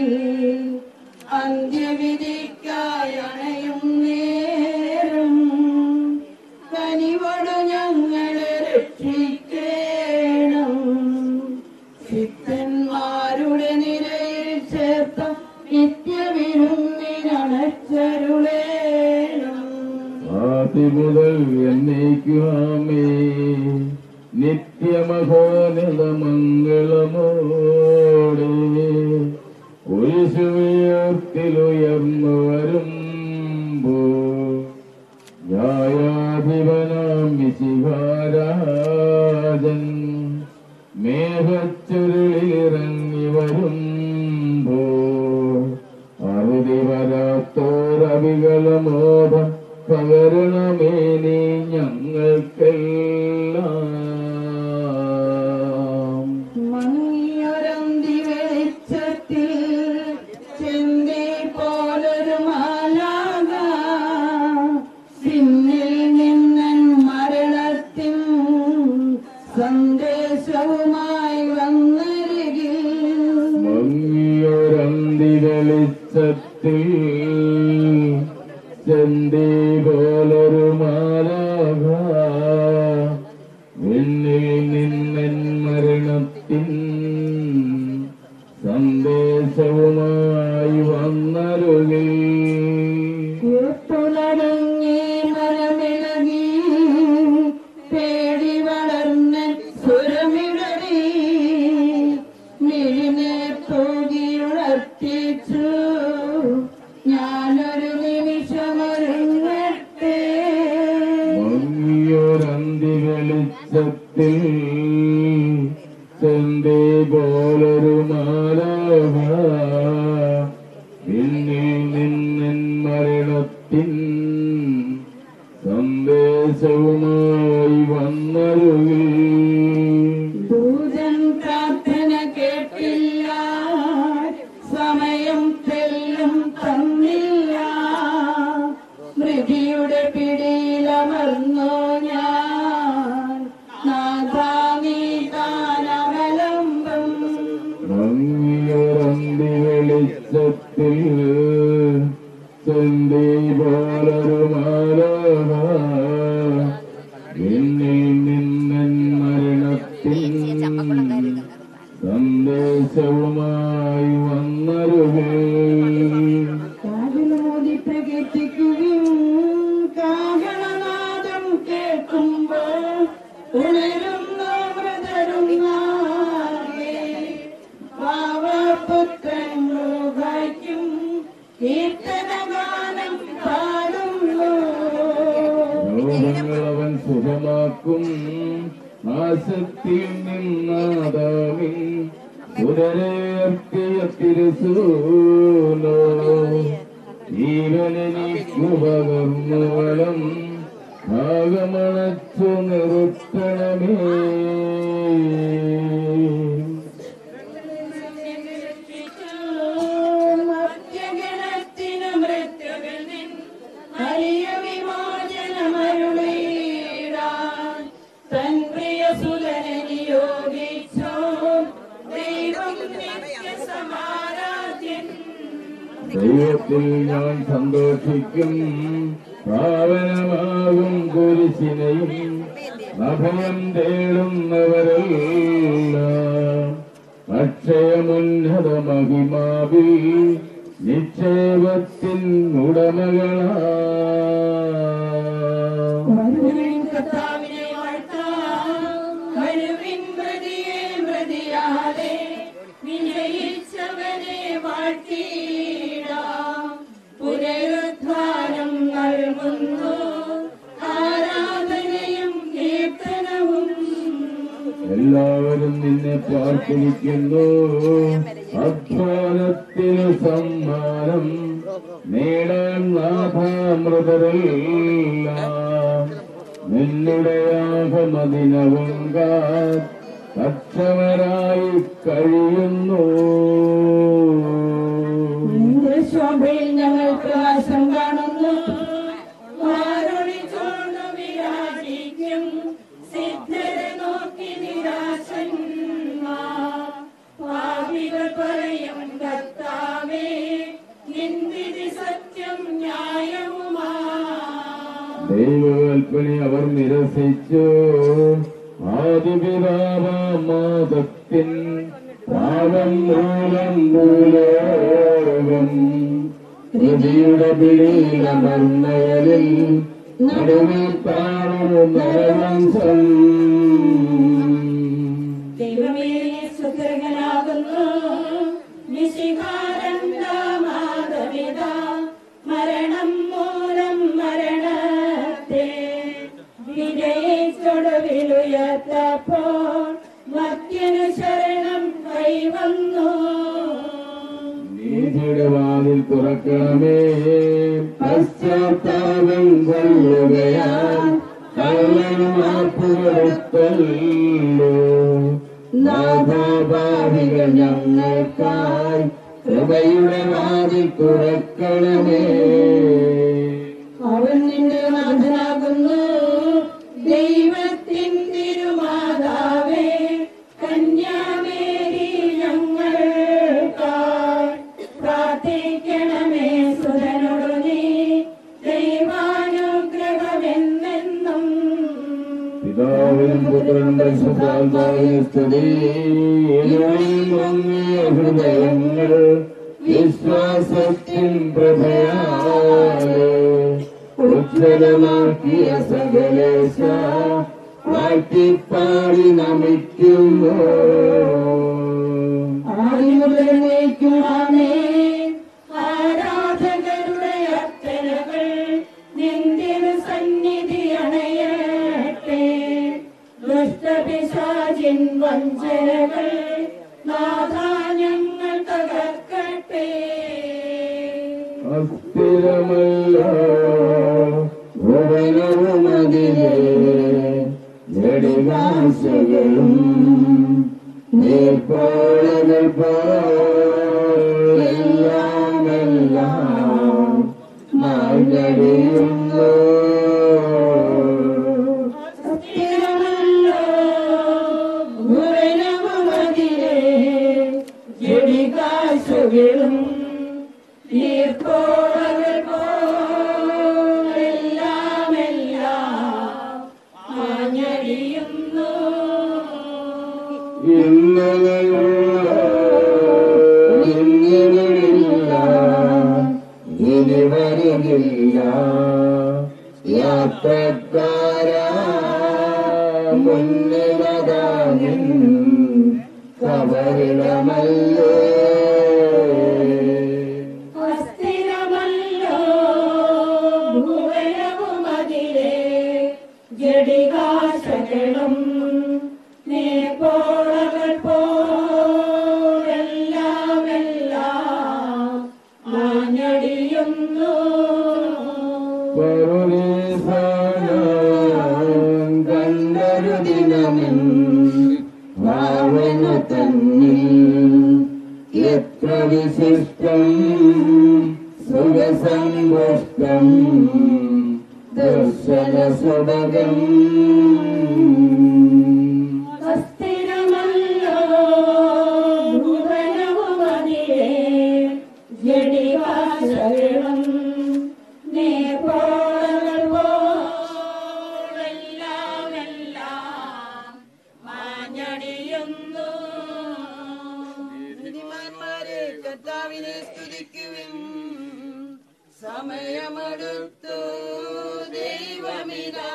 S1: അന്ത്യവിധിക്കായി അണയും നേരം കനിവോട് ഞങ്ങളെ രക്ഷിക്കേണം സിദ്ധന്മാരുടെ നിരയിൽ ചേർത്ത നിത്യവിരുന്നിനണച്ചരുളേണം
S7: ആദിമുതൽ എന്നേക്കുമാമേ നിത്യമഹോനത മംഗളമോടെ കുരിശുയർത്തിലുയർന്നു വരുമ്പോ ന്യായാധിപനാം വിശിഹാരാജൻ മേഘച്ചുരുളിറങ്ങി വരുമ്പോ അറുതി വരാത്തോരവികളമോദം പകരണമേ നീ ഞങ്ങൾക്കെല്ലാം
S1: മങ്ങിയൊരന്തി വെളിച്ചത്തിൽ ചെന്തി പോലൊരു മാലാക പിന്നിൽ നിന്നൻ മരണത്തിൻ സന്ദേശവുമായി വന്നരികിൽ
S7: മങ്ങിയൊരന്തി വെളിച്ചത്തിൽ ചെന്തി പോലൊരു മാലാക വെളിച്ചത്തിൽ ചെന്തി പോലൊരു മാലാഭ പിന്നിൽ നിന്നൻ മരണത്തിൻ സന്ദേശവുമായി വന്നരുകിൽ
S1: ദൂതൻ പ്രാർത്ഥന കേട്ടില്ല സമയം തെല്ലും തന്നില്ല മൃതിയുടെ പിടിയിലമർന്നു ഞാൻ നാഥാനീതാനവലംബം
S7: ഭംഗിയൊരന്തി വെളിച്ചത്തിൽ ചെന്തി പോലൊരു മാലാഭ പിന്നിൽ നിന്നൻ മരണത്തിൻ സന്ദേശവുമായി വന്നരുകേ
S1: കാതിലോതി പ്രകീർത്തിക്കുകയും കാഹളനാദം കേൾക്കുമ്പോൾ ഉണരുന്ന മൃതരുന്നാകെ പാവപുത്രൻ ലോകായ്ക്കും കീർത്തനഗാനം പാടുന്നു
S7: രോഗങ്ങളവൻ സുഖമാക്കും നാശത്തിൽ നിന്നാദാമിൻ സുരരേർത്തിയ തിരുസൂലോ ജീവനെനിക്കു പകർന്നു വളം ഭാഗമണച്ചു നിർത്തണമേ
S1: മധ്യഗണത്തിനു മൃത്യുവിൽ നിൻ ഹരിയ വിമോചനമരുളീടാൻ തൻ പ്രിയ സുതനെ നിയോഗിച്ചോ ദൈവം നിത്യസമാരാധ്യൻ
S7: ദൈവത്തിൽ ഞാൻ സന്തോഷിക്കും പാവനമാകും കുരിശിനെയും അഭയം തേടുന്നവരെല്ലാം അക്ഷയമുന്നത മഹിമാവിൽ നിക്ഷേപത്തിൻ ഉടമകളാ
S1: വരുവിൻ കർത്താവിനെ വാഴ്ത്താം വരുവിൻ മൃതിയെ മൃതിയാലെ വിജയിച്ചവനെ വാഴ്ത്തിയിടാം പുനരുദ്ധാനം നൽകുന്നു ആരാധനയും കീർത്തനവും
S7: എല്ലാവരും നിന്നെ പ്രാർത്ഥിക്കുന്നു അധ്വാനത്തിന് സമ്മാനം നേടാൻ നാഥാമൃതരെല്ലാം നിന്നുടെ ആഗമദിനവും കക്ഷമരായി കഴിയുന്നു
S1: നിന്റെ ശോഭയിൽ ഞങ്ങൾ പ്രകാശം കാണുന്നു മാറുണിച്ചോണ്ടു വിരാജിക്കും സിദ്ധരെ നോക്കി നിരാശന്മാർ പാപികൾ പറയും കർത്താവേ നിന്ദിതി സത്യം ന്യായവുമാ
S7: ദൈവകൽപ്പനി അവർ നിരസിച്ചു ആദിപിതാവാമാതത്തിൻ പാപം മൂലം ഭൂലോകം ഹൃതിയുടെ പിടിയിലമർന്നവരിൽ നടുവിൽ താണു നരവംശം
S1: ദൈവമേ സുതൃകനാകുന്നു നിശികാരന്ദമാതവിത മരണം മൂലം മരണത്തെ വിജയിച്ചൊടുവിലുയർത്തപ്പോൾ മത്യനു ശരണം കൈവന്നു
S7: നീതിയുടെ വാതിൽ തുറക്കണമേ പശ്ചാത്താപം കൊള്ളുകയാൽ കള്ളമാർപ്പുകൊടുത്തല്ലോ നാഥാഭാവികൾ ഞങ്ങൾക്കായി കൃപയുടെ വാതിൽ തുറക്കണമേ
S1: അവൻ നിന്റെ നാഥനാകുന്നു ദൈവത്തിൻ തിരുമാതാവേ കന്യാമേരി ഞങ്ങൾക്കായി പ്രാർത്ഥിക്കണമേ സുരനോടു നീ ദൈവാനുഗ്രഹമെന്നെന്നും
S7: പിതാവിനും പുത്രനും പരിശുദ്ധാത്മാവിനും സ്തുതി ഇരുളിൽ മങ്ങിയ ഹൃദയങ്ങൾ വിശ്വാസത്തിൻ പ്രഭയാലെ ഉജ്ജ്വലമാക്കിയ സകലേശ വാഴ്ത്തിപ്പാടി നമിക്കുന്നു
S1: ആദിമുതലേക്കും ആമേൻ ആരാധകരുടെ അർച്ചനകൾ നിന്ദിന സന്നിധി അണയട്ടെ ദുഷ്ടപിശാചിൻ വഞ്ചനകൾ നാഥാ ഞങ്ങൾ തകർക്കട്ടെ
S7: അസ്ഥിരമല്ലോ ഭുവനവുമതിലെ നെടുകാശകളും നീർപ്പോളകൾ പോലെല്ലാം എല്ലാം മാഞ്ഞടിയുന്നു
S1: സ്ഥിരമല്ലോ ഭുവനവുമതിലെ ജടികാശുകളും നീർക്കോളകൾ പോലെല്ലാം എല്ലാം ആഞ്ഞടിയുന്നു
S7: ഇന്നലെയുള്ള ഇന്നിവിടില്ല ഇനി വരികില്ല യാത്രക്കാരാ മുന്നിലതാനിൻ കബറിടമല്ലേ
S1: അസ്ഥിരമല്ലോ ഭുവനവുമതിലെ ജടികാശകളും നേപ്പോളകൾ പോലെല്ലാം എല്ലാം ആഞ്ഞടിയുന്നു
S7: പറുദീസാനം കണ്ടൊരു ദിനമെൻ ഭാവന തന്നിൽ എത്ര വിശിഷ്ടം സുഖസമ്പുഷ്ടം ദർശന സുഭഗം
S1: അസ്ഥിരമല്ലോ ഭുവനവുമതിലെ ജടികാശകളും നേപ്പോളകൾ പോലെല്ലാം എല്ലാം മാഞ്ഞടിയുന്നു
S8: നീതിമാന്മാരെ കർത്താവിനെ സ്തുതിക്കുവിൻ സമയമടുത്തു ദൈവമിതാ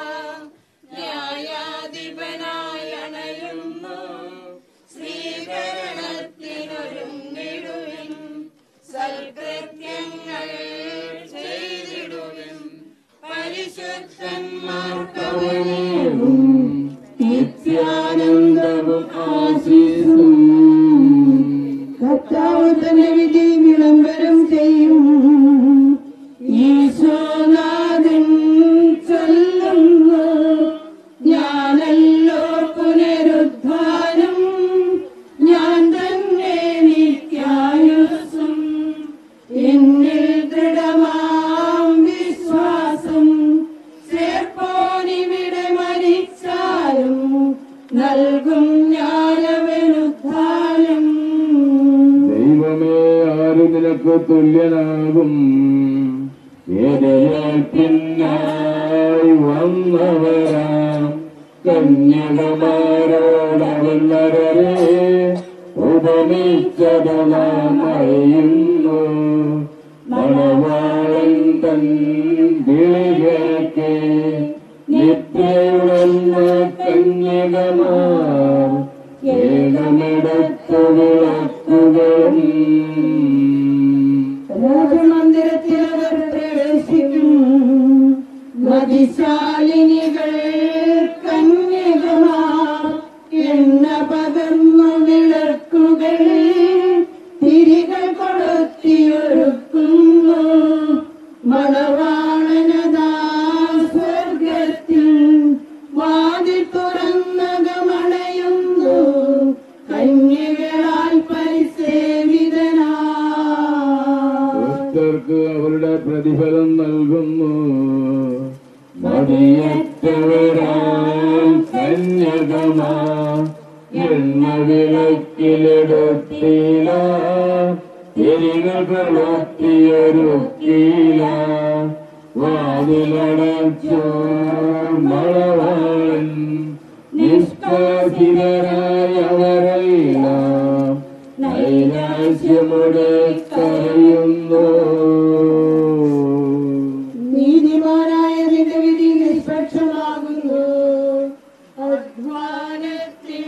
S8: ന്യായാധിപനായി അണയുന്നു സ്വീകരണത്തിനൊരുങ്ങിടുവിൻ സൽകൃത്യങ്ങൾ ചെയ്തിടുവിൻ പരിശുദ്ധന്മാർക്കവനേകും
S7: നിത്യാനന്ദവും ആശീസും
S1: കർത്താവ് തന്നെ വിധി വിളംബരം ചെയ്യും ഈശോനാഥൻ ചൊല്ലുന്നു ഞാനല്ലോ പുനരുദ്ധാനം ഞാൻ തന്നെ നിത്യായുസ്സും എന്നിൽ ദൃഢമാം വിശ്വാസം ചേർപ്പോനിവിടെ മരിച്ചാലും നൽകും ജ്ഞാനവനുദ്ധാനം
S7: ദൈവമേ ആര് നിനക്ക് തുല്യനാകും പിന്നായി വന്നവരാ കന്യകമാരോടവൻ നരരെ ഉപമിച്ചതു നാം അറിയുന്നു മണവാളൻ തൻ വിളികേക്ക് നിത്യയുടന്ന കന്യകമാർ ഏകമിടത്തു വിളക്കുകളും
S1: രാജമന്ദിരത്തിൽ അവർ പ്രവേശിക്കും മതിശാലിനികൾ കന്യകമാർ എണ്ണ പകർന്നു വിളക്കുകൾ തിരികൾ കൊളുത്തിയൊരുക്കുന്നു മണവാളനതാ സ്വർഗത്തിൽ വാതിൽ തുറന്നകമണയുന്നു കന്യകളാൽ പരിസേവിതനാ
S7: ദുഷ്ടർക്ക് അവരുടെ പ്രതിഫലം നൽകുന്നു മതിയറ്റവരാം കന്യകമാ എണ്ണ വിളക്കിലെടുത്തില്ല തിരികൾ കൊളുത്തിയൊരുക്കില്ല വാതിലടച്ചു മളവാളൻ നിഷ്കാസിതരായവരെല്ലാം നൈരാശ്യമുടെ കരയുന്നു
S1: നീതിമാനായ നിന്റെ വിധി നിഷ്പക്ഷമാകുന്നു അധ്വാനത്തിൽ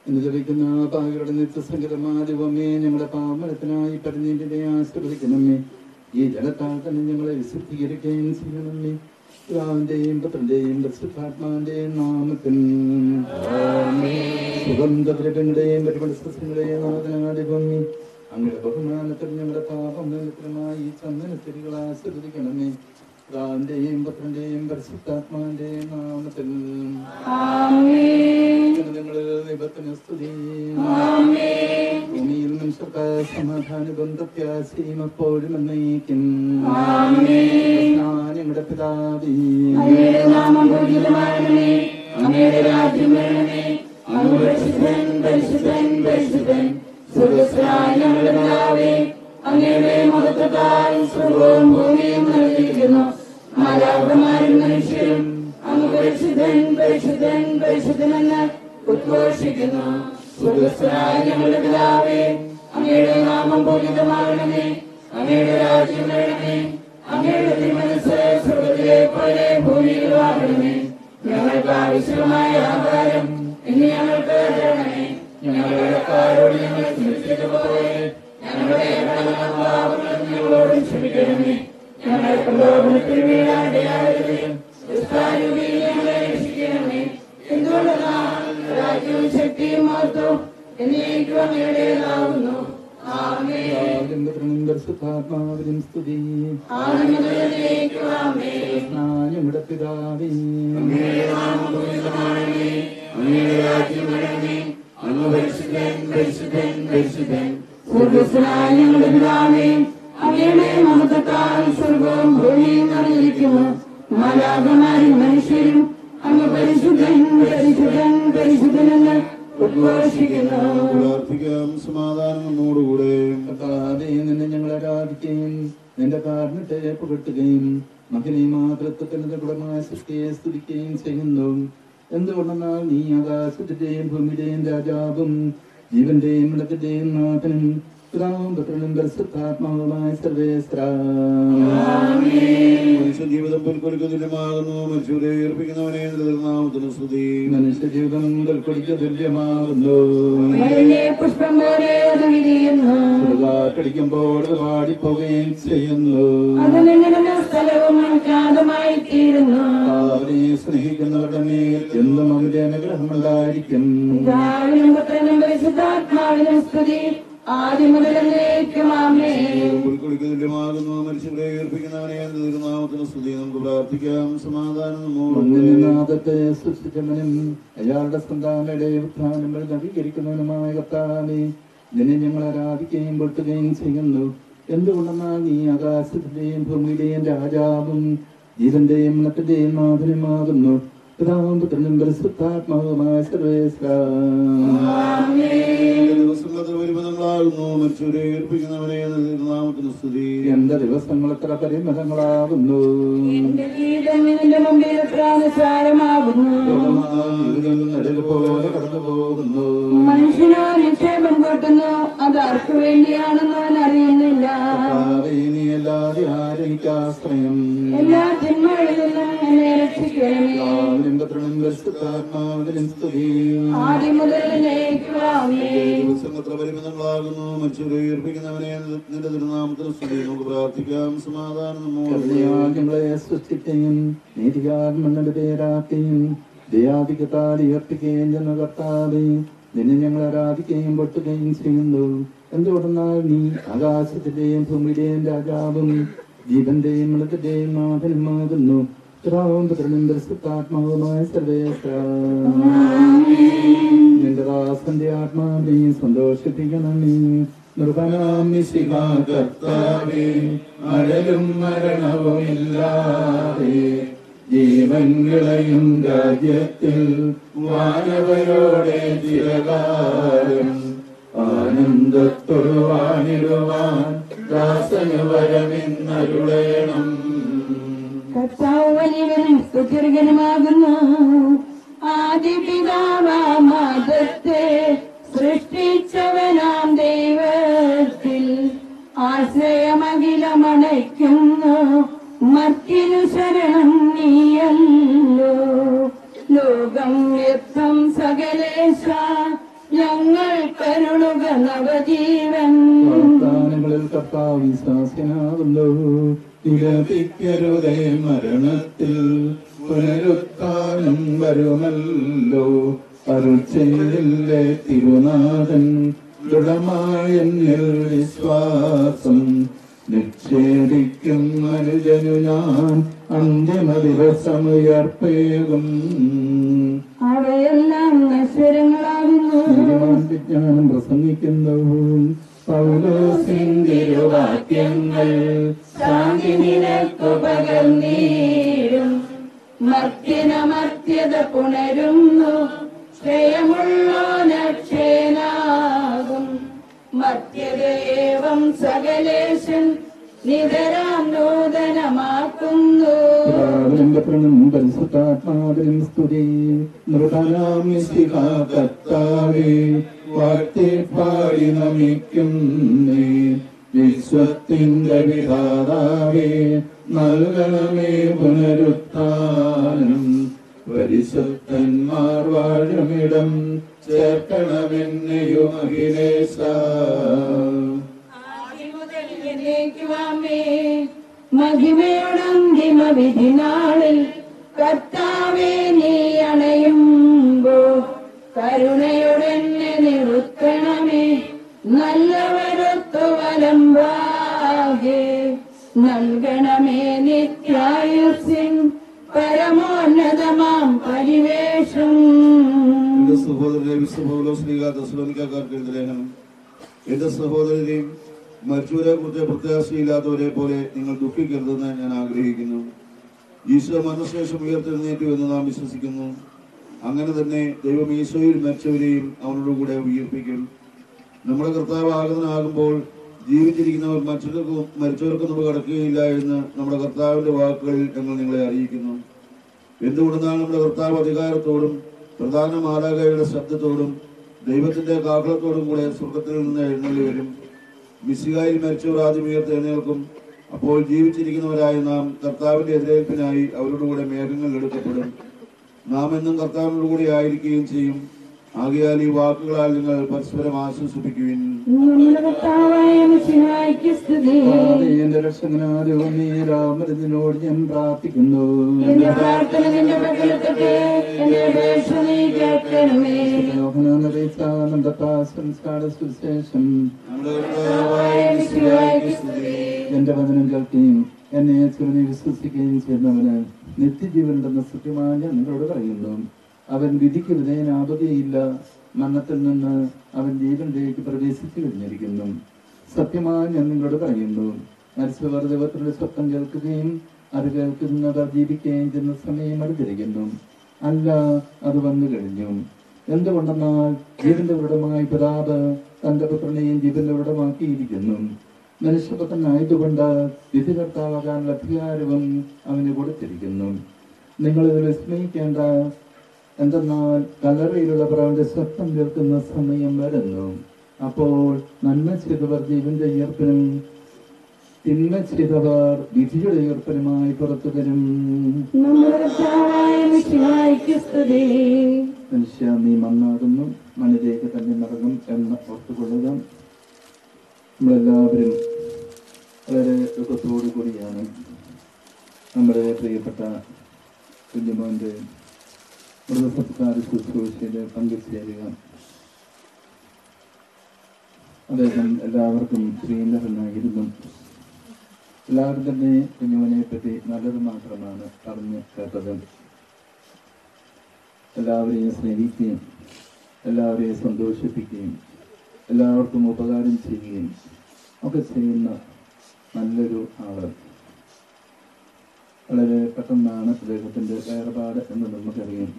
S9: ഇന്ന് ലഭിക്കുന്ന പാകരുടെ നിത്യസംഗതമാദിവമേ ഞങ്ങളുടെ പാവനത്തിനായി പരിനീതിനെ ആശ്രവദിക്കണമേ ഈ ജലത്താൽ തന്നെ ഞങ്ങളെ വിശുദ്ധീകരിക്കുകയും ചെയ്യണമേ പിതാവിന്റെയും പുത്രന്റെയും പരിശുദ്ധാത്മാവിന്റെയും നാമത്തിൽ സുഗന്ധദ്രവ്യങ്ങളുടെയും പരിമളസസ്യങ്ങളുടെയും നാഥനാദിവമേ അങ്ങയുടെ ബഹുമാനത്തിൽ ഞങ്ങളുടെ പാപമനത്തിലുമായി ഈ ചന്ദനത്തിരികൾ ആശ്രവദിക്കണമേ പിതാവിന്റെയും പുത്രന്റെയും പരിശുദ്ധാത്മാവിന്റെയും നാമത്തിൽ ജനതങ്ങളിൽ ദൈവത്തിന് സ്തുതി ഭൂമിയിൽ മനുഷ്യർക്ക് സമാധാന ബന്ധത്യാശയും എപ്പോഴും എന്നേക്കും ഞങ്ങളുടെ പിതാവേ
S1: അങ്ങയുടെ നാമം പൂജിതമാകണമേ അങ്ങയുടെ രാജ്യം വരണമേ അങ്ങ് പരിശുദ്ധൻ പരിശുദ്ധൻ പരിശുദ്ധൻ സ്വർഗസ്വനായ ഞങ്ങളുടെ പിതാവേ അങ്ങയുടെ മഹത്വത്താൽ സ്വർഗവും ഭൂമിയും നിറഞ്ഞിരിക്കുന്നു മാലാപമാരും മനുഷ്യരും അങ്ങ് പരിശുദ്ധൻ പരിശുദ്ധൻ പരിശുദ്ധനെന്ന് ഉദ്ഘോഷിക്കുന്നു സ്വർഗസ്വനായ ഞങ്ങളുടെ പിതാവേ അങ്ങയുടെ നാമം പൂജിതമാകണമേ അങ്ങയുടെ രാജ്യം വരണമേ അങ്ങയുടെ തിരുമനസ് സ്വർഗത്തിലെ പോലെ ഭൂമിയിലും ആകണമേ ഞങ്ങൾക്ക് ആവശ്യമായ ആഹാരം ഇനി ഞങ്ങൾക്ക് തരണമേ ഞങ്ങളുടെ കാരോട് ഞങ്ങൾ ക്ഷമിച്ചതുപോലെ ഞങ്ങളുടെ പാപങ്ങളും ഞങ്ങളോട് ക്ഷമിക്കണമേ ഞങ്ങൾ പ്രലോഭനത്തിൽ വീഴാതെയാകരുതേ ദുഷ്ടാരൂപിയിൽ ഞങ്ങളെ രക്ഷിക്കണമേ എന്തുകൊണ്ടെന്നാൽ രാജ്യവും ശക്തിയും മഹത്വവും എന്നേക്കും അങ്ങയുടേതാവുന്നു ആമേ
S9: പിതാവിനും പുത്രനും പരിശുദ്ധാത്മാവിനും സ്തുതി
S1: ആനന്ദത്തിലേക്ക് ആമേ
S9: ഞങ്ങളുടെ പിതാവേ
S1: അങ്ങയുടെ നാമം പൂജിതമാകണമേ അങ്ങയുടെ രാജ്യം വരണമേ അങ്ങ് പരിശുദ്ധൻ പരിശുദ്ധൻ പരിശുദ്ധൻ സ്വർഗസ്വനായ ഞങ്ങളുടെ പിതാവേ അങ്ങയുടെ മഹത്വത്താൽ സ്വർഗവും ഭൂമിയും നിറഞ്ഞിരിക്കുന്നു മാലാകമാരും മനുഷ്യരും അങ്ങ് പരിശുദ്ധൻ പരിശുദ്ധൻ പരിശുദ്ധനെന്ന് ഉദ്ഘോഷിക്കുന്നു
S10: പ്രാർത്ഥിക്കാം സമാധാനം നമ്മോടുകൂടെ
S9: കർത്താവേ നിന്നെ ഞങ്ങൾ ആരാധിക്കുകയും നിന്റെ കാരണത്തെ പുകട്ടുകയും മകനെ മാതൃത്വത്തിന് ഗുണമായ സൃഷ്ടിയെ സ്തുതിക്കുകയും ചെയ്യുന്നു എന്തുകൊണ്ടെന്നാൽ നീ ആകാശത്തിന്റെയും ഭൂമിയുടെയും രാജാവും ജീവന്റെയും ഇളത്തിന്റെയും നാഥനും പിതാവും പുത്രനും പരിശുദ്ധാത്മാവുമായ സർവേശ്വര
S10: മനുഷ്യ ജീവിതം പുൽക്കൊലിക്ക് തുല്യമാകുന്നു മനുഷ്യരെ ഏർപ്പിക്കുന്നവനെ നാമത്തിന് സ്തുതി
S9: മനുഷ്യ ജീവിതം കൊടിക്ക് തുല്യമാകുന്നു
S1: മലിനെ പുഷ്പം പോലെ അത് വിരിയുന്നു
S9: കാറ്റടിക്കുമ്പോൾ പാടിപ്പോവുകയും ചെയ്യുന്നു
S1: അത് നിങ്ങളുടെ സ്ഥലവും അജ്ഞാതമായി തീരുന്നു
S9: അവനെ സ്നേഹിക്കുന്നവരുടെ മേൽ എന്നും അവന്റെ അനുഗ്രഹമുണ്ടായിരിക്കും
S1: പിതാവിനും പുത്രനും പരിശുദ്ധാത്മാവിനും സ്തുതി ആദ്യം മുതൽ എന്നേക്കും ആമേ
S10: പുൽക്കൊലിക്ക് തുല്യമാകുന്നു മനുഷ്യരെ ഏർപ്പിക്കുന്നവനെ നാമത്തിന് സ്തുതി നമുക്ക് പ്രാർത്ഥിക്കാം സമാധാനം നമ്മോടുകൂടെ
S9: മണ്ണിനാഥത്തെ സൃഷ്ടിച്ചവനും അയാളുടെ സന്താനയുടെ ഉത്ഥാനങ്ങൾ നവീകരിക്കുന്നവനുമായ കർത്താവെ നിന്നെ ഞങ്ങൾ ആരാധിക്കുകയും പൊട്ടുകയും ചെയ്യുന്നു എന്തുകൊണ്ടെന്നാൽ നീ ആകാശത്തിന്റെയും ഭൂമിയുടെയും രാജാവും ജീവന്റെയും മണത്തിന്റെയും നാഥനുമാകുന്നു പിതാവും പുത്രനും പരിശുദ്ധാത്മാവുമായ സർവേശ്വര
S10: ദിവസങ്ങൾ പരിമിതങ്ങളാകുന്നു മനുഷ്യരെ ഏർപ്പിക്കുന്നവനെ നാമത്തിന് സ്തുതി
S9: എന്റെ ദിവസങ്ങൾ എത്ര പരിമിതങ്ങളാകുന്നു
S1: എന്റെ ഗീതം നിന്റെ മുമ്പിൽ എത്ര നിസ്സാരമാകുന്നു
S9: നെടുക പോലെ കടന്നു പോകുന്നു
S1: മനുഷ്യനോ നിക്ഷേപം കൂട്ടുന്നു അത് ആർക്കു വേണ്ടിയാണെന്ന് അവൻ അറിയുന്നില്ല
S9: കർത്താവേ, നീ അല്ലാതെ ആരെനിക്കാശ്രയം
S1: എല്ലാ ജന്മങ്ങളിൽ നിന്നും എന്നെ രക്ഷിക്കണമേ
S9: പിതാവിനും പുത്രനും പരിശുദ്ധാത്മാവിനും സ്തുതി
S1: ആദ്യം മുതൽ എന്നേക്കും ആമേ
S10: ദിവസങ്ങൾ എത്ര പരിമിതങ്ങളാകുന്നു മനുഷ്യരെ ഏർപ്പിക്കുന്നവനെ നിന്റെ തിരുനാമത്തിന് സ്തുതി നമുക്ക് പ്രാർത്ഥിക്കാം സമാധാനം നമ്മോടുകൂടെ
S9: കരുണയാൽ ഞങ്ങളെ സൃഷ്ടിക്കുകയും നീതിയാൽ മണ്ണിന്റെ പേരാക്കുകയും ദയാധികത്താൽ ഉയർത്തുകയും ചെന്ന കർത്താവെ നിന്നെ ഞങ്ങൾ ആരാധിക്കുകയും പൊട്ടുകയും ചെയ്യുന്നു എന്തുകൊണ്ടെന്നാൽ നീ ആകാശത്തിന്റെയും ഭൂമിയുടെയും രാജാവും ജീവന്റെയും മൃതന്റെയും നാഥനുമാകുന്നു പിതാവും പുത്രനും പരിശുദ്ധാത്മാവുമായ സർവേശ്വര നിന്റെ ദാസന്റെ ആത്മാവിനെ സന്തോഷിപ്പിക്കണമേ നിർഭനാമിശിക കർത്താവേ അഴലും മരണവുമില്ലാതെ ജീവൻ വിളയും രാജ്യത്തിൽ വാനവരോടെ ചിരകാലം ആനന്ദത്തോടു വാണിടുവാൻ ദാസന് വരമെന്നരുളേണം
S1: കർത്താവ് വലിയവനും സുദീർഘനുമാകുന്നു ആദ്യ പിതാവാമതത്തെ സൃഷ്ടിച്ചവനാം ദൈവത്തിൽ ആശ്രയമഖിലമണയ്ക്കുന്നു മർത്തിനു ശരണം നീയല്ലോ ലോകം വ്യക്തം സകലേശ നവജീവൻ
S9: വാഗ്ദാനങ്ങളിൽ കർത്താവ് വിശ്വാസനാകുന്നു വിലപിക്കരുതേ മരണത്തിൽ പുനരുത്ഥാനം വരുമല്ലോ അരുച്ചയിലെ തിരുനാഥൻ ദൃഢമായ എന്നിൽ വിശ്വാസം നിക്ഷേപിക്കും അനുജനു ഞാൻ അന്തിമ ദിവസമുയർപ്പേകും
S1: അവയെല്ലാം നശ്വരങ്ങളാകുന്നു
S9: നീതിമാൻ വിജ്ഞാനം പ്രസംഗിക്കുന്നു പൗലോസിന്റെ വാക്യങ്ങൾ
S1: ശാന്തി നിനക്കു പകർന്നീരും മർത്യനമർത്യത പുണരുന്നു ശ്രേയമുള്ളോ നക്ഷേനാകും മർത്യതയേവം സകലേശൻ നിതരാം നൂതനമാക്കുന്നു
S9: പിതാവിനും പരിശുദ്ധാത്മാവിനും സ്തുതി നൃതനാം മിശിഹ കർത്താവേ വാഴ്ത്തി പാടി നമിക്കുന്നേ വിശ്വത്തിന്റെ വിധാതാവേ നൽകണമേ പുനരുത്ഥാനം പരിശുദ്ധന്മാർ വാഴുമിടം ചേർക്കണമെന്നെയും അഖിലേശ
S1: എന്നേക്കുമാമേ മഹിമയുടന്തിമ വിധിനാളിൽ കർത്താവേ നീ അണയുമ്പോ കരുണയുടെന്നെ നിറുത്തണമേ നല്ലവരൊത്തു വലമ്പാകെ നൽകണമേ നിത്യായുസിൻ പരമോന്നതമാം പരിവേഷം
S10: എന്റെ സഹോദരരെ വിശ്വപൗലോ ശ്രീക ദസ്ലോനിക്കാർക്ക് എഴുതിയ ലേഖനം എന്റെ സഹോദരരെയും മരിച്ചവരെ കുറിച്ച് പ്രത്യാശയില്ലാത്തവരെ പോലെ നിങ്ങൾ ദുഃഖിക്കരുതെന്ന് ഞാൻ ആഗ്രഹിക്കുന്നു ഈശോ മരണശേഷം ഉയർത്തെഴുന്നേറ്റു എന്ന് നാം വിശ്വസിക്കുന്നു അങ്ങനെ തന്നെ ദൈവം ഈശോയിൽ മരിച്ചവരെയും അവനോട് കൂടെ ഉയർപ്പിക്കും നമ്മുടെ കർത്താവ് ആഗതനാകുമ്പോൾ ജീവിച്ചിരിക്കുന്നവർ മരിച്ചവർക്കും മരിച്ചവർക്ക് നമ്മൾ കടക്കുകയില്ല എന്ന് നമ്മുടെ കർത്താവിന്റെ വാക്കുകളിൽ ഞങ്ങൾ നിങ്ങളെ അറിയിക്കുന്നു എന്തുകൊണ്ടെന്നാൽ നമ്മുടെ കർത്താവ് അധികാരത്തോടും പ്രധാന മാലാകയുടെ ശബ്ദത്തോടും ദൈവത്തിന്റെ കാഹളത്തോടും കൂടെ സ്വർഗത്തിൽ നിന്ന് എഴുന്നള്ളി വരും മിശികായിൽ മരിച്ചവർ ആദ്യം ഉയർത്തെഴുന്നേൽക്കും അപ്പോൾ ജീവിച്ചിരിക്കുന്നവരായ നാം കർത്താവിന്റെ എതിരേൽപ്പിനായി അവരുടെ കൂടെ മേഘങ്ങൾ എടുക്കപ്പെടും നാം എന്നും കർത്താവിനോട് കൂടെ ആയിരിക്കുകയും ചെയ്യും ആകയാൽ ഈ വാക്കുകളാൽ നിങ്ങൾ പരസ്പരം ആശ്വസിപ്പിക്കുവിൻ
S1: നമ്മുടെ കർത്താവായ മിശിഹായ്ക്ക് സ്തുതി
S9: എന്റെ രക്ഷകനാഥവും നീ രാമരത്തിനോട് ഞാൻ പ്രാർത്ഥിക്കുന്നു
S1: എന്റെ പ്രാർത്ഥന നിന്റെ പക്കലെത്തട്ടെ എന്റെ അപേക്ഷ നീ കേൾക്കണമേ
S9: സംസ്കാര സുവിശേഷം
S10: നമ്മുടെ കർത്താവായ മിശിഹായ്ക്ക് സ്തുതി.
S9: എന്റെ വചനം കേൾക്കുകയും എന്നെ ചെറുതി വിശ്വസിക്കുകയും ചെയ്യുന്നവന് നിത്യജീവനുണ്ടെന്ന സത്യമായി ഞാൻ നിങ്ങളോട് പറയുന്നു അവൻ വിധിക്ക് വിധേയനാവുകയില്ല മരണത്തിൽ നിന്ന് അവൻ ജീവനിലേക്ക് പ്രവേശിച്ചു കഴിഞ്ഞിരിക്കുന്നു സത്യമായി ഞാൻ നിങ്ങളോട് പറയുന്നു മരിച്ചവർ ദൈവത്തിന്റെ സ്വപ്നം കേൾക്കുകയും അത് കേൾക്കുന്നവർ ജീവിക്കുകയും ചെയ്യുന്ന സമയം അടുത്തിരിക്കുന്നു അല്ല അത് വന്നു കഴിഞ്ഞു എന്തുകൊണ്ടെന്നാൽ ജീവന്റെ ഉടമായി പിതാവ് തന്റെ പുത്രനെയും ജീവന്റെ ഉടമാക്കിയിരിക്കുന്നു മനുഷ്യപുത്രനായതുകൊണ്ട് വിധികർത്താവാകാനുള്ള അധികാരവും അവന് കൊടുത്തിരിക്കുന്നു നിങ്ങളിത് വിസ്മയിക്കേണ്ട എന്തെന്നാൽ കല്ലറയിലുള്ള പ്രാവിന്റെ ശബ്ദം കേൾക്കുന്ന സമയം വരുന്നു അപ്പോൾ നന്മ ചെയ്തവർ ജീവന്റെ ഉയർപ്പിനും തിന്മ ചെയ്തവർ വിധിയുടെ ഉയർപ്പിനുമായി പുറത്തു വരും
S1: നമ്മുടെ കർത്താവായ മിശിഹായ്ക്ക് സ്തുതി
S9: മനുഷ്യ നീ മണ്ണാകുന്നു മണ്ണിലേക്ക് തന്നെ മടങ്ങും എന്ന് ഓർത്തുകൊള്ളുക നമ്മളെല്ലാവരും വളരെ ദുഃഖത്തോടു കൂടിയാണ് നമ്മുടെ പ്രിയപ്പെട്ട കുഞ്ഞുമോൻ്റെ മൃതസംസ്കാര ശുശ്രൂഷയിൽ പങ്കുചേരുക അദ്ദേഹം എല്ലാവർക്കും ശ്രീധരനായിരുന്നു എല്ലാവരും തന്നെ കുഞ്ഞുമോനെ പറ്റി നല്ലത് മാത്രമാണ് പറഞ്ഞു കേട്ടത് എല്ലാവരെയും സ്നേഹിക്കുകയും എല്ലാവരെയും സന്തോഷിപ്പിക്കുകയും എല്ലാവർക്കും ഉപകാരം ചെയ്യുകയും ഒക്കെ ചെയ്യുന്ന നല്ലൊരു ആള് വളരെ പെട്ടെന്നാണ് അദ്ദേഹത്തിന്റെ വേർപാട് എന്ന് നമുക്കറിയാം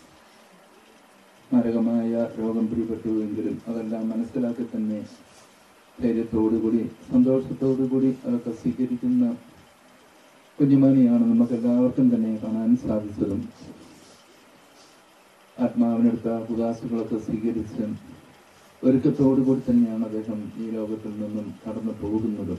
S9: മാരകമായ രോഗം പിടിപെട്ടുവെങ്കിലും അതെല്ലാം മനസ്സിലാക്കി തന്നെ ധൈര്യത്തോടുകൂടി സന്തോഷത്തോടുകൂടി അതൊക്കെ സ്വീകരിക്കുന്ന കുഞ്ഞുമണിയാണ് നമുക്ക് എല്ലാവർക്കും തന്നെ കാണാൻ സാധിച്ചതും ആത്മാവിനെടുത്ത ഉദാസുകളൊക്കെ സ്വീകരിച്ച് ഒരുക്കത്തോടുകൂടി തന്നെയാണ് അദ്ദേഹം ഈ ലോകത്തിൽ നിന്നും കടന്നു പോകുന്നത്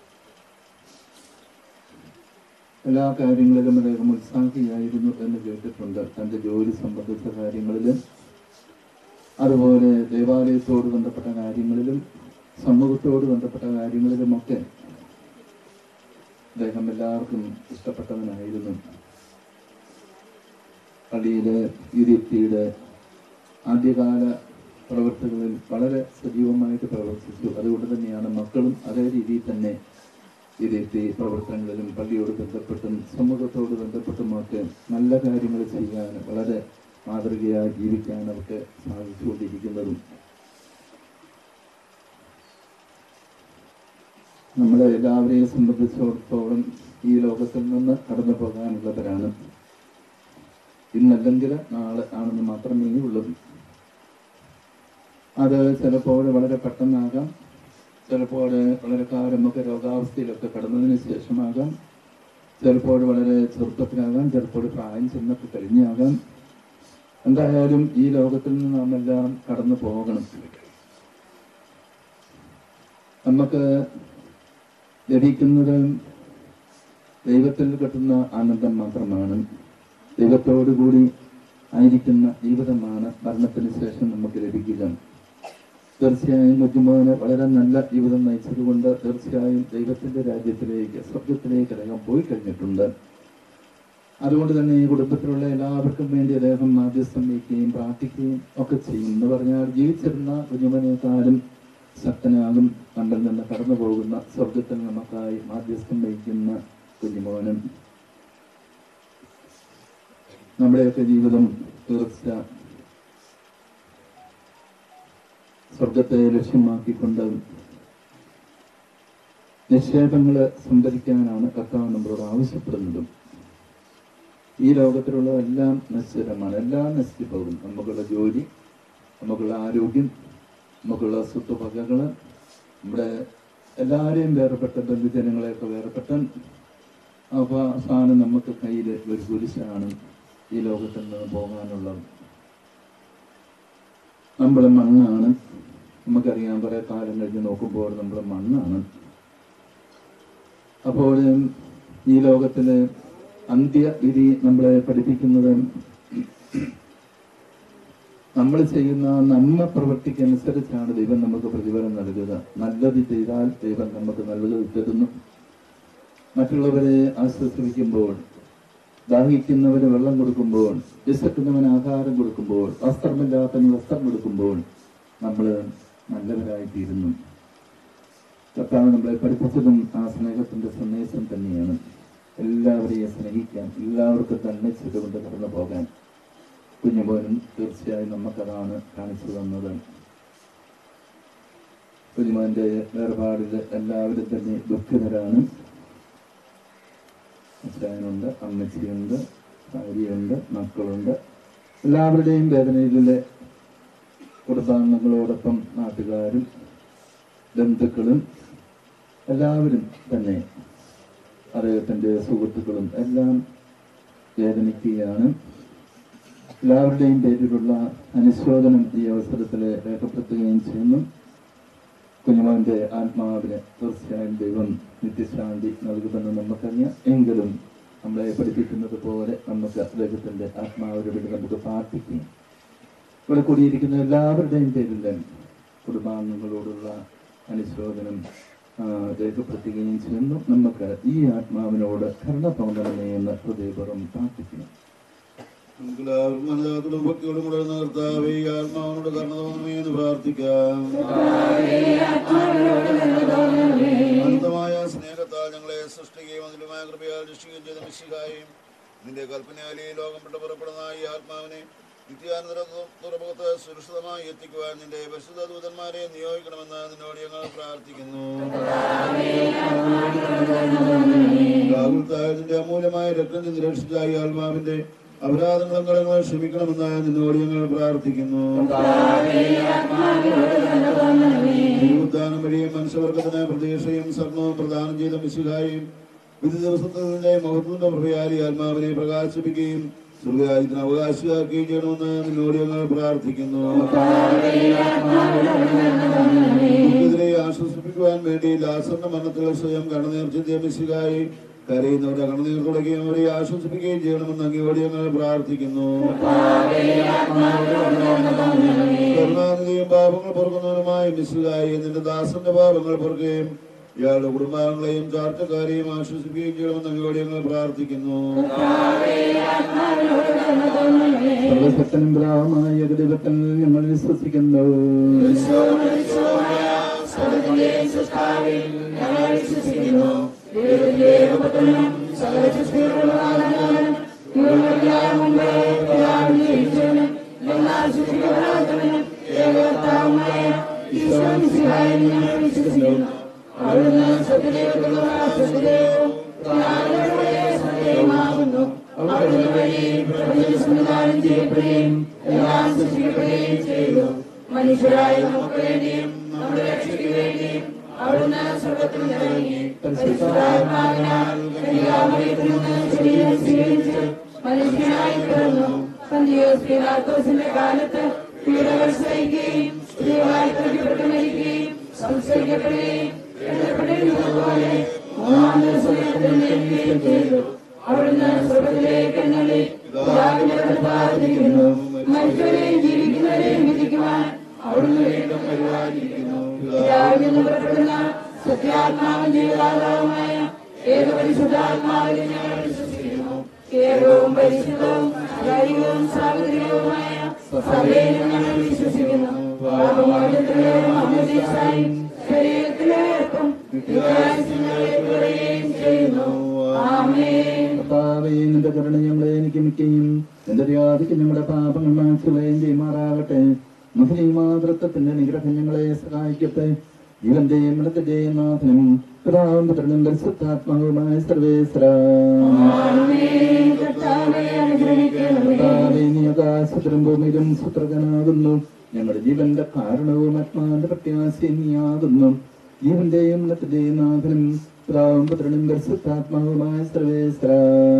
S9: എല്ലാ കാര്യങ്ങളിലും അദ്ദേഹം ഉത്സാഹിയായിരുന്നു എന്ന് കേട്ടിട്ടുണ്ട് തന്റെ ജോലി സംബന്ധിച്ച കാര്യങ്ങളിൽ അതുപോലെ ദേവാലയത്തോട് ബന്ധപ്പെട്ട കാര്യങ്ങളിലും സമൂഹത്തോട് ബന്ധപ്പെട്ട കാര്യങ്ങളിലുമൊക്കെ അദ്ദേഹം എല്ലാവർക്കും ഇഷ്ടപ്പെട്ടവനായിരുന്നു പള്ളിയിലെ യുരിത്തിയുടെ ആദ്യകാല പ്രവർത്തകളിൽ വളരെ സജീവമായിട്ട് പ്രവർത്തിച്ചു അതുകൊണ്ട് തന്നെയാണ് മക്കളും അതേ രീതിയിൽ തന്നെ യുരിത്തി പ്രവർത്തനങ്ങളിലും പള്ളിയോട് ബന്ധപ്പെട്ടും സമൂഹത്തോട് ബന്ധപ്പെട്ടുമൊക്കെ നല്ല കാര്യങ്ങൾ ചെയ്യാൻ വളരെ മാതൃകയായി ജീവിക്കാൻ അവർക്ക് സാധിച്ചുകൊണ്ടിരിക്കുന്നതും നമ്മളെ എല്ലാവരെയും സംബന്ധിച്ചിടത്തോളം ഈ ലോകത്തിൽ നിന്ന് കടന്നു പോകാനുള്ളവരാണ് ഇന്നല്ലെങ്കിൽ നാളെ ആണെന്ന് മാത്രമേ ഉള്ളൂ അത് ചിലപ്പോൾ വളരെ പെട്ടെന്നാകാം ചിലപ്പോൾ വളരെ കാലമൊക്കെ രോഗാവസ്ഥയിലൊക്കെ കടന്നതിന് ശേഷമാകാം ചിലപ്പോൾ വളരെ ചെറുപ്പത്തിലാകാം ചിലപ്പോൾ പ്രായം ചെന്നൊക്കെ കഴിഞ്ഞാകാം എന്തായാലും ഈ ലോകത്തിൽ നിന്ന് നാം എല്ലാം കടന്നു പോകണം നമുക്ക് ലഭിക്കുന്നത് ദൈവത്തിൽ കിട്ടുന്ന ആനന്ദം മാത്രമാണ് ദൈവത്തോടു കൂടി ആയിരിക്കുന്ന ജീവിതമാണ് മരണത്തിന് ശേഷം നമുക്ക് ലഭിക്കുക തീർച്ചയായും കുഞ്ഞുമോന് വളരെ നല്ല ജീവിതം നയിച്ചതുകൊണ്ട് തീർച്ചയായും ദൈവത്തിന്റെ രാജ്യത്തിലേക്ക് സ്വർഗത്തിലേക്ക് അദ്ദേഹം പോയി കഴിഞ്ഞിട്ടുണ്ട് അതുകൊണ്ട് തന്നെ ഈ കുടുംബത്തിലുള്ള എല്ലാവർക്കും വേണ്ടി അദ്ദേഹം മാധ്യസ്ഥം വയ്ക്കുകയും പ്രാർത്ഥിക്കുകയും ഒക്കെ ചെയ്യും എന്ന് പറഞ്ഞാൽ ജീവിച്ചിരുന്ന കുഞ്ഞുമനേക്കാളും ശക്തനാകും നമ്മിൽ നിന്ന് കടന്നു പോകുന്ന സ്വർഗത്തിൽ നമുക്കായി മാധ്യസ്ഥം വഹിക്കുന്ന കുഞ്ഞുമോനും നമ്മുടെയൊക്കെ ജീവിതം തീർച്ച സ്വർഗത്തെ ലക്ഷ്യമാക്കിക്കൊണ്ട് നിക്ഷേപങ്ങള് സംഭരിക്കാനാണ് കർത്താവ് നമ്മളോട് ആവശ്യപ്പെടുന്നതും ഈ ലോകത്തിലുള്ള എല്ലാം നിശ്ചലമാണ് എല്ലാം നശിച്ചു പോകും നമുക്കുള്ള ജോലി നമുക്കുള്ള ആരോഗ്യം നമുക്കുള്ള സ്വത്തുവകകള് നമ്മുടെ എല്ലാവരെയും വേർപെട്ട ബന്ധുജനങ്ങളെയൊക്കെ വേർപെട്ട അവസാനം നമുക്ക് കയ്യിൽ ഒരു കുരിശാണ് ഈ ലോകത്തിൽ നിന്ന് പോകാനുള്ളത് നമ്മൾ മണ്ണാണ് നമുക്കറിയാം കുറെ കാലം കഴിഞ്ഞ് നോക്കുമ്പോൾ നമ്മൾ മണ്ണാണ് അപ്പോൾ ഈ ലോകത്തിലെ അന്ത്യവിധി നമ്മളെ പഠിപ്പിക്കുന്നത് നമ്മൾ ചെയ്യുന്ന നന്മ പ്രവൃത്തിക്കനുസരിച്ചാണ് ദൈവം നമുക്ക് പ്രതിഫലം നൽകുക നല്ലത് ചെയ്താൽ ദൈവം നമുക്ക് നല്ലത് തരുന്നു മറ്റുള്ളവരെ ആശ്വസിപ്പിക്കുമ്പോൾ ദാഹിക്കുന്നവന് വെള്ളം കൊടുക്കുമ്പോൾ വിശക്കുന്നവന് ആഹാരം കൊടുക്കുമ്പോൾ വസ്ത്രമില്ലാത്തവന് വസ്ത്രം കൊടുക്കുമ്പോൾ നമ്മൾ നല്ലവരായിത്തീരുന്നു കർത്താവ് നമ്മളെ പഠിപ്പിച്ചതും ആ സ്നേഹത്തിന്റെ സന്ദേശം തന്നെയാണ് എല്ലാവരെയും സ്നേഹിക്കാൻ എല്ലാവർക്കും തന്നെ ചെയ്തുകൊണ്ട് കടന്നു പോകാൻ കുഞ്ഞുമോനും തീർച്ചയായും നമുക്കതാണ് കാണിച്ചു തന്നത് കുഞ്ഞുമോന്റെ വേർപാടിൽ എല്ലാവരും തന്നെ ദുഃഖിതരാണ് അച്ഛനുണ്ട് അമ്മച്ചിയുണ്ട് ഭാര്യയുണ്ട് മക്കളുണ്ട് എല്ലാവരുടെയും വേദനയിലെ കുടുംബാംഗങ്ങളോടൊപ്പം നാട്ടുകാരും ബന്ധുക്കളും എല്ലാവരും തന്നെ അദ്ദേഹത്തിന്റെ സുഹൃത്തുക്കളും എല്ലാം വേദനിക്കുകയാണ് എല്ലാവരുടെയും പേരിലുള്ള അനുശോചനം ഈ അവസരത്തിൽ രേഖപ്പെടുത്തുകയും ചെയ്യുന്നു കുഞ്ഞുമോന്റെ ആത്മാവിന് തീർച്ചയായും ദൈവം നിത്യശാന്തി നൽകുമെന്ന് നമുക്കറിയാം എങ്കിലും നമ്മളെ പഠിപ്പിക്കുന്നത് പോലെ നമുക്ക് അദ്ദേഹത്തിന്റെ ആത്മാവിന് വേണ്ടി നമുക്ക് പ്രാർത്ഥിക്കാം ഇവിടെ കൂടിയിരിക്കുന്ന എല്ലാവരുടെയും പേരിൽ കുടുംബാംഗങ്ങളോടുള്ള അനുശോചനം ആ, രേഖപ്പെടുത്തുകയും ചെയ്യുന്നു നമുക്ക് ഈ ആത്മാവിനോട് കരുണ തോന്നണമേ എന്ന് ഹൃദയപൂർവ്വം പ്രാർത്ഥിക്കുന്നു
S10: നമുക്കെല്ലാവർക്കും മനസ്സിലാക്കലും ഭക്തിയോടും കൂടെ നിർത്താവേ ഈ ആത്മാവിനോട് കരുണ തോന്നണമേ എന്ന് പ്രാർത്ഥിക്കാം അനന്തമായ സ്നേഹത്താൽ ഞങ്ങളെ സൃഷ്ടിക്കുകയും അതിലുമായ കൃപയാൽ രക്ഷിക്കുകയും ചെയ്ത മിശിഹായും നിന്റെ കൽപ്പനയാൽ ഈ ലോകം വിട്ട് പുറപ്പെടുന്ന ഈ ആത്മാവിനെ നിത്യാനന്തര തുറമുഖത്ത് സുരക്ഷിതമായി എത്തിക്കുവാൻ നിന്റെ പരിശുദ്ധ ദൂതന്മാരെ നിയോഗിക്കണമെന്ന് നിന്നോട് ഞങ്ങൾ പ്രാർത്ഥിക്കുന്നു രാഹുൽത്തായ നിന്റെ അമൂല്യമായ രക്തം നിന്ന് രക്ഷിച്ച ഈ ആത്മാവിന്റെ അപരാധങ്ങളും കടങ്ങളും ക്ഷമിക്കണമെന്ന് നിന്നോട് ഞങ്ങൾ പ്രാർത്ഥിക്കുന്നു തിരുവുദ്ധാനം വഴിയും മനുഷ്യവർഗത്തിന് പ്രതീക്ഷയും സ്വർണവും പ്രദാനം ചെയ്ത മിശുഹായും വിധി ദിവസത്തിന്റെ മഹത്വത്തിന്റെ പ്രഭയാലി ആത്മാവിനെ പ്രകാശിപ്പിക്കുകയും സ്വർഗരാജ്യത്തിന് അവകാശിയാക്കുകയും ചെയ്യണമെന്ന് നിന്നോട് ഞങ്ങൾ പ്രാർത്ഥിക്കുന്നു ദുഃഖിതരെ ആശ്വസിപ്പിക്കുവാൻ വേണ്ടി ലാസറിന്റെ മരണത്തിൽ സ്വയം കണ്ണുനീർ ചിന്തിയ മിശുഹായി കരയുന്നവരുടെ കണ്ണുനീർ തുടക്കുകയും അവരെ ആശ്വസിപ്പിക്കുകയും ചെയ്യണമെന്ന് അങ്ങയോട് ഞങ്ങൾ പ്രാർത്ഥിക്കുന്നു കരുണാനിധിയും പാപങ്ങൾ പൊറുക്കുന്നവനുമായ മിസ്ലായി നിന്റെ ദാസന്റെ പാപങ്ങൾ പൊറുക്കുകയും ഇയാളുടെ കുടുംബാംഗങ്ങളെയും ചാർച്ചക്കാരെയും ആശ്വസിപ്പിക്കുകയും ചെയ്യണമെന്ന് അങ്ങയോട് ഞങ്ങൾ പ്രാർത്ഥിക്കുന്നു
S9: സർവശക്തനും ബ്രാഹ്മായ ദൈവത്തിൽ ഞങ്ങൾ വിശ്വസിക്കുന്നു
S8: മനുഷ്യരായ നമുക്ക് വേണ്ടിയും നമ്മുടെ രക്ഷയ്ക്ക് വേണ്ടിയും അവിടുന്ന് സ്വർഗത്തിൽ നിറങ്ങി പരിശുദ്ധാത്മാവിനാൽ കന്യാമറിയത്തിൽ നിന്ന് ശരീരം സ്വീകരിച്ച് മനുഷ്യനായി പിറന്നു പന്തിയോസ് പീലാത്തോസിന്റെ കാലത്ത് പീഡകൾ സഹിക്കുകയും സ്ത്രീകളായി തൃക്കപ്പെട്ട് മരിക്കുകയും സംസ്കരിക്കപ്പെടുകയും എണ്ണപ്പെടുന്നതുപോലെ മൂന്നാം ദിവസം എഴുന്നേൽക്കുകയും ചെയ്തു അവിടുന്ന് സ്വർഗത്തിലേക്ക് എണ്ണി പിതാവിന്റെ പ്രതിപാദിക്കുന്നു മരിച്ചവരെയും ജീവിക്കുന്നവരെയും വിധിക്കുവാൻ അവിടുന്ന് വീണ്ടും പരിപാലിക്കുന്നു പിതാവിൽ നിന്ന് പുറപ്പെടുന്ന സത്യാത്മാവും ജീവദാതാവുമായ ഏക പരിശുദ്ധാത്മാവിനെ ഞങ്ങൾ വിശ്വസിക്കുന്നു ഏകവും പരിശുദ്ധവും ദൈവവും സാർവത്രികവുമായ സഭയിലും ഞങ്ങൾ വിശ്വസിക്കുന്നു പാപമോചനത്തിലും അമൃതീസായി ശരീരത്തിലേർക്കും വികാസങ്ങളെയും ചെയ്യുന്നു ആമേൻ
S9: കർത്താവേ നിന്റെ കരുണ ഞങ്ങളെ നിഗമിക്കുകയും നിന്റെ വ്യാധിക്ക് ഞങ്ങളുടെ പാപങ്ങൾ മാറ്റുകയും ചെയ്യുമാറാകട്ടെ മഹിനി മാതൃത്വത്തിന്റെ നിഗ്രഹം ഞങ്ങളെ സഹായിക്കട്ടെ ജീവന്റെയും മൃതന്റെയും നാഥനും പിതാവും പുത്രനും പരിശുദ്ധാത്മാവുമായ സർവേശ്വര
S8: ആമേൻ കർത്താവേ അനുഗ്രഹിക്കണമേ
S9: കർത്താവേ നീ ആകാശത്തിലും ഭൂമിയിലും സുത്രകനാകുന്നു ഞങ്ങളുടെ ജീവന്റെ കാരണവും ആത്മാവിന്റെ പ്രത്യാശയും നീയാകുന്നു ജീവന്റെയും മൃതന്റെയും നാഥനും പിതാവും പുത്രനും പരിശുദ്ധാത്മാവുമായ സർവേശ്വര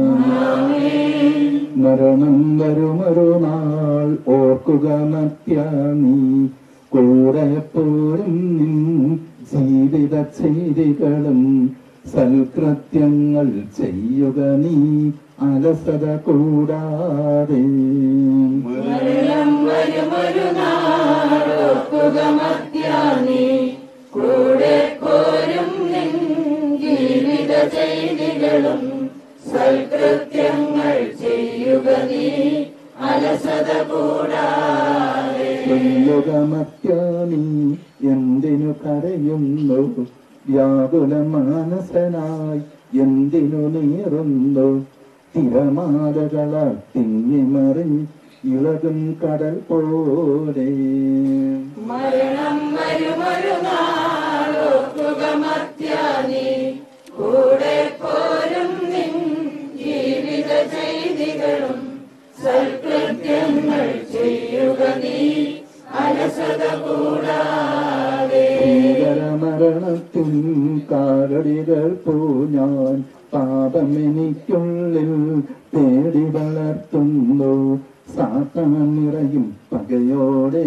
S9: മരണം വരുമൊരു നാൾ ഓർക്കുക മത്യ നീ കൂടെ പോരും നിൻ ജീവിത ചെയ്തികളും സൽകൃത്യങ്ങൾ ചെയ്യുക നീ അലസത കൂടാതെ
S8: മരണം വരുമൊരു നാടോക്കുക മത്യാനി കൂടെ പോരും നിൻ ജീവിത ചെയ്തികളും സൽകൃത്യങ്ങൾ ചെയ്യുക നീ അലസത കൂടാതെ
S9: യുഗമത്യ നീ എന്തിനു കരയുന്നു വ്യാകുല മാനസനായി എന്തിനു നീറുന്നു തിരമാലകള തിങ്ങിമറിഞ്ഞ് ഇളകും കടൽ പോലെ
S8: മരണം വരുമൊരു നാടോക്കുക മത്യാനി കൂടെ പോരും നിൻ ജീവിത ചെയ്തികളും സൽകൃത്യങ്ങൾ ചെയ്യുക നീ അലസത കൂടാതെ
S9: ഭീകരമരണത്തിൻ കാലടികൾ പോ ഞാൻ പാപമെനിക്കുള്ളിൽ തേടി വളർത്തുന്നു സാത്താൻ നിറയും പകയോടെ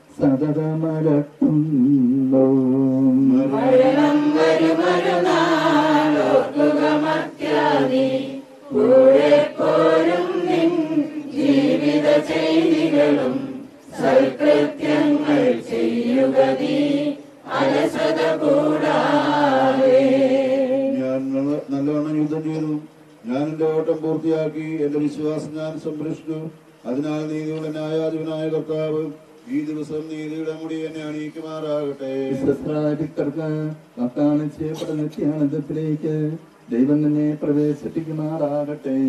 S9: സതതമലട്ടുന്നു
S8: മരണം വരുമൊരു നാടോക്കുക മത്യാനി കൂടെ പോരും നിൻ ജീവിത ചെയ്തികളും സൽകൃത്യങ്ങൾ ചെയ്യുക നീ അലസത കൂടാതെ
S10: ഞാൻ നല്ല- നല്ലവണ്ണം യുദ്ധം ചെയ്തു ഞാൻ എന്റെ ഓട്ടം പൂർത്തിയാക്കി എന്റെ വിശ്വാസം ഞാൻ സംരക്ഷിച്ചു അതിനാൽ നീതിയുള്ള ന്യായാധിപനായ കർത്താവ് ഈ ദിവസം നീതിയുടെ മുടി എന്നെ അണിയിക്കുമാറാകട്ടെ
S9: വിശ്വസ്തരായ ഭക്തർക്ക് വാഗ്ദാനം ചെയ്യപ്പെടുന്ന നിത്യാനന്ദത്തിലേക്ക് ദൈവം നിന്നെ പ്രവേശിപ്പിക്കുമാറാകട്ടെ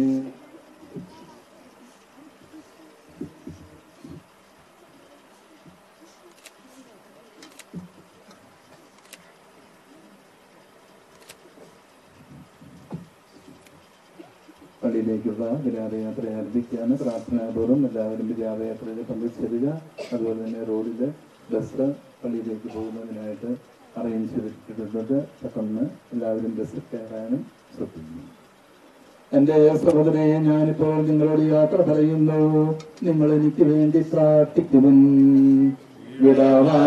S9: പള്ളിയിലേക്കുള്ള വിരാതയാത്ര ആരംഭിക്കുകയാണ് പ്രാർത്ഥനാപൂർവ്വം എല്ലാവരും വിരാതയാത്രയിൽ പങ്കുചേരുക അതുപോലെ തന്നെ റോഡിൽ ബസ് പള്ളിയിലേക്ക് പോകുന്നതിനായിട്ട് അറേഞ്ച് ചെയ്തിട്ടുണ്ട് പെട്ടെന്ന് എല്ലാവരും ബസ്സിൽ കയറാനും ശ്രദ്ധിക്കുന്നു എന്റെ സഹോദരനെ ഞാനിപ്പോൾ നിങ്ങളോട് യാത്ര പറയുന്നു നിങ്ങൾ എനിക്ക് വേണ്ടി പ്രാർത്ഥിക്കുമെൻ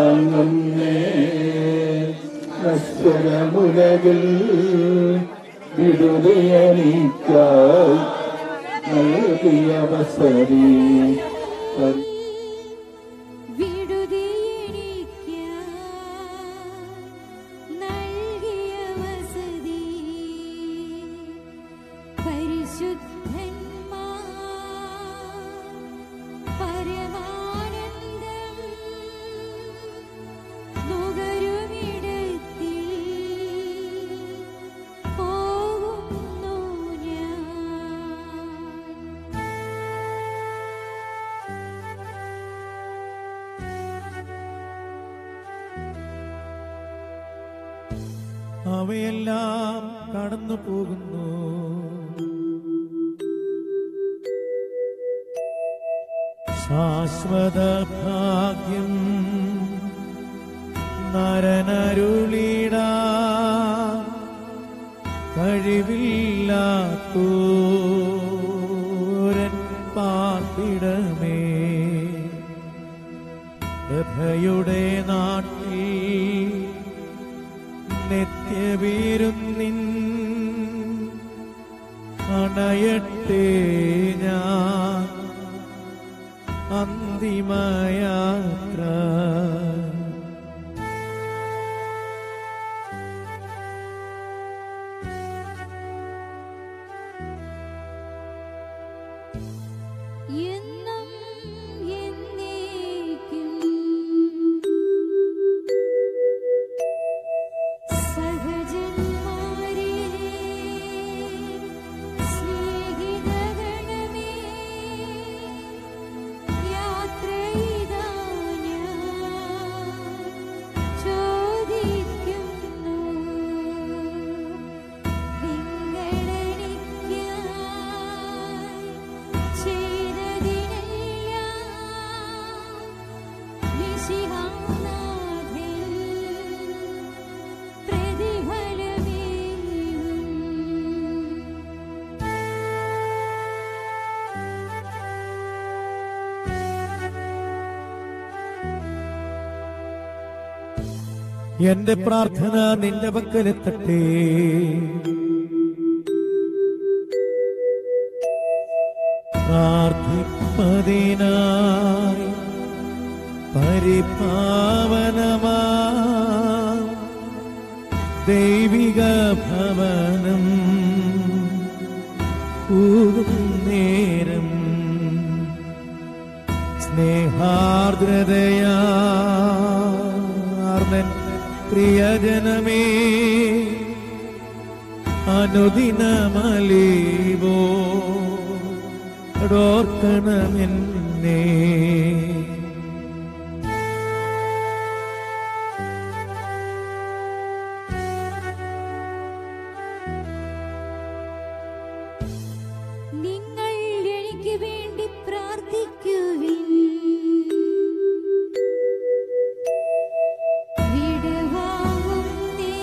S9: വിടവാങ്ങുന്നേ നശ്വരമുലകിൽ
S7: വിടുതിയനിക്കായി നൽകിയ വസതി
S2: നൽകിയ വസതി പരിശുദ്ധന്മാർ പരമാനന്ദം നുകരുമിടത്തിൽ പോകുന്നു ഞാൻ
S6: അവയെല്ലാം കടന്നു പോകുന്നു ശാശ്വത ഭാഗ്യം നരനരുളിട കഴിവില്ലാത്തോരൻ പാർത്തിടമേ പ്രഭയുടെ നാട്ടിൽ നിത്യവീരുന്നിൻ അണയട്ടെ ഞാൻ അന്തിമയാത്ര
S2: എന്നും എന്നേക്കും സഹജന്മാരേ സ്നേഹിതഗണമേ യാത്രയിതാ ഞാൻ ചോദിക്കുന്നു നിങ്ങളെനിക്കായി ചെയ്തതിനെല്ലാം മിശിഹാനാഥൻ പ്രതിഫലമേകും
S6: എന്റെ പ്രാർത്ഥന നിന്റെ പക്കലെത്തട്ടെ പ്രാർത്ഥിപ്പതിനായി പരിപാവനമാ ദൈവിക ഭവനം പോകും നേരം സ്നേഹാർദ്രതയാർന്നൻ പ്രിയജനമേ അനുദിനമലീവോ ഓർക്കണമെന്നേ
S2: നിങ്ങൾ എനിക്ക് വേണ്ടി പ്രാർത്ഥിക്കുവിൻ വിടുവാങ്ങും നീ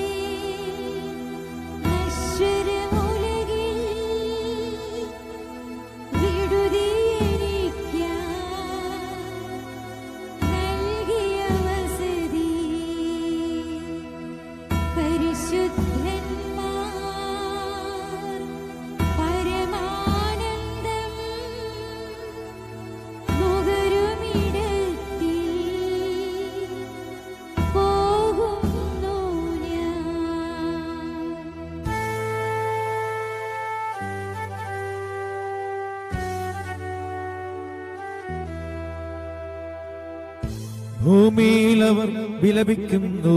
S2: നശ്വരമുലകിൽ വിടുതിയെനിക്കായി നൽകിയ വസതി പരിശുദ്ധന്മാർ പരമാനന്ദം നുകരുമിടത്തിൽ പോകുന്നു ഞാൻ
S6: ഭൂമിയിൽ അവർ വിലപിക്കുന്നു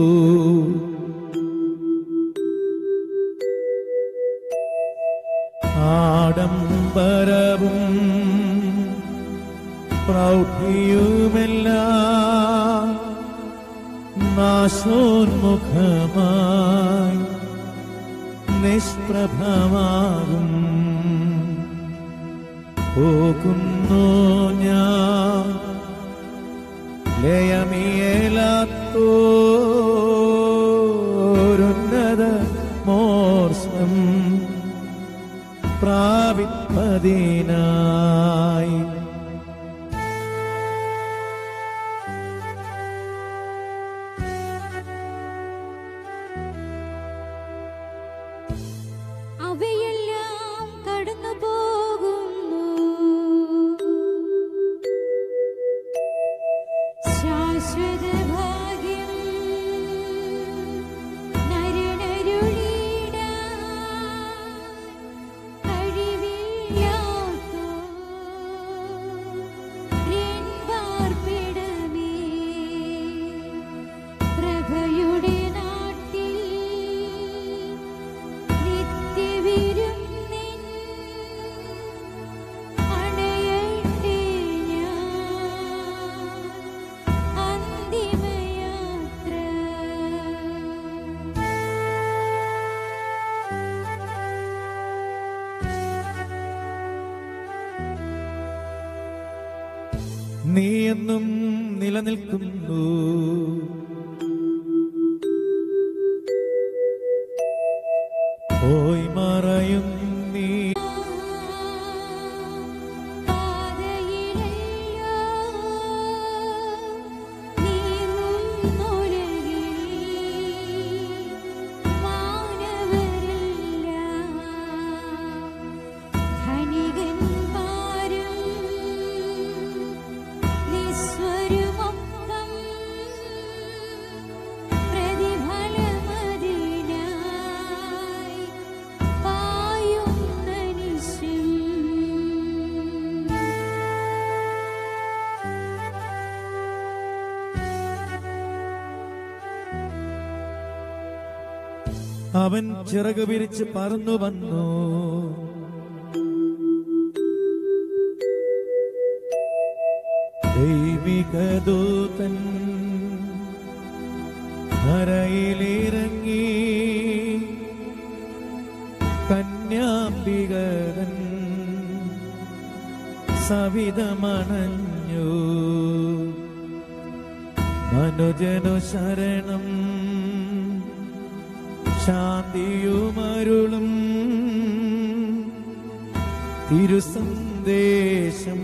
S6: ആഡംബരവും പ്രൗഢിയുമെല്ലാം നാശോന്മുഖമായി നിഷ്പ്രഭമാകും പോകുന്നു ഞാൻ ലയമിയലാത്തോരുന്നത മോർഷം പ്രാപിപ്പതിനായി നീ എന്നും നിലനിൽക്കുന്നു പോയി മറയും നീ
S2: പ്രതിഫലമതിനായി പായുന്ന നിശം
S6: അവൻ ചിറക് വിരിച്ച് പറന്നു വന്നു ദൈവികദൂതൻ ധരയിലിറങ്ങി കന്യാംബികതൻ സവിതമണഞ്ഞു മനുജനു ശരണം ശാന്തിയുമരുളും തിരുസന്ദേശം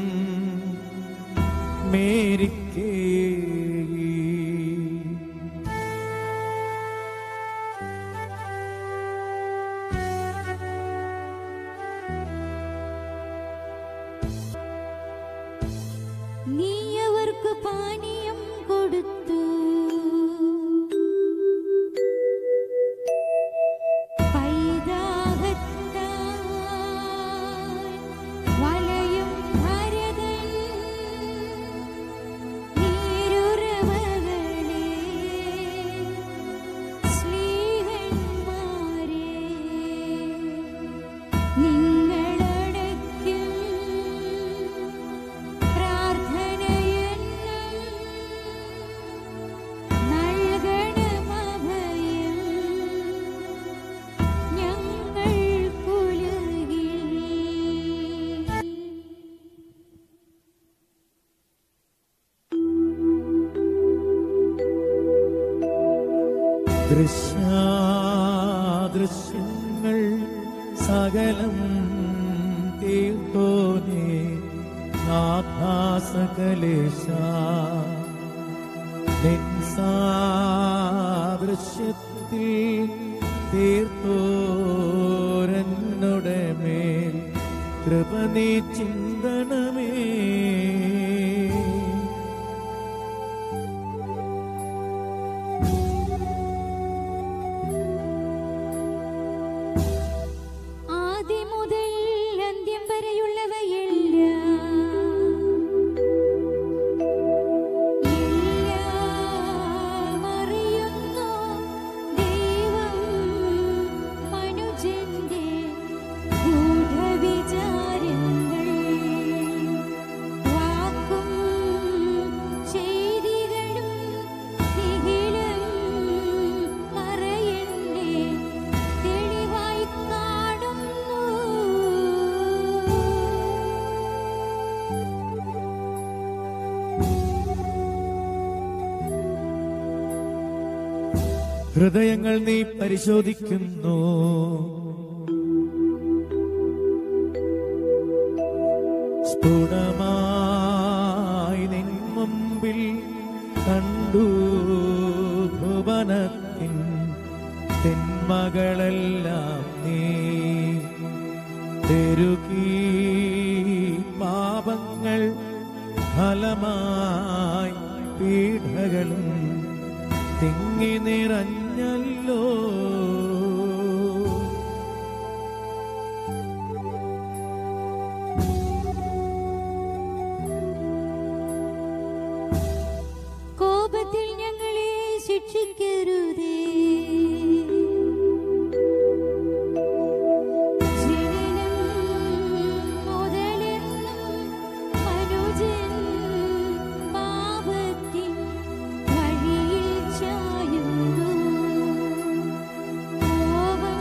S6: മേരിക്കേ
S2: നീ അവർക്ക് പാനീയം കൊടുത്തു പൈതാഹത്താൽ വലയും ഭരതൻ നീരുറവകളെ സ്നേഹന്മാരെ നിങ്ങളടയ്ക്കും പ്രാർത്ഥനയെന്നും നൽകണമഭയം ഞങ്ങൾക്കുലകിൽ
S6: ദൃശ്യാദൃശ്യങ്ങൾ സകലം തീർത്തോനെ ആഭാസകലേശ സാദൃശ്യത്തിൽ തീർത്തോരന്നുടെ മേൽ കൃപ നീ ചിന്തണമേ
S2: ആദ്യം മുതൽ അന്ത്യം വരെയുള്ളവയെല്ലാം എല്ലാം അറിയുന്നു ദൈവം മനുജന്റെ ഗൂഢവിചാരങ്ങൾ വാക്കും ചെയ്തികളും നിഖിലം മറയണ്ടേ തെളിവായി കാണുന്നു
S6: ഹൃദയങ്ങൾ നീ പരിശോധിക്കുന്നു സ്ഫുടമായി നിൻ മുമ്പിൽ കണ്ടു ഭുവനത്തിൻ തിന്മകളെല്ലാം നീ തെരുകി പാപങ്ങൾ ഫലമായി പീഡകളും തിങ്ങി നിറഞ്ഞല്ലോ
S2: കോപത്തിൽ ഞങ്ങളെ ശിക്ഷിക്കരുതേ ജനനം മുതലെന്നും മനുജൻ പാപത്തിൻ വഴിയിൽ ചായുന്നു കോപം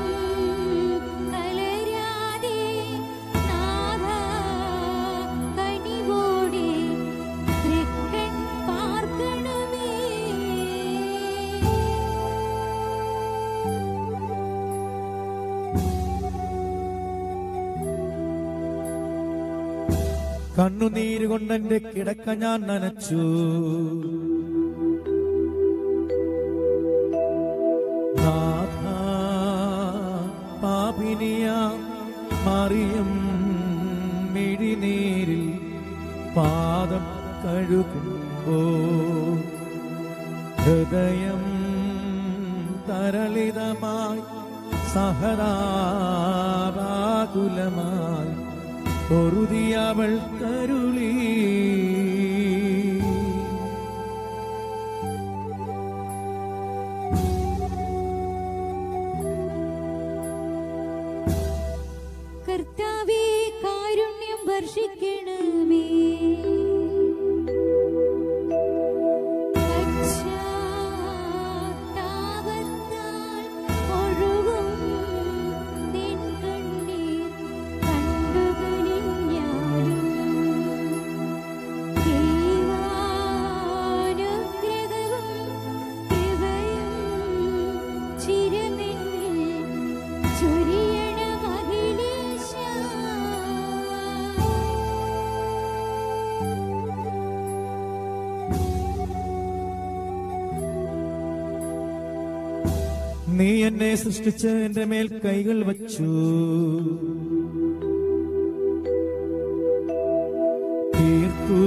S2: കലരാതെ നാഥാ കനിവോടെ
S6: കണ്ണുനീര് കൊണ്ടെന്റെ കിടക്ക ഞാൻ നനച്ചു നാഥാ, പാപിനിയ മറിയം മിഴിനീരിൽ പാദം കഴുകുമ്പോ ഹൃദയം തരളിതമായി സഹതാകുലമായി പൊറുതിയവൾ കരുളി
S2: കർത്താവേ കാരുണ്യം വർഷിക്കണമേ പശ്ചാത്താപത്താൽ ഒഴുകും നിൻ കണ്ണീർ കണ്ടുകനിഞ്ഞാലും ദൈവാനുഗ്രഹവും കൃപയും ചിരമെന്നിൽ ചൊരിയണം അഖിലേശാ.
S6: നീ എന്നെ സൃഷ്ടിച്ച് എന്റെ മേൽ കൈകൾ വച്ചു തീർത്തു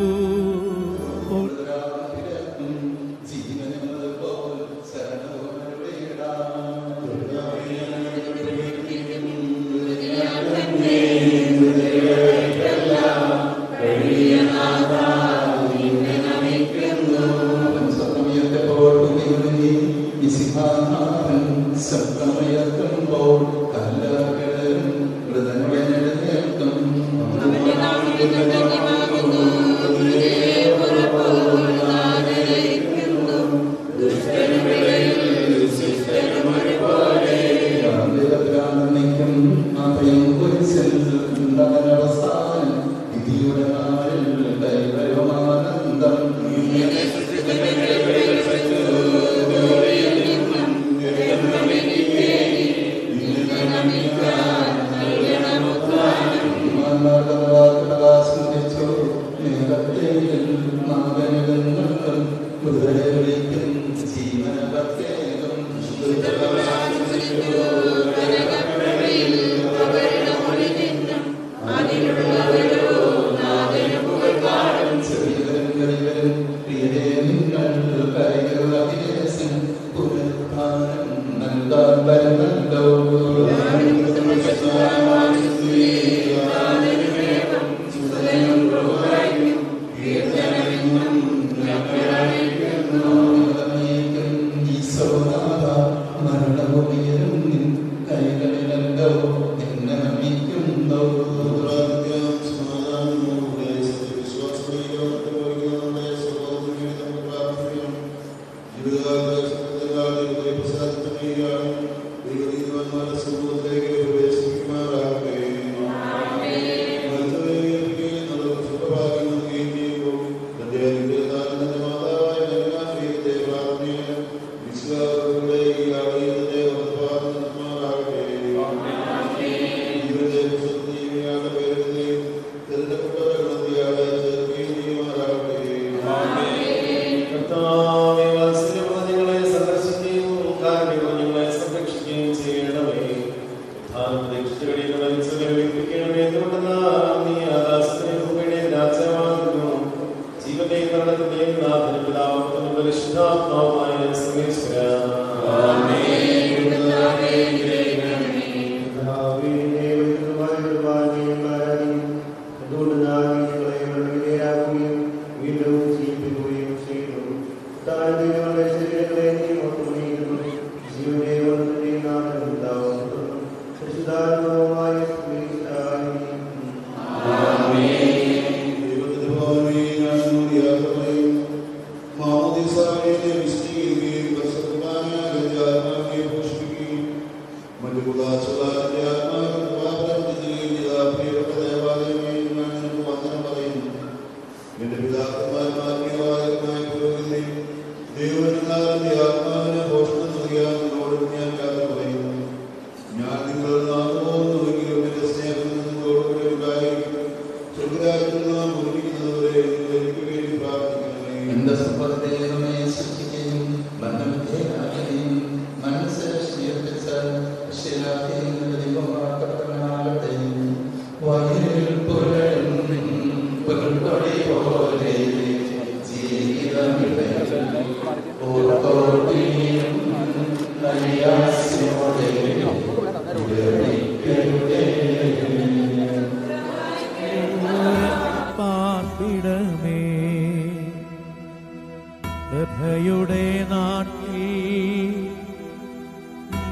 S11: കർത്താവേ, വാത്സല്യമുള്ള ഞങ്ങളെ സന്ദർശിക്കുകയും കാരുണ്യമുള്ള ഞങ്ങളെ സംരക്ഷിക്കുകയും ചെയ്യണമേ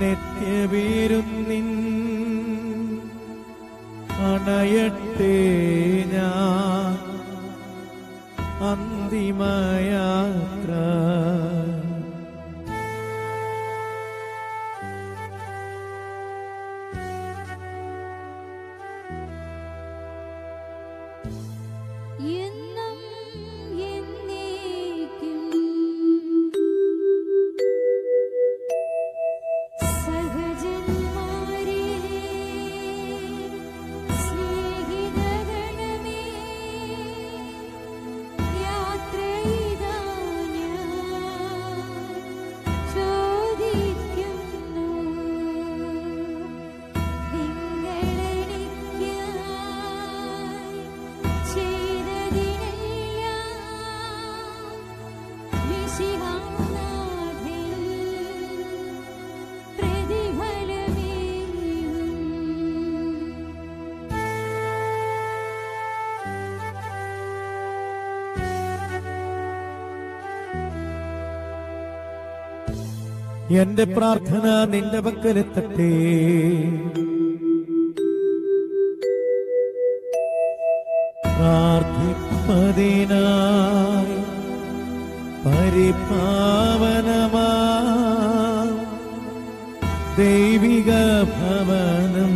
S6: നിത്യവിരുന്നിൻ അണയട്ടെ ഞാൻ അന്തിമയാത്ര
S2: എന്നും എന്നേക്കും സഹജന്മാരേ സ്നേഹിതഗണമേ യാത്രയിതാ ഞാൻ ചോദിക്കുന്നു നിങ്ങളെനിക്കായി ചെയ്തതിനെല്ലാം മിശിഹാനാഥൻ പ്രതിഫലമേകും
S6: എന്റെ പ്രാർത്ഥന നിന്റെ പക്കലെത്തട്ടെ പ്രാർത്ഥിപ്പതിനായി പരിപാവനമാ ദൈവിക ഭവനം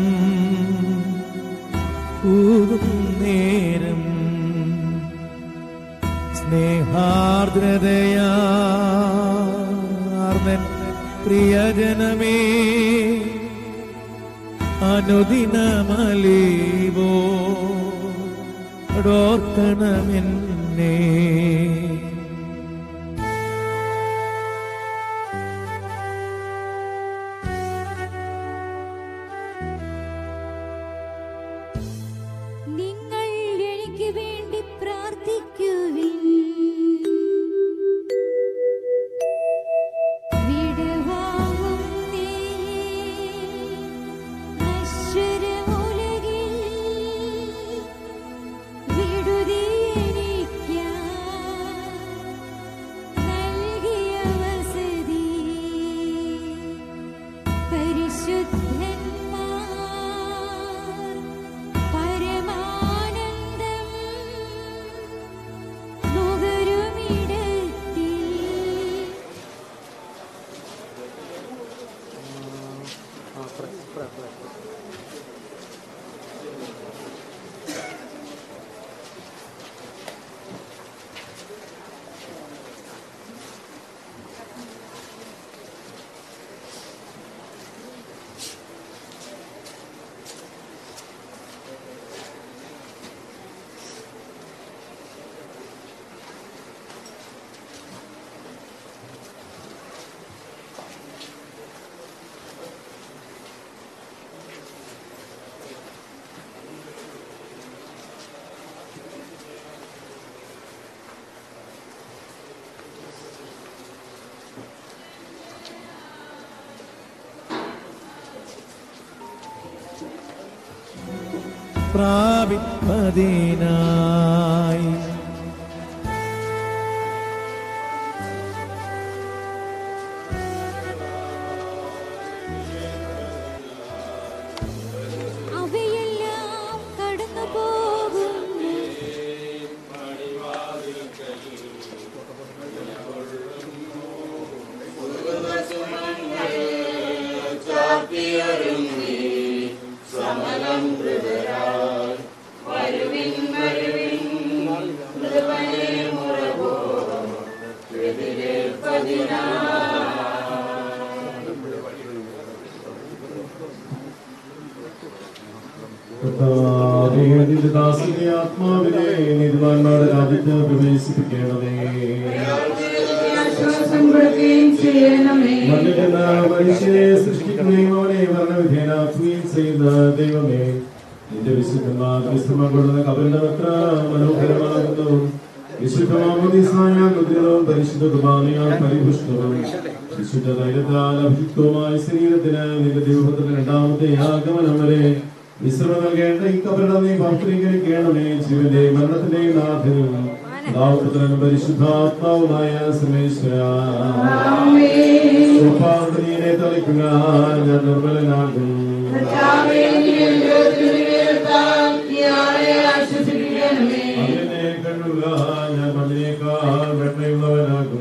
S6: ൂകും നേരം സ്നേഹാർദ്രതയാർന്നൻ പ്രിയജനമേ അനുദിനമലീവോ ഓർക്കണമെന്നേ
S2: നിങ്ങൾ എനിക്ക് വേണ്ടി പ്രാർത്ഥിക്കുവിൻ വിടുവാങ്ങും നീ നശ്വരമുലകിൽ വിടുതി എനിക്കായി നൽകിയ വസതി പരിശുദ്ധന്മാർ പരമാനന്ദം നുകരുമിടത്തിൽ
S6: പ്രാപിപ്പതിനായി
S2: അവയെല്ലാം കടന്നു പോകുന്നു
S11: കർത്താവേ, ദാസിന്റെ ആത്മാവിനെ നീതിമാന്മാരുടെ രാജ്യത്ത് പ്രവേശിപ്പിക്കണമേ
S1: ആശ്വാസം കൊടുക്കുകയും ചെയ്യണമേ
S11: മണ്ണിലെന്ന മനുഷ്യനെ സൃഷ്ടിക്കുകയും അവനെ വർണ്ണവിധേയനാക്കുകയും ചെയ്യുന്ന ദൈവമേ നിന്റെ വിശുദ്ധന്മാർ വിശ്രമം കൊള്ളുന്ന കബറിടം എത്ര മനോഹരമാകുന്നു വിശുദ്ധമാമോദീസായ മുദ്രവും പരിശുദ്ധ കുർബാനയാൽ പരിപുഷ്ടവും വിശുദ്ധ തൈലത്താൽ അഭിഷിക്തവുമായ ശരീരത്തിന് നിന്റെ ദൈവത്തിന്റെ രണ്ടാമത്തെ ആഗമനം വരെ വിശ്രമം നൽകേണ്ട ഈ കബറിടം നീ ഭക്തീകരിക്കണമേ ജീവന്റെ മരണത്തിന്റെയും നാഥനും ദാവപുത്രനും പരിശുദ്ധാത്മാവുമായ സർവേശ്വര
S1: ആമേൻ
S11: ഉപാധിയെ തളിക്ക രക്ഷിക്കുക ഞാൻ നിർമ്മലനാകും അതിനെ കണ്ണുക ഞാൻ മണ്ണിനേക്കാൾ വെണ്ണയുള്ളവനാകും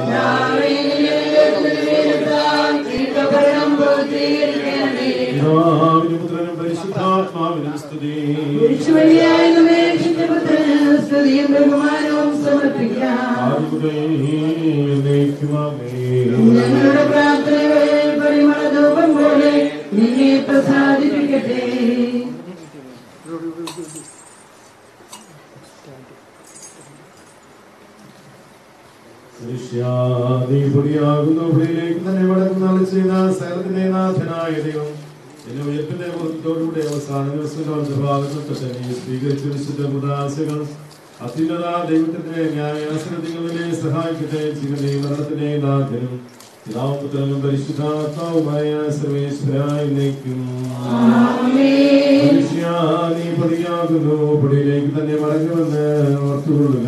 S11: പിതാവിനും പുത്രനും പരിശുദ്ധാത്മാവിനും സ്തുതി
S1: സ്തുതിയും ബഹുമാനവും സമർപ്പിക്കാം
S11: ആദ്യം മുതൽ എന്നേക്കുമാമേ.
S1: ഞങ്ങളുടെ പ്രാർത്ഥനകളിൽ പരിമളധൂപം പോലെ നിന്നെ പ്രസാദിപ്പിക്കട്ടെ
S11: മനുഷ്യാദി പൊടിയാകുന്നു പൊടിയിലേക്ക് തന്നെ മടങ്ങുന്ന ആൾ ചെയ്ത സകലത്തിന്റെ നാഥനായ ദൈവം എന്നെ ഉയർപ്പിന്റെ മുഖത്തോടുകൂടി അവസാന ദിവസം ഭാഗത്തൊക്കെ തന്നെ സ്വീകരിച്ച വിശുദ്ധ മുദാശകൾ അത്യുന്നത ദൈവത്തിന്റെ ന്യായാസനത്തിനെ സഹായിക്കട്ടെ ജീവന്റെ മരണത്തിന്റെ നാഥനും പിതാവും പുത്രനും പരിശുദ്ധാത്മാവുമായ സർവേശ്വരായി നയിക്കും മനുഷ്യാദി പൊടിയാകുന്നു പൊടിയിലേക്ക് തന്നെ മടങ്ങുമെന്ന് ഓർത്തുകൊള്ളുക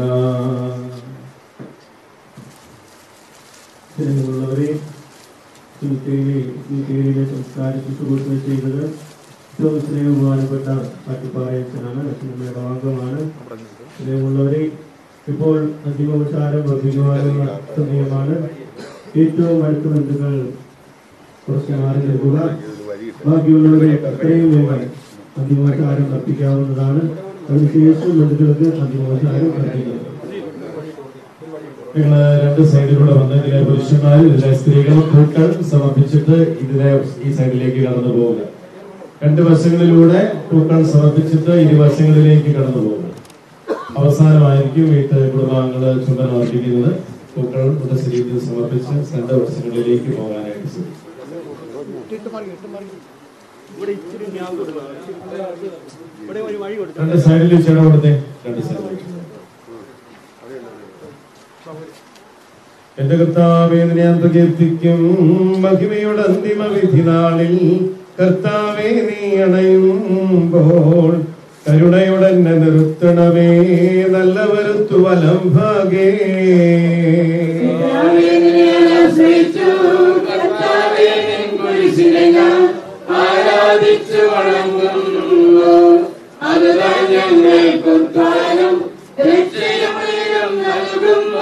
S12: ജനങ്ങളുള്ളവരെ ഈ തീരെ ഈ തീരിലെ സംസ്കാര ശുശ്രൂഷ ചെയ്തത് ഏറ്റവും സ്നേഹബഹുമാനപ്പെട്ട പാട്ടുപാറയച്ചനാണ് അച്ഛനമ്മയുടെ ഭാഗമാണ് സ്നേഹമുള്ളവരെ ഇപ്പോൾ അന്തിമോപചാരം വർദ്ധിക്കുവാനുള്ള സമയമാണ് ഏറ്റവും അടുത്ത ബന്ധുക്കൾ കുറച്ച് മാറി നിൽക്കുക ബാക്കിയുള്ളവരെ എത്രയും വേഗം അന്തിമോപചാരം അർപ്പിക്കാവുന്നതാണ് അതിനുശേഷം ബന്ധുക്കൾക്ക് അന്തിമോപചാരം അർപ്പിക്കുന്നത്
S11: നിങ്ങള് രണ്ട് സൈഡിലൂടെ വന്ന് ഇതിലെ പുരുഷന്മാർ ഇതിലെ സ്ത്രീകൾ പൂക്കൾ സമർപ്പിച്ചിട്ട് ഇതിലെ ഈ സൈഡിലേക്ക് കടന്നു പോവുക രണ്ട് വശങ്ങളിലൂടെ പൂക്കൾ സമർപ്പിച്ചിട്ട് ഇരുവശങ്ങളിലേക്ക് കടന്നു പോകുക അവസാനമായിരിക്കും വീട്ട് കുടുംബാംഗങ്ങള് ചുമതല അർപ്പിക്കുന്നത് പൂക്കൾ ശരീരത്തിൽ സമർപ്പിച്ച് രണ്ട് വശങ്ങളിലേക്ക് പോകാനായിട്ട് ശ്രമിക്കും രണ്ട് സൈഡിൽ ചേട്ടൻ കൊടുത്തേ രണ്ട് സൈഡിൽ എന്റെ കർത്താവേ നിന്നെ ഞാൻ പ്രകീർത്തിക്കും മഹിമയുടെ അന്തിമ വിധി നാളിൽ കർത്താവേ നീ അണയുമ്പോൾ കരുണയുടെ എന്നെ നിർത്തണമേ നല്ല വരുത്തു വലം ഭാഗേ
S8: ആരാധിച്ചു വണങ്ങുന്നു അതുതാൻ ഞങ്ങൾക്കുദ്ധാനം രക്ഷയും നൽകുന്നു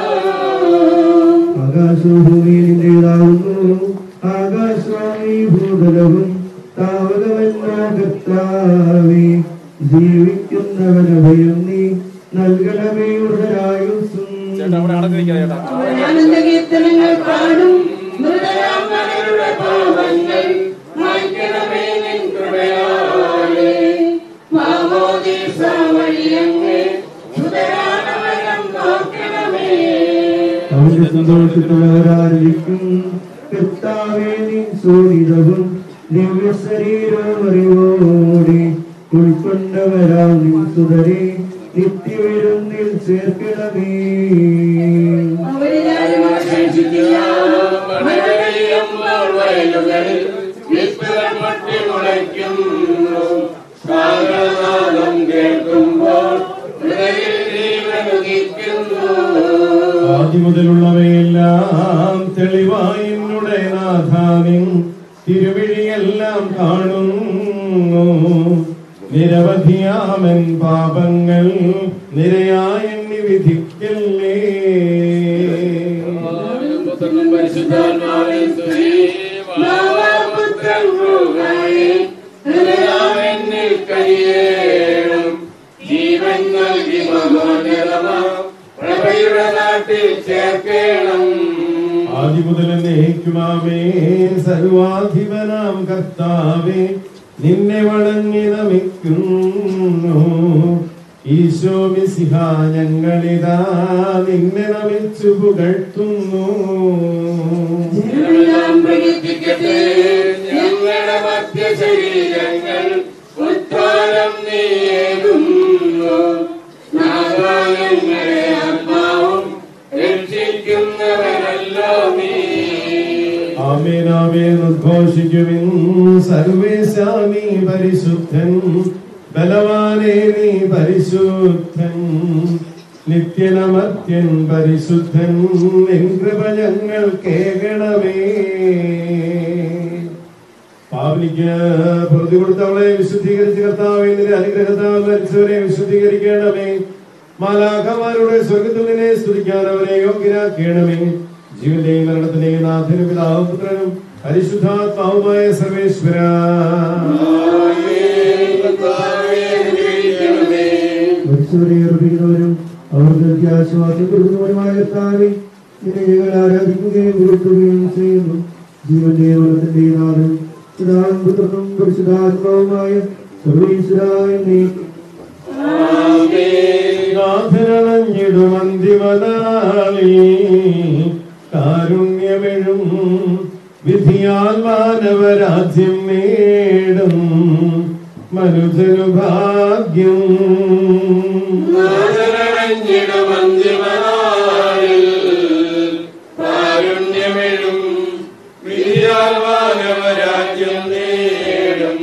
S12: ആകാശഭൂമിയിലേതാകുന്നു ആകാശവാണി ഭൂതലവും താവകമെന്ന കർത്താവേ ജീവിക്കുന്നവനഭയം നീ നൽകണമേ ഉടനായുസും
S1: ആനന്ദകീർത്തനങ്ങൾ പാടും മൃതരാമരുടെ പാപങ്ങൾ മായ്ക്കണമേ നിൻ കൃപയാലേ മാമോദീസ വഴിയങ്ങ് സുതരാണവരം നോക്കണമേ
S12: അവന്റെ സന്തോഷത്തോരായിരിക്കും കർത്താവേ നീ സോനിതവും ദിവ്യ ശരീരമറിവോടെ ഉൾക്കൊണ്ടവരാ നിൻ സുതരെ നിത്യവിരുന്നിൽ ചേർക്കണമേ
S1: അവരിലാരും അവശേഷിക്കില്ല
S8: മഴപെയ്യുമ്പോൾ വയലുകളിൽ വിത്തുകൾ പൊട്ടി മുളയ്ക്കുന്നു കാലനാദം കേൾക്കുമ്പോൾ ഹൃദയിൽ ജീവനുദിക്കുന്നു
S11: ആദ്യം മുതലുള്ളവയെല്ലാം തെളിവായി എന്നുടെ നാഥാനിൻ തിരുവിഴിയെല്ലാം കാണുന്നു നിരവധിയാമൻ പാപങ്ങൾ നിരയായി എണ്ണി വിധിക്കല്ലേ
S8: പുത്രനും പരിശുദ്ധാത്മാവിൻ സ്തുതി മാതാപുത്രൻ റൂഹായി ഹൃദയാമെന്നിൽ കരിയേണം ജീവൻ നൽകി മഹോന്നതമ പ്രഭയുടെ നാട്ടിൽ ചേർക്കേണം
S11: ആദ്യം മുതൽ നയിക്കുമാമേ സർവാധിപനാം കർത്താവേ നിന്നെ വണങ്ങി നമിക്കുന്നു ഈശോ മിസിഹ ഞങ്ങളിതാ നിന്നെ നമിച്ചു പുകഴ്ത്തുന്നു
S8: ജനമെല്ലാം പ്രകീർത്തിക്കട്ടെ ഞങ്ങളുടെ മധ്യ ശരീരങ്ങൾ ഉദ്ധാരം നീയേകുന്നു നാഗായങ്ങളെ ആത്മാവും രക്ഷിക്കുന്നവരല്ലോ നീ
S11: ആമേനാമേൻ ഉദ്ഘോഷിക്കുവിൻ സർവേശാനി പരിശുദ്ധൻ ബലവാനേ നീ പരിശുദ്ധൻ നിത്യനമത്യൻ പരിശുദ്ധൻ നിൻ കൃപ ഞങ്ങൾ കേകണമേ എനിക്ക് പ്രതി കൊടുത്തവളെ വിശുദ്ധീകരിച്ച് കർത്താവെ നിന്റെ അനുഗ്രഹത്താൽ മരിച്ചവരെ വിശുദ്ധീകരിക്കണമേ മാലാഖമാരുടെ സ്വർഗത്തിൽ നിന്നെ സ്തുതിക്കാൻ അവരെ യോഗ്യരാക്കണമേ ജീവന്റെയും മരണത്തിന്റെയും നാഥനും പിതാവും പുത്രനും പരിശുദ്ധാത്മാവുമായ സർവേശ്വര
S12: മരിച്ചവരെ ഉറപ്പിക്കുന്നവരും അവർക്ക് ആശ്വാസം കൊടുക്കുന്നവരുമായ കർത്താവെ നിന്നെ ഞങ്ങൾ ആരാധിക്കുകയും ഉയർത്തുകയും ചെയ്യുന്നു ജീവന്റെ മരണത്തിന്റെ നാഥൻ പിതാവും പുത്രനും പരിശുദ്ധാത്മാവുമായ സർവീശ്വരായ നീ
S11: നാഥനണഞ്ഞിടും അന്തിമനാളി കാരുണ്യമെഴും വിധിയാൽ മാനവരാജ്യം നേടും മനുജനു ഭാഗ്യം
S8: കാരുണ്യമെഴും വിധിയാൽ മാനവരാജ്യം നേടും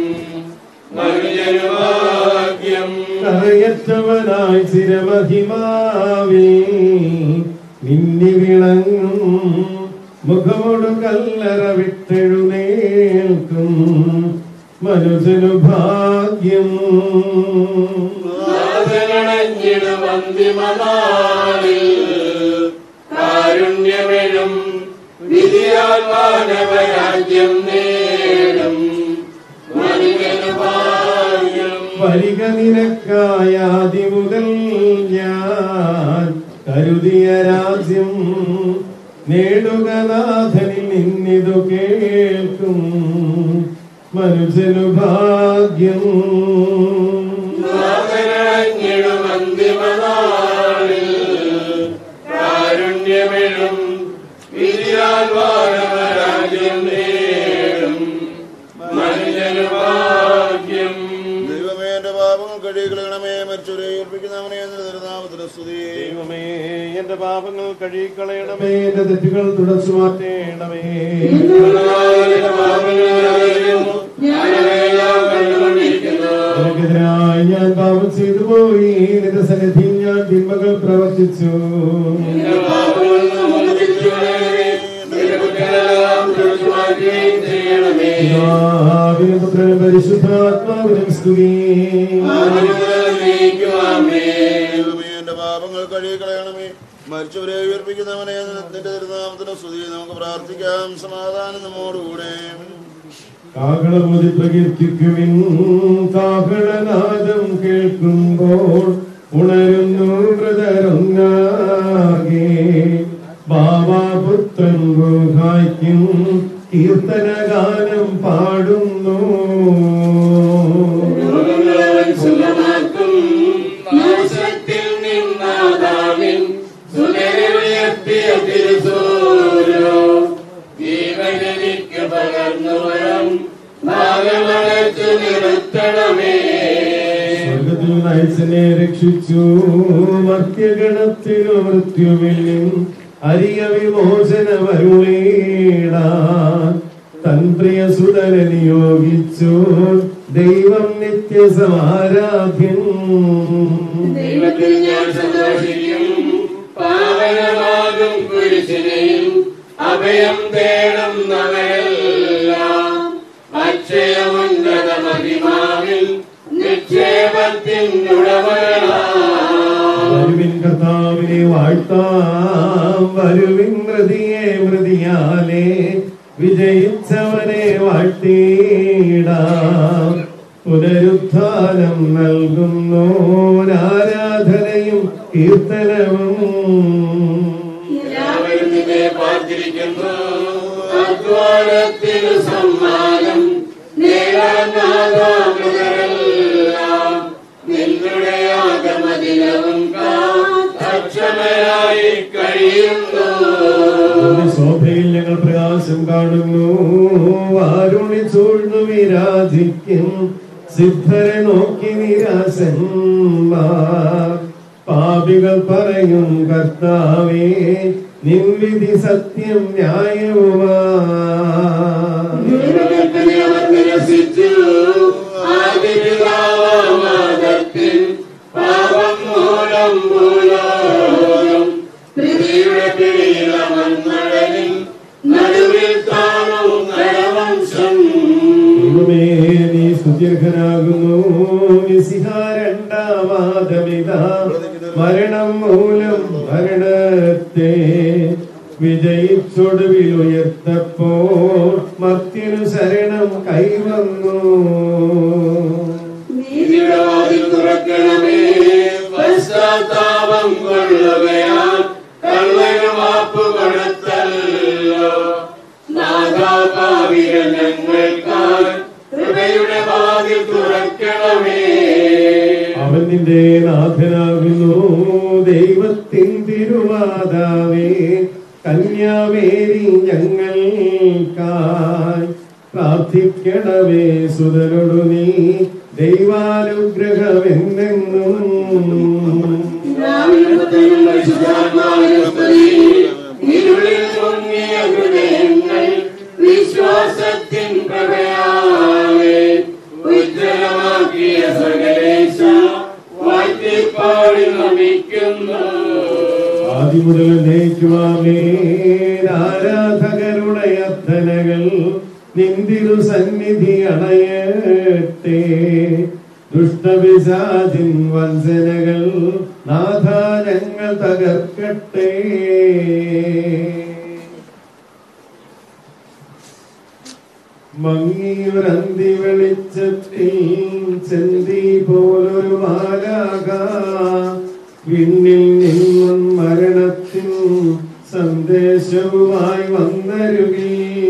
S8: മനുജനുഭാഗ്യം
S11: കറയറ്റവനായി ചിരമഹിമാവേ നിന്നി വിളങ്ങും മുഖമോട് കല്ലറ വിട്ടെഴുന്നേൽക്കും മനുജനു ഭാഗ്യം
S8: നാഥനണഞ്ഞിടും അന്തിമനാളിൽ കാരുണ്യമെഴും വിധിയാൽ മാനവരാജ്യം നേടും മനുജനുഭാഗ്യം
S11: വരിക നിനക്കായാതി മുതൽ ഞാൻ കരുതിയ രാജ്യം നേടുക നാഥനിൽ നിന്നിതു കേൾക്കും മനുജനു ഭാഗ്യം
S8: നാഥനണഞ്ഞിടും അന്തിമനാളിൽ കാരുണ്യമെഴും വിധിയാൽ മാനവരാജ്യം നേടും മനുജനുഭാഗ്യം
S10: ദൈവമേ എന്റെ പാപങ്ങൾ കഴുകിക്കളയണമേ മരിച്ചവരെ ഏൽപ്പിക്കുന്നവനെ നാമത്തിന് സ്തുതി
S11: ദൈവമേ എന്റെ പാപങ്ങൾ കഴുകിക്കളയണമേ എന്റെ തെറ്റുകൾ തുടച്ചു മാറ്റേണമേ നിനക്കെതിരായി ഞാൻ പാപം ചെയ്തു പോയി നിന്റെ സന്നിധി ഞാൻ തിന്മകൾ പ്രവർത്തിച്ചു പിതാവിനും പുത്രനും പരിശുദ്ധാത്മാവിനും സ്തുതി
S10: ദൈവമേ എന്റെ പാപങ്ങൾ കഴുകിക്കളയണമേ മരിച്ചവരെ ഉയർപ്പിക്കുന്നവനെ നിന്റെ തിരുനാമത്തിന് സ്തുതി നമുക്ക് പ്രാർത്ഥിക്കാം സമാധാനം നമ്മോടുകൂടെ
S11: കാഹളമൊതി പ്രകീർത്തിക്കുവിൻ കാഹളനാദം കേൾക്കുമ്പോൾ ഉണരുന്നു മൃതരൊന്നാകെ ബാബാപുത്രൻ ഗുഹായ്ക്കും കീർത്തനഗാനം പാടുന്നു
S8: സുഖമാക്കും നാശത്തിൽ നിന്നാദാമിൻ സുനരുയർത്തിയ തിരുസൂരോ ജീവനെനിക്ക് പകർന്നു വരം ഭാഗമടച്ചു നിർത്തണമേ
S11: സ്വർഗത്തിൽ നൈസനെ രക്ഷിച്ചു മർത്യഗണത്തിനു മൃത്യുവിലും അരിയ വിമോചനമരുളീടാൻ തൻ പ്രിയ സുതനെ നിയോഗിച്ചു ദൈവം നിത്യസമാരാധ്യൻ
S8: ദൈവത്തിൽ ഞാൻ സന്തോഷിക്കും പാവനമാകും കുരിശിനെയും അഭയം തേടുന്നവരെല്ലാം അക്ഷയമുന്നത മഹിമാവിൽ നിക്ഷേപത്തിനുടമകളാം
S11: വരുവിൻ കർത്താവിനെ വാഴ്ത്താം വരുവിൻ മൃതിയെ മൃതിയാലെ വിജയിച്ചവനെ വാഴ്ത്തിയിടാം പുനരുത്ഥാനം നൽകുന്നു ആരാധനയും കീർത്തനവും
S8: എല്ലാവരും നിന്നെ പാർത്തിരിക്കുന്നു അധ്വാനത്തിനു സമ്മാനം നേടാനാകാമെല്ലാം നിങ്ങളുടെ ആഗമദിനവും അക്ഷമരായി കഴിയുന്നു
S11: ഒരു ശോഭയിൽ ഞങ്ങൾ പ്രകാശം കാണുന്നു വാരുണി ചൂഴ്ന്നു വിരാജിക്കും സിദ്ധരെ നോക്കി നിരാശന്മാർ പാപികൾ പറയും കർത്താവേ നിൻവിധി സത്യം ന്യായവുമാ
S8: ദൈവകൽപ്പന അവർ നിരസിച്ചു ആദിപിതാവാമാദത്തിൻ പാപം മൂലം ഭൂലോകം പൃഥ്വിയുടെ പിടിയിലമന്നടലിൽ നടുവിൽ താണു നരവംശം
S11: ദൈവമേ സ്തുത്യർഹനാകുന്നു മിസിഹ രണ്ടാമാതമിത മരണം മൂലം മരണത്തെ വിജയിച്ചൊടുവിൽ ഉയർത്തപ്പോൾ മർത്യനു ശരണം കൈവന്നു
S8: നീതിയുടെ വാതിൽ തുറക്കണമേ പശ്ചാത്താപം കൊള്ളുകയാൽ കള്ളന് മാപ്പ് കൊടുത്തല്ലോ നാഗാപാവിക ഞങ്ങൾക്കായി കൃപയുടെ വാതിൽ തുറക്കണമേ
S11: അവൻ നിന്റെ നാഥനാകുന്നു ദൈവത്തിൻ തിരുവാതാവേ കന്യാമേരി ഞങ്ങൾക്കായി പ്രാർത്ഥിക്കണമേ സുതനോടു നീ ദൈവാനുഗ്രഹമെന്നെന്നും
S8: ഇരുളിൽ മുങ്ങിയ ഹൃദയങ്ങൾ വിശ്വാസത്തിൻ പ്രഭയാലെ ഉജ്ജ്വലമാക്കിയ സകലേശ വാഴ്ത്തിപ്പാടി നമിക്കുന്നു
S11: ആദ്യം മുതൽ നയിക്കുവാമേ ആരാധകരുടെ അർത്ഥനകൾ നിന്തിരു സന്നിധി അണയട്ടെ ദുഷ്ടപിശാചിൻ വഞ്ചനകൾ നാഥ ഞങ്ങൾ തകർക്കട്ടെ മങ്ങിയൊരന്തി വെളിച്ചത്തിൽ ചെന്തി പോലൊരു മാലാക വിണ്ണിൽ നിന്നും മരണത്തിൻ സന്ദേശവുമായി വന്നരുകി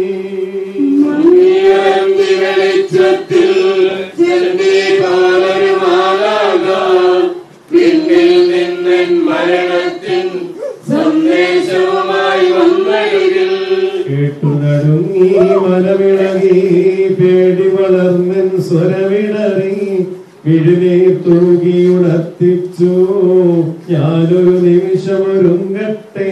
S8: മങ്ങിയന്തി വെളിച്ചത്തിൽ ചെന്തി പോലൊരു മാലാക പിന്നിൽ നിന്നൻ മരണത്തിൻ സന്ദേശവുമായി വന്നരുകിൽ
S11: കേട്ടു നടുങ്ങി മലവിളകി പേടി വളർന്നൻ സ്വരവിടറി വിഴുനീർ തൂകി ഉണർത്തിച്ചു ഞാനൊരു നിമിഷമൊരുങ്ങട്ടെ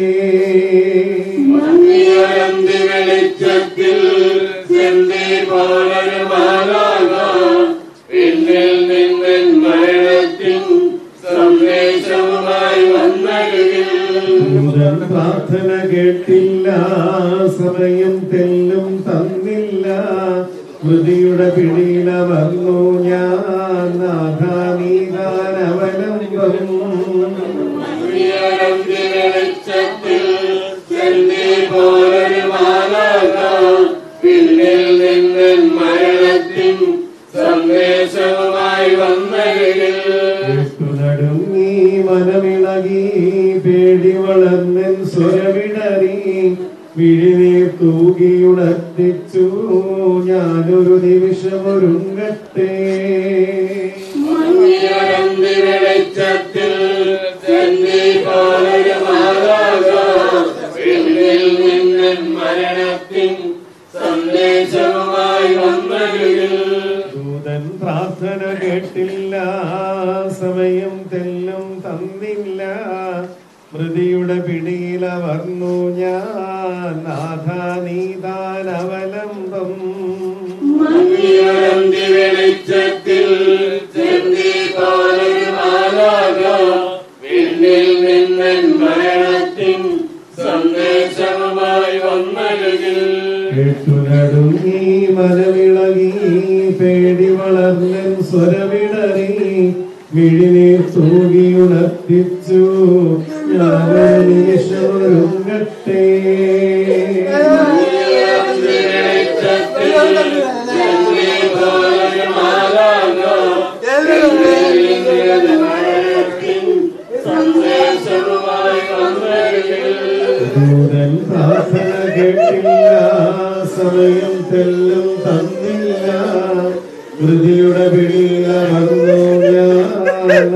S8: മങ്ങിയന്തി വെളിച്ചത്തിൽ ചെന്തി പോലൊരു മാലാക പിന്നിൽ നിന്നൻ മരണത്തിൻ സന്ദേശവുമായി വന്നരുകിൽ
S11: ദൂതൻ പ്രാർത്ഥന കേട്ടില്ല സമയം തെല്ലും തന്നില്ല മൃതിയുടെ പിടിയിലമർന്നു ഞാൻ നാഥാനീകാനവലംബം
S8: മങ്ങിയന്തി വെളിച്ചത്തിൽ ചെന്തി പോലൊരു മാലാക പിന്നിൽ നിന്നൻ മരണത്തിൻ സന്ദേശവുമായി വന്നരുകിൽ
S11: നടുങ്ങി മനമിളകി പേടി വളർന്നൻ സ്വരവിടറി വിഴിനീർ തൂകിയുണർത്തിച്ചു ഞാനൊരു നിമിഷമൊരുങ്ങട്ടെ
S8: മങ്ങിയന്തി വെളിച്ചത്തിൽ ചെന്തി പോലൊരു മാലാക പിന്നിൽ നിന്നൻ മരണത്തിൻ സന്ദേശവുമായി വന്നരുകിൽ
S11: ദൂതൻ പ്രാർത്ഥന കേട്ടില്ല സമയം തെല്ലും തന്നില്ല മൃതിയുടെ പിടിയിലവർന്നു ഞാൻ നാഥാനീതാനവലംബം
S8: മങ്ങിയന്തി വെളിച്ചത്തിൽ ചെന്തി പോലൊരു മാലാക പിന്നിൽ നിന്നൻ മരണത്തിൻ സന്ദേശവുമായി വന്നരുകിൽ
S11: കേട്ടു നടുങ്ങി മനവിളകി പേടി വളർന്നൻ സ്വരവിടറി വിഴിനീർ തൂകിയുണർത്തിച്ചു ഞാനൊരു നിമിഷമൊരുങ്ങട്ടെ ദൂതൻ പ്രാർത്ഥന കേട്ടില്ല സമയം തെല്ലും തന്നില്ല മൃതിയുടെ പിടിയിലമർന്നു ഞാൻ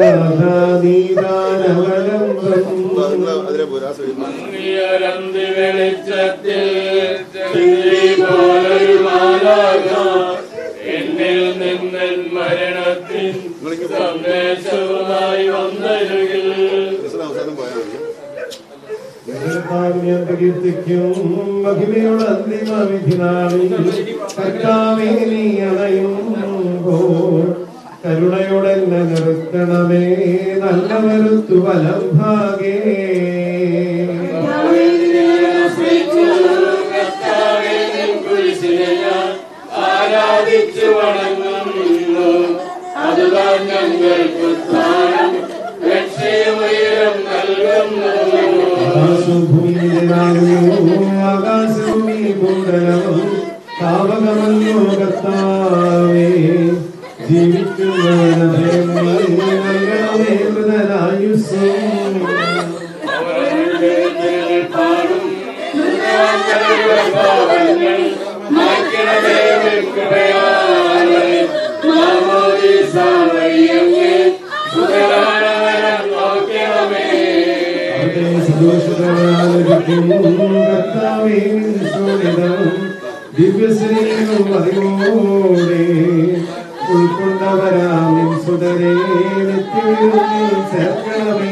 S10: അതിലെ പുരാസ
S8: മങ്ങിയരന്തി വെളിച്ചത്തിൽ ചെന്തി പോലൊരു മാലാക എന്നിൽ നിന്നൻ മരണത്തിൻ സന്ദേശവുമായി വന്നരുകിൽ
S10: അവസാനം പോയാൽ മതി
S11: കീർത്തിക്കും മഹിമയുടെ അന്തിമ വിധിനാളിൽ കർത്താവേ നീ അണയുമ്പോൾ കരുണയോടെ എന്നെ നിർത്തണമേ നല്ല വരുത്തു വലം ഭാഗേ
S8: ആരാധിച്ചു വണങ്ങുന്നു
S11: പാവകമല്ലോ കർത്താവേ ജീവിക്കുന്നവരെ നൽകണമേ മൃതനായുസ്സും അവിടെ സന്തോഷകരമായിരിക്കും കർത്താവേ ശോണിതവും ദിവ്യശ്രീയും അറിവോടെ ഉൾക്കൊണ്ടവരാം നിൻ സുതരെ നിത്യവിരുന്നിൽ ചേർക്കണമേ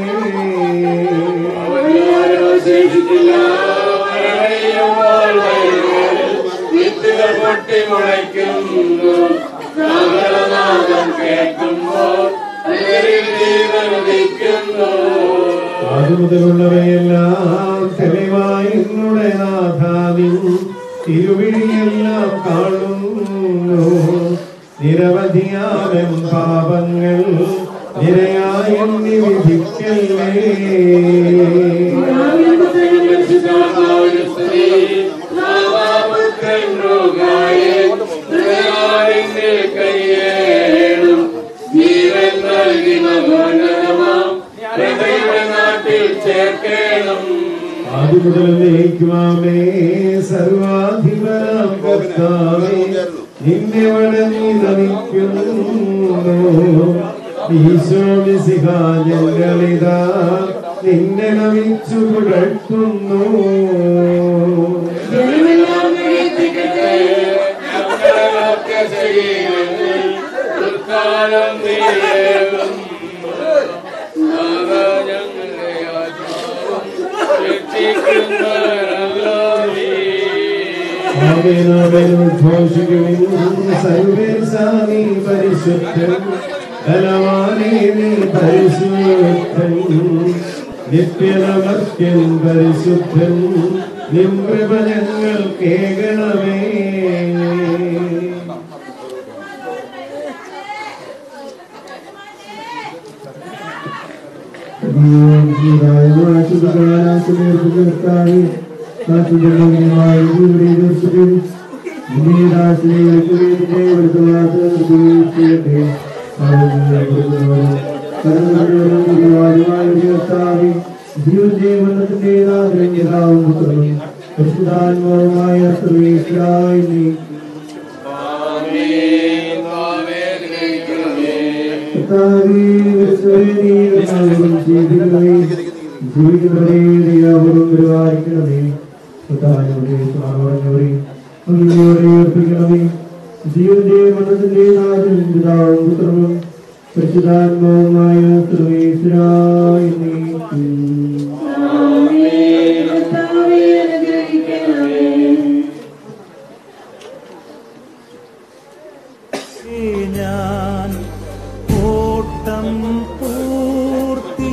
S8: പൊട്ടി മുളയ്ക്കുന്നു നാഗരനാദം കേൾക്കുമ്പോൾ ഉയരിൽ ജീവൻ ഉദിക്കുന്നു
S11: അതുമുതലുള്ളവയെല്ലാം തെളിവായി എന്നുടെ നാഥാവിൻ തിരുവിഴിയെല്ലാം കാണുന്നു നിരവധിയാവൻ പാപങ്ങൾ നിരയായി എണ്ണി വിധിക്കല്ലേ
S8: ജീവൻ നൽകി മകോന്നതമാം നാട്ടിൽ ചേർക്കണം
S11: ആദ്യമുതൽ നയിക്കുവാമേ സർവാധിപനാം കർത്താവേ നിന്നെ വണങ്ങി നമിക്കുന്നു ഈശോ മിശിഹ ഞങ്ങളിതാ നിന്നെ നമിച്ചു പുകഴ്ത്തുന്നു
S8: ഞങ്ങളൊക്കെ ചെയ്യുമെങ്കിൽ ഉത്ഥാനം നീയേകും ഞങ്ങളെ ആത്മാവും രക്ഷിക്കുന്നവരല്ലോ നീ
S11: സർവേശാമി പരിശുദ്ധൻ ബലവാനേ നീ പരിശുദ്ധൻ നിത്യനമർത്യൻ പരിശുദ്ധൻ നിംകൃപ ഞങ്ങൾ കേകണമേ ായ സർവേശ്വരായി നീ പരിശുദ്ധാത്മാവുമായ സർവേശ്വരായി നീ
S3: ഞാൻ ഓട്ടം പൂർത്തിയാക്കി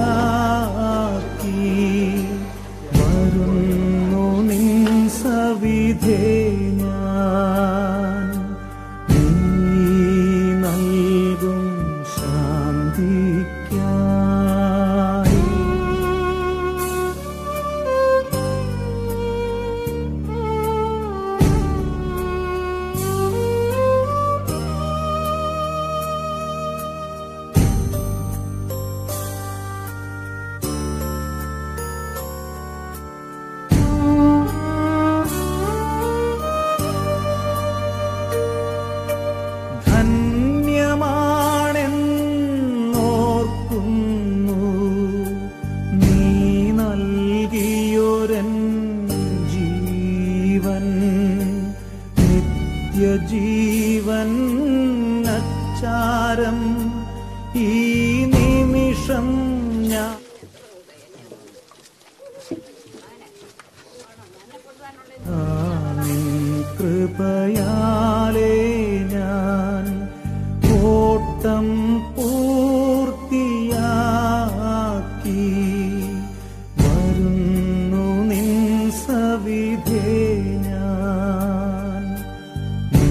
S3: വരുന്നു നിൻ സവിധേ ഞാൻ നീ നൽകും ശാന്തിക്കായി ധന്യമാണെന്നോർക്കുന്നു നീ നൽകിയൊരൻ ജീവൻ നിത്യജീവൻ അച്ചാരം ഈ നിമിഷം ഞാൻ ആമീൻ കൃപയാലേ ഞാൻ ഓട്ടം പൂർത്തിയാക്കി വരുന്നു നിൻ സവിധേ ഞാൻ നീ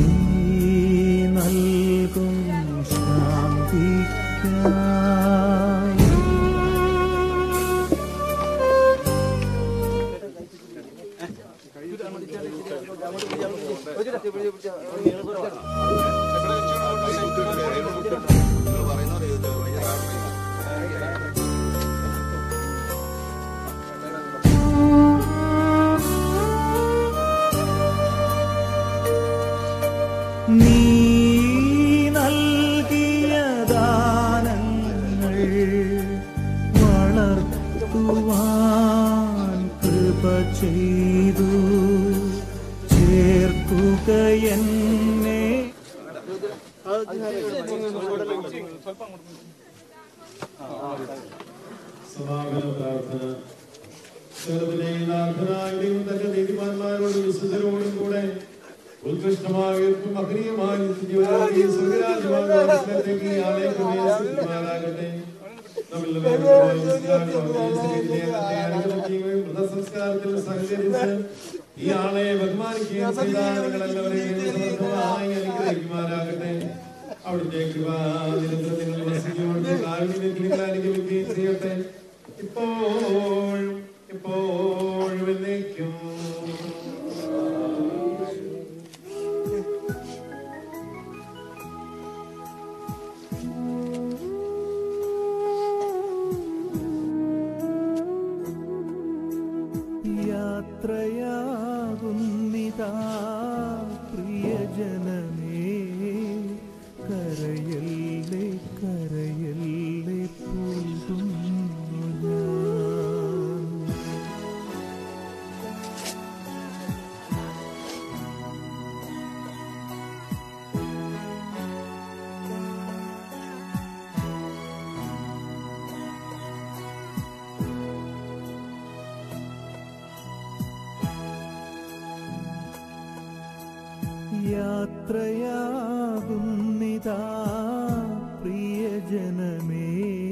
S3: നൽകും ശാന്തിക്കായി നീ നൽകിയ ദാനങ്ങൾ വളർത്തുവാൻ കൃപ ചെയ്തു ചേർക്കുക എന്നെ
S11: സമാഗമ പ്രാർത്ഥന സ്വർഗ്ഗത്തിലെ നാഥനായ ദൈവം തന്റെ നീതിമാന്മാരോടും വിശുദ്ധരോടും കൂടെ ഉത്കൃഷ്ടമായ മഹനീയമായ നിത്യജീവനായ സ്വർഗ്ഗരാജ്യമാകുന്നതിലേക്ക് ഈ ആളെ പ്രവേശിക്കുമാറാകട്ടെ സംസ്കാരത്തിൽ സഹകരിച്ച് ഈ ആളെ ബഹുമാനിക്കുകയും ചെയ്ത നിങ്ങളെല്ലാവരെയും സമർത്ഥമായി അനുഗ്രഹിക്കുമാറാകട്ടെ അവിടുത്തെ കൃപ നിരന്തരം നിങ്ങൾ വസിച്ചുകൊണ്ട് കാരുണ്യത്തിൽ നിങ്ങൾ അനുഗ്രഹിക്കുകയും ചെയ്യട്ടെ ഇപ്പോഴും ഇപ്പോഴും എന്നേക്കും
S3: യാത്രയാകുന്നിതാ പ്രിയജനമേ കരയല്ലേ കരയല്ലേ പോകുന്നു ഞാൻ യാത്രയാകുന്നിതാ പ്രിയജനമേ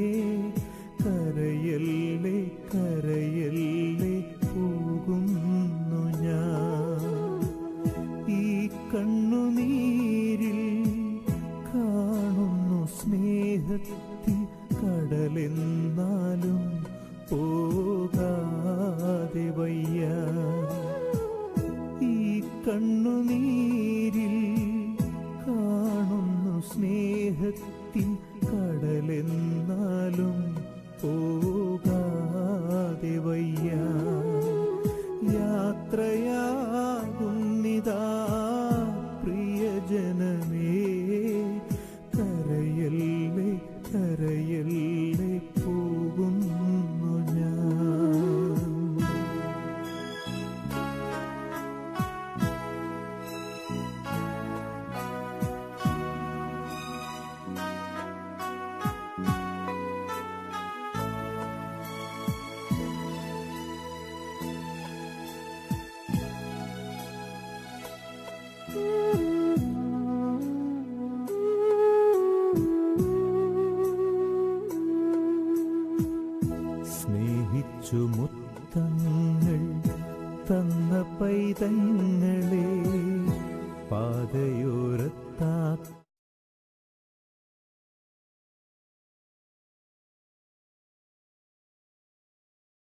S3: കരയല്ലേ കരയല്ലേ പോകുന്നു ഞാൻ ഈ കണ്ണുനീരിൽ കാണുന്നു സ്നേഹത്തിൽ കടലെന്നാലും പോകാതെ വയ്യ ഈ കണ്ണുനീരിൽ കാണുന്നു സ്നേഹത്തിൻ കടലെന്നാലും പോകാതെ വയ്യ യാത്രയാകുന്നിതാ പ്രിയജനമേ കരയല്ലേ കരയല്ലേ പോകുന്നു ഞാൻ സ്നേഹിച്ചു മുത്തങ്ങൾ തന്ന പൈതങ്ങളെ പാതയോരത്താ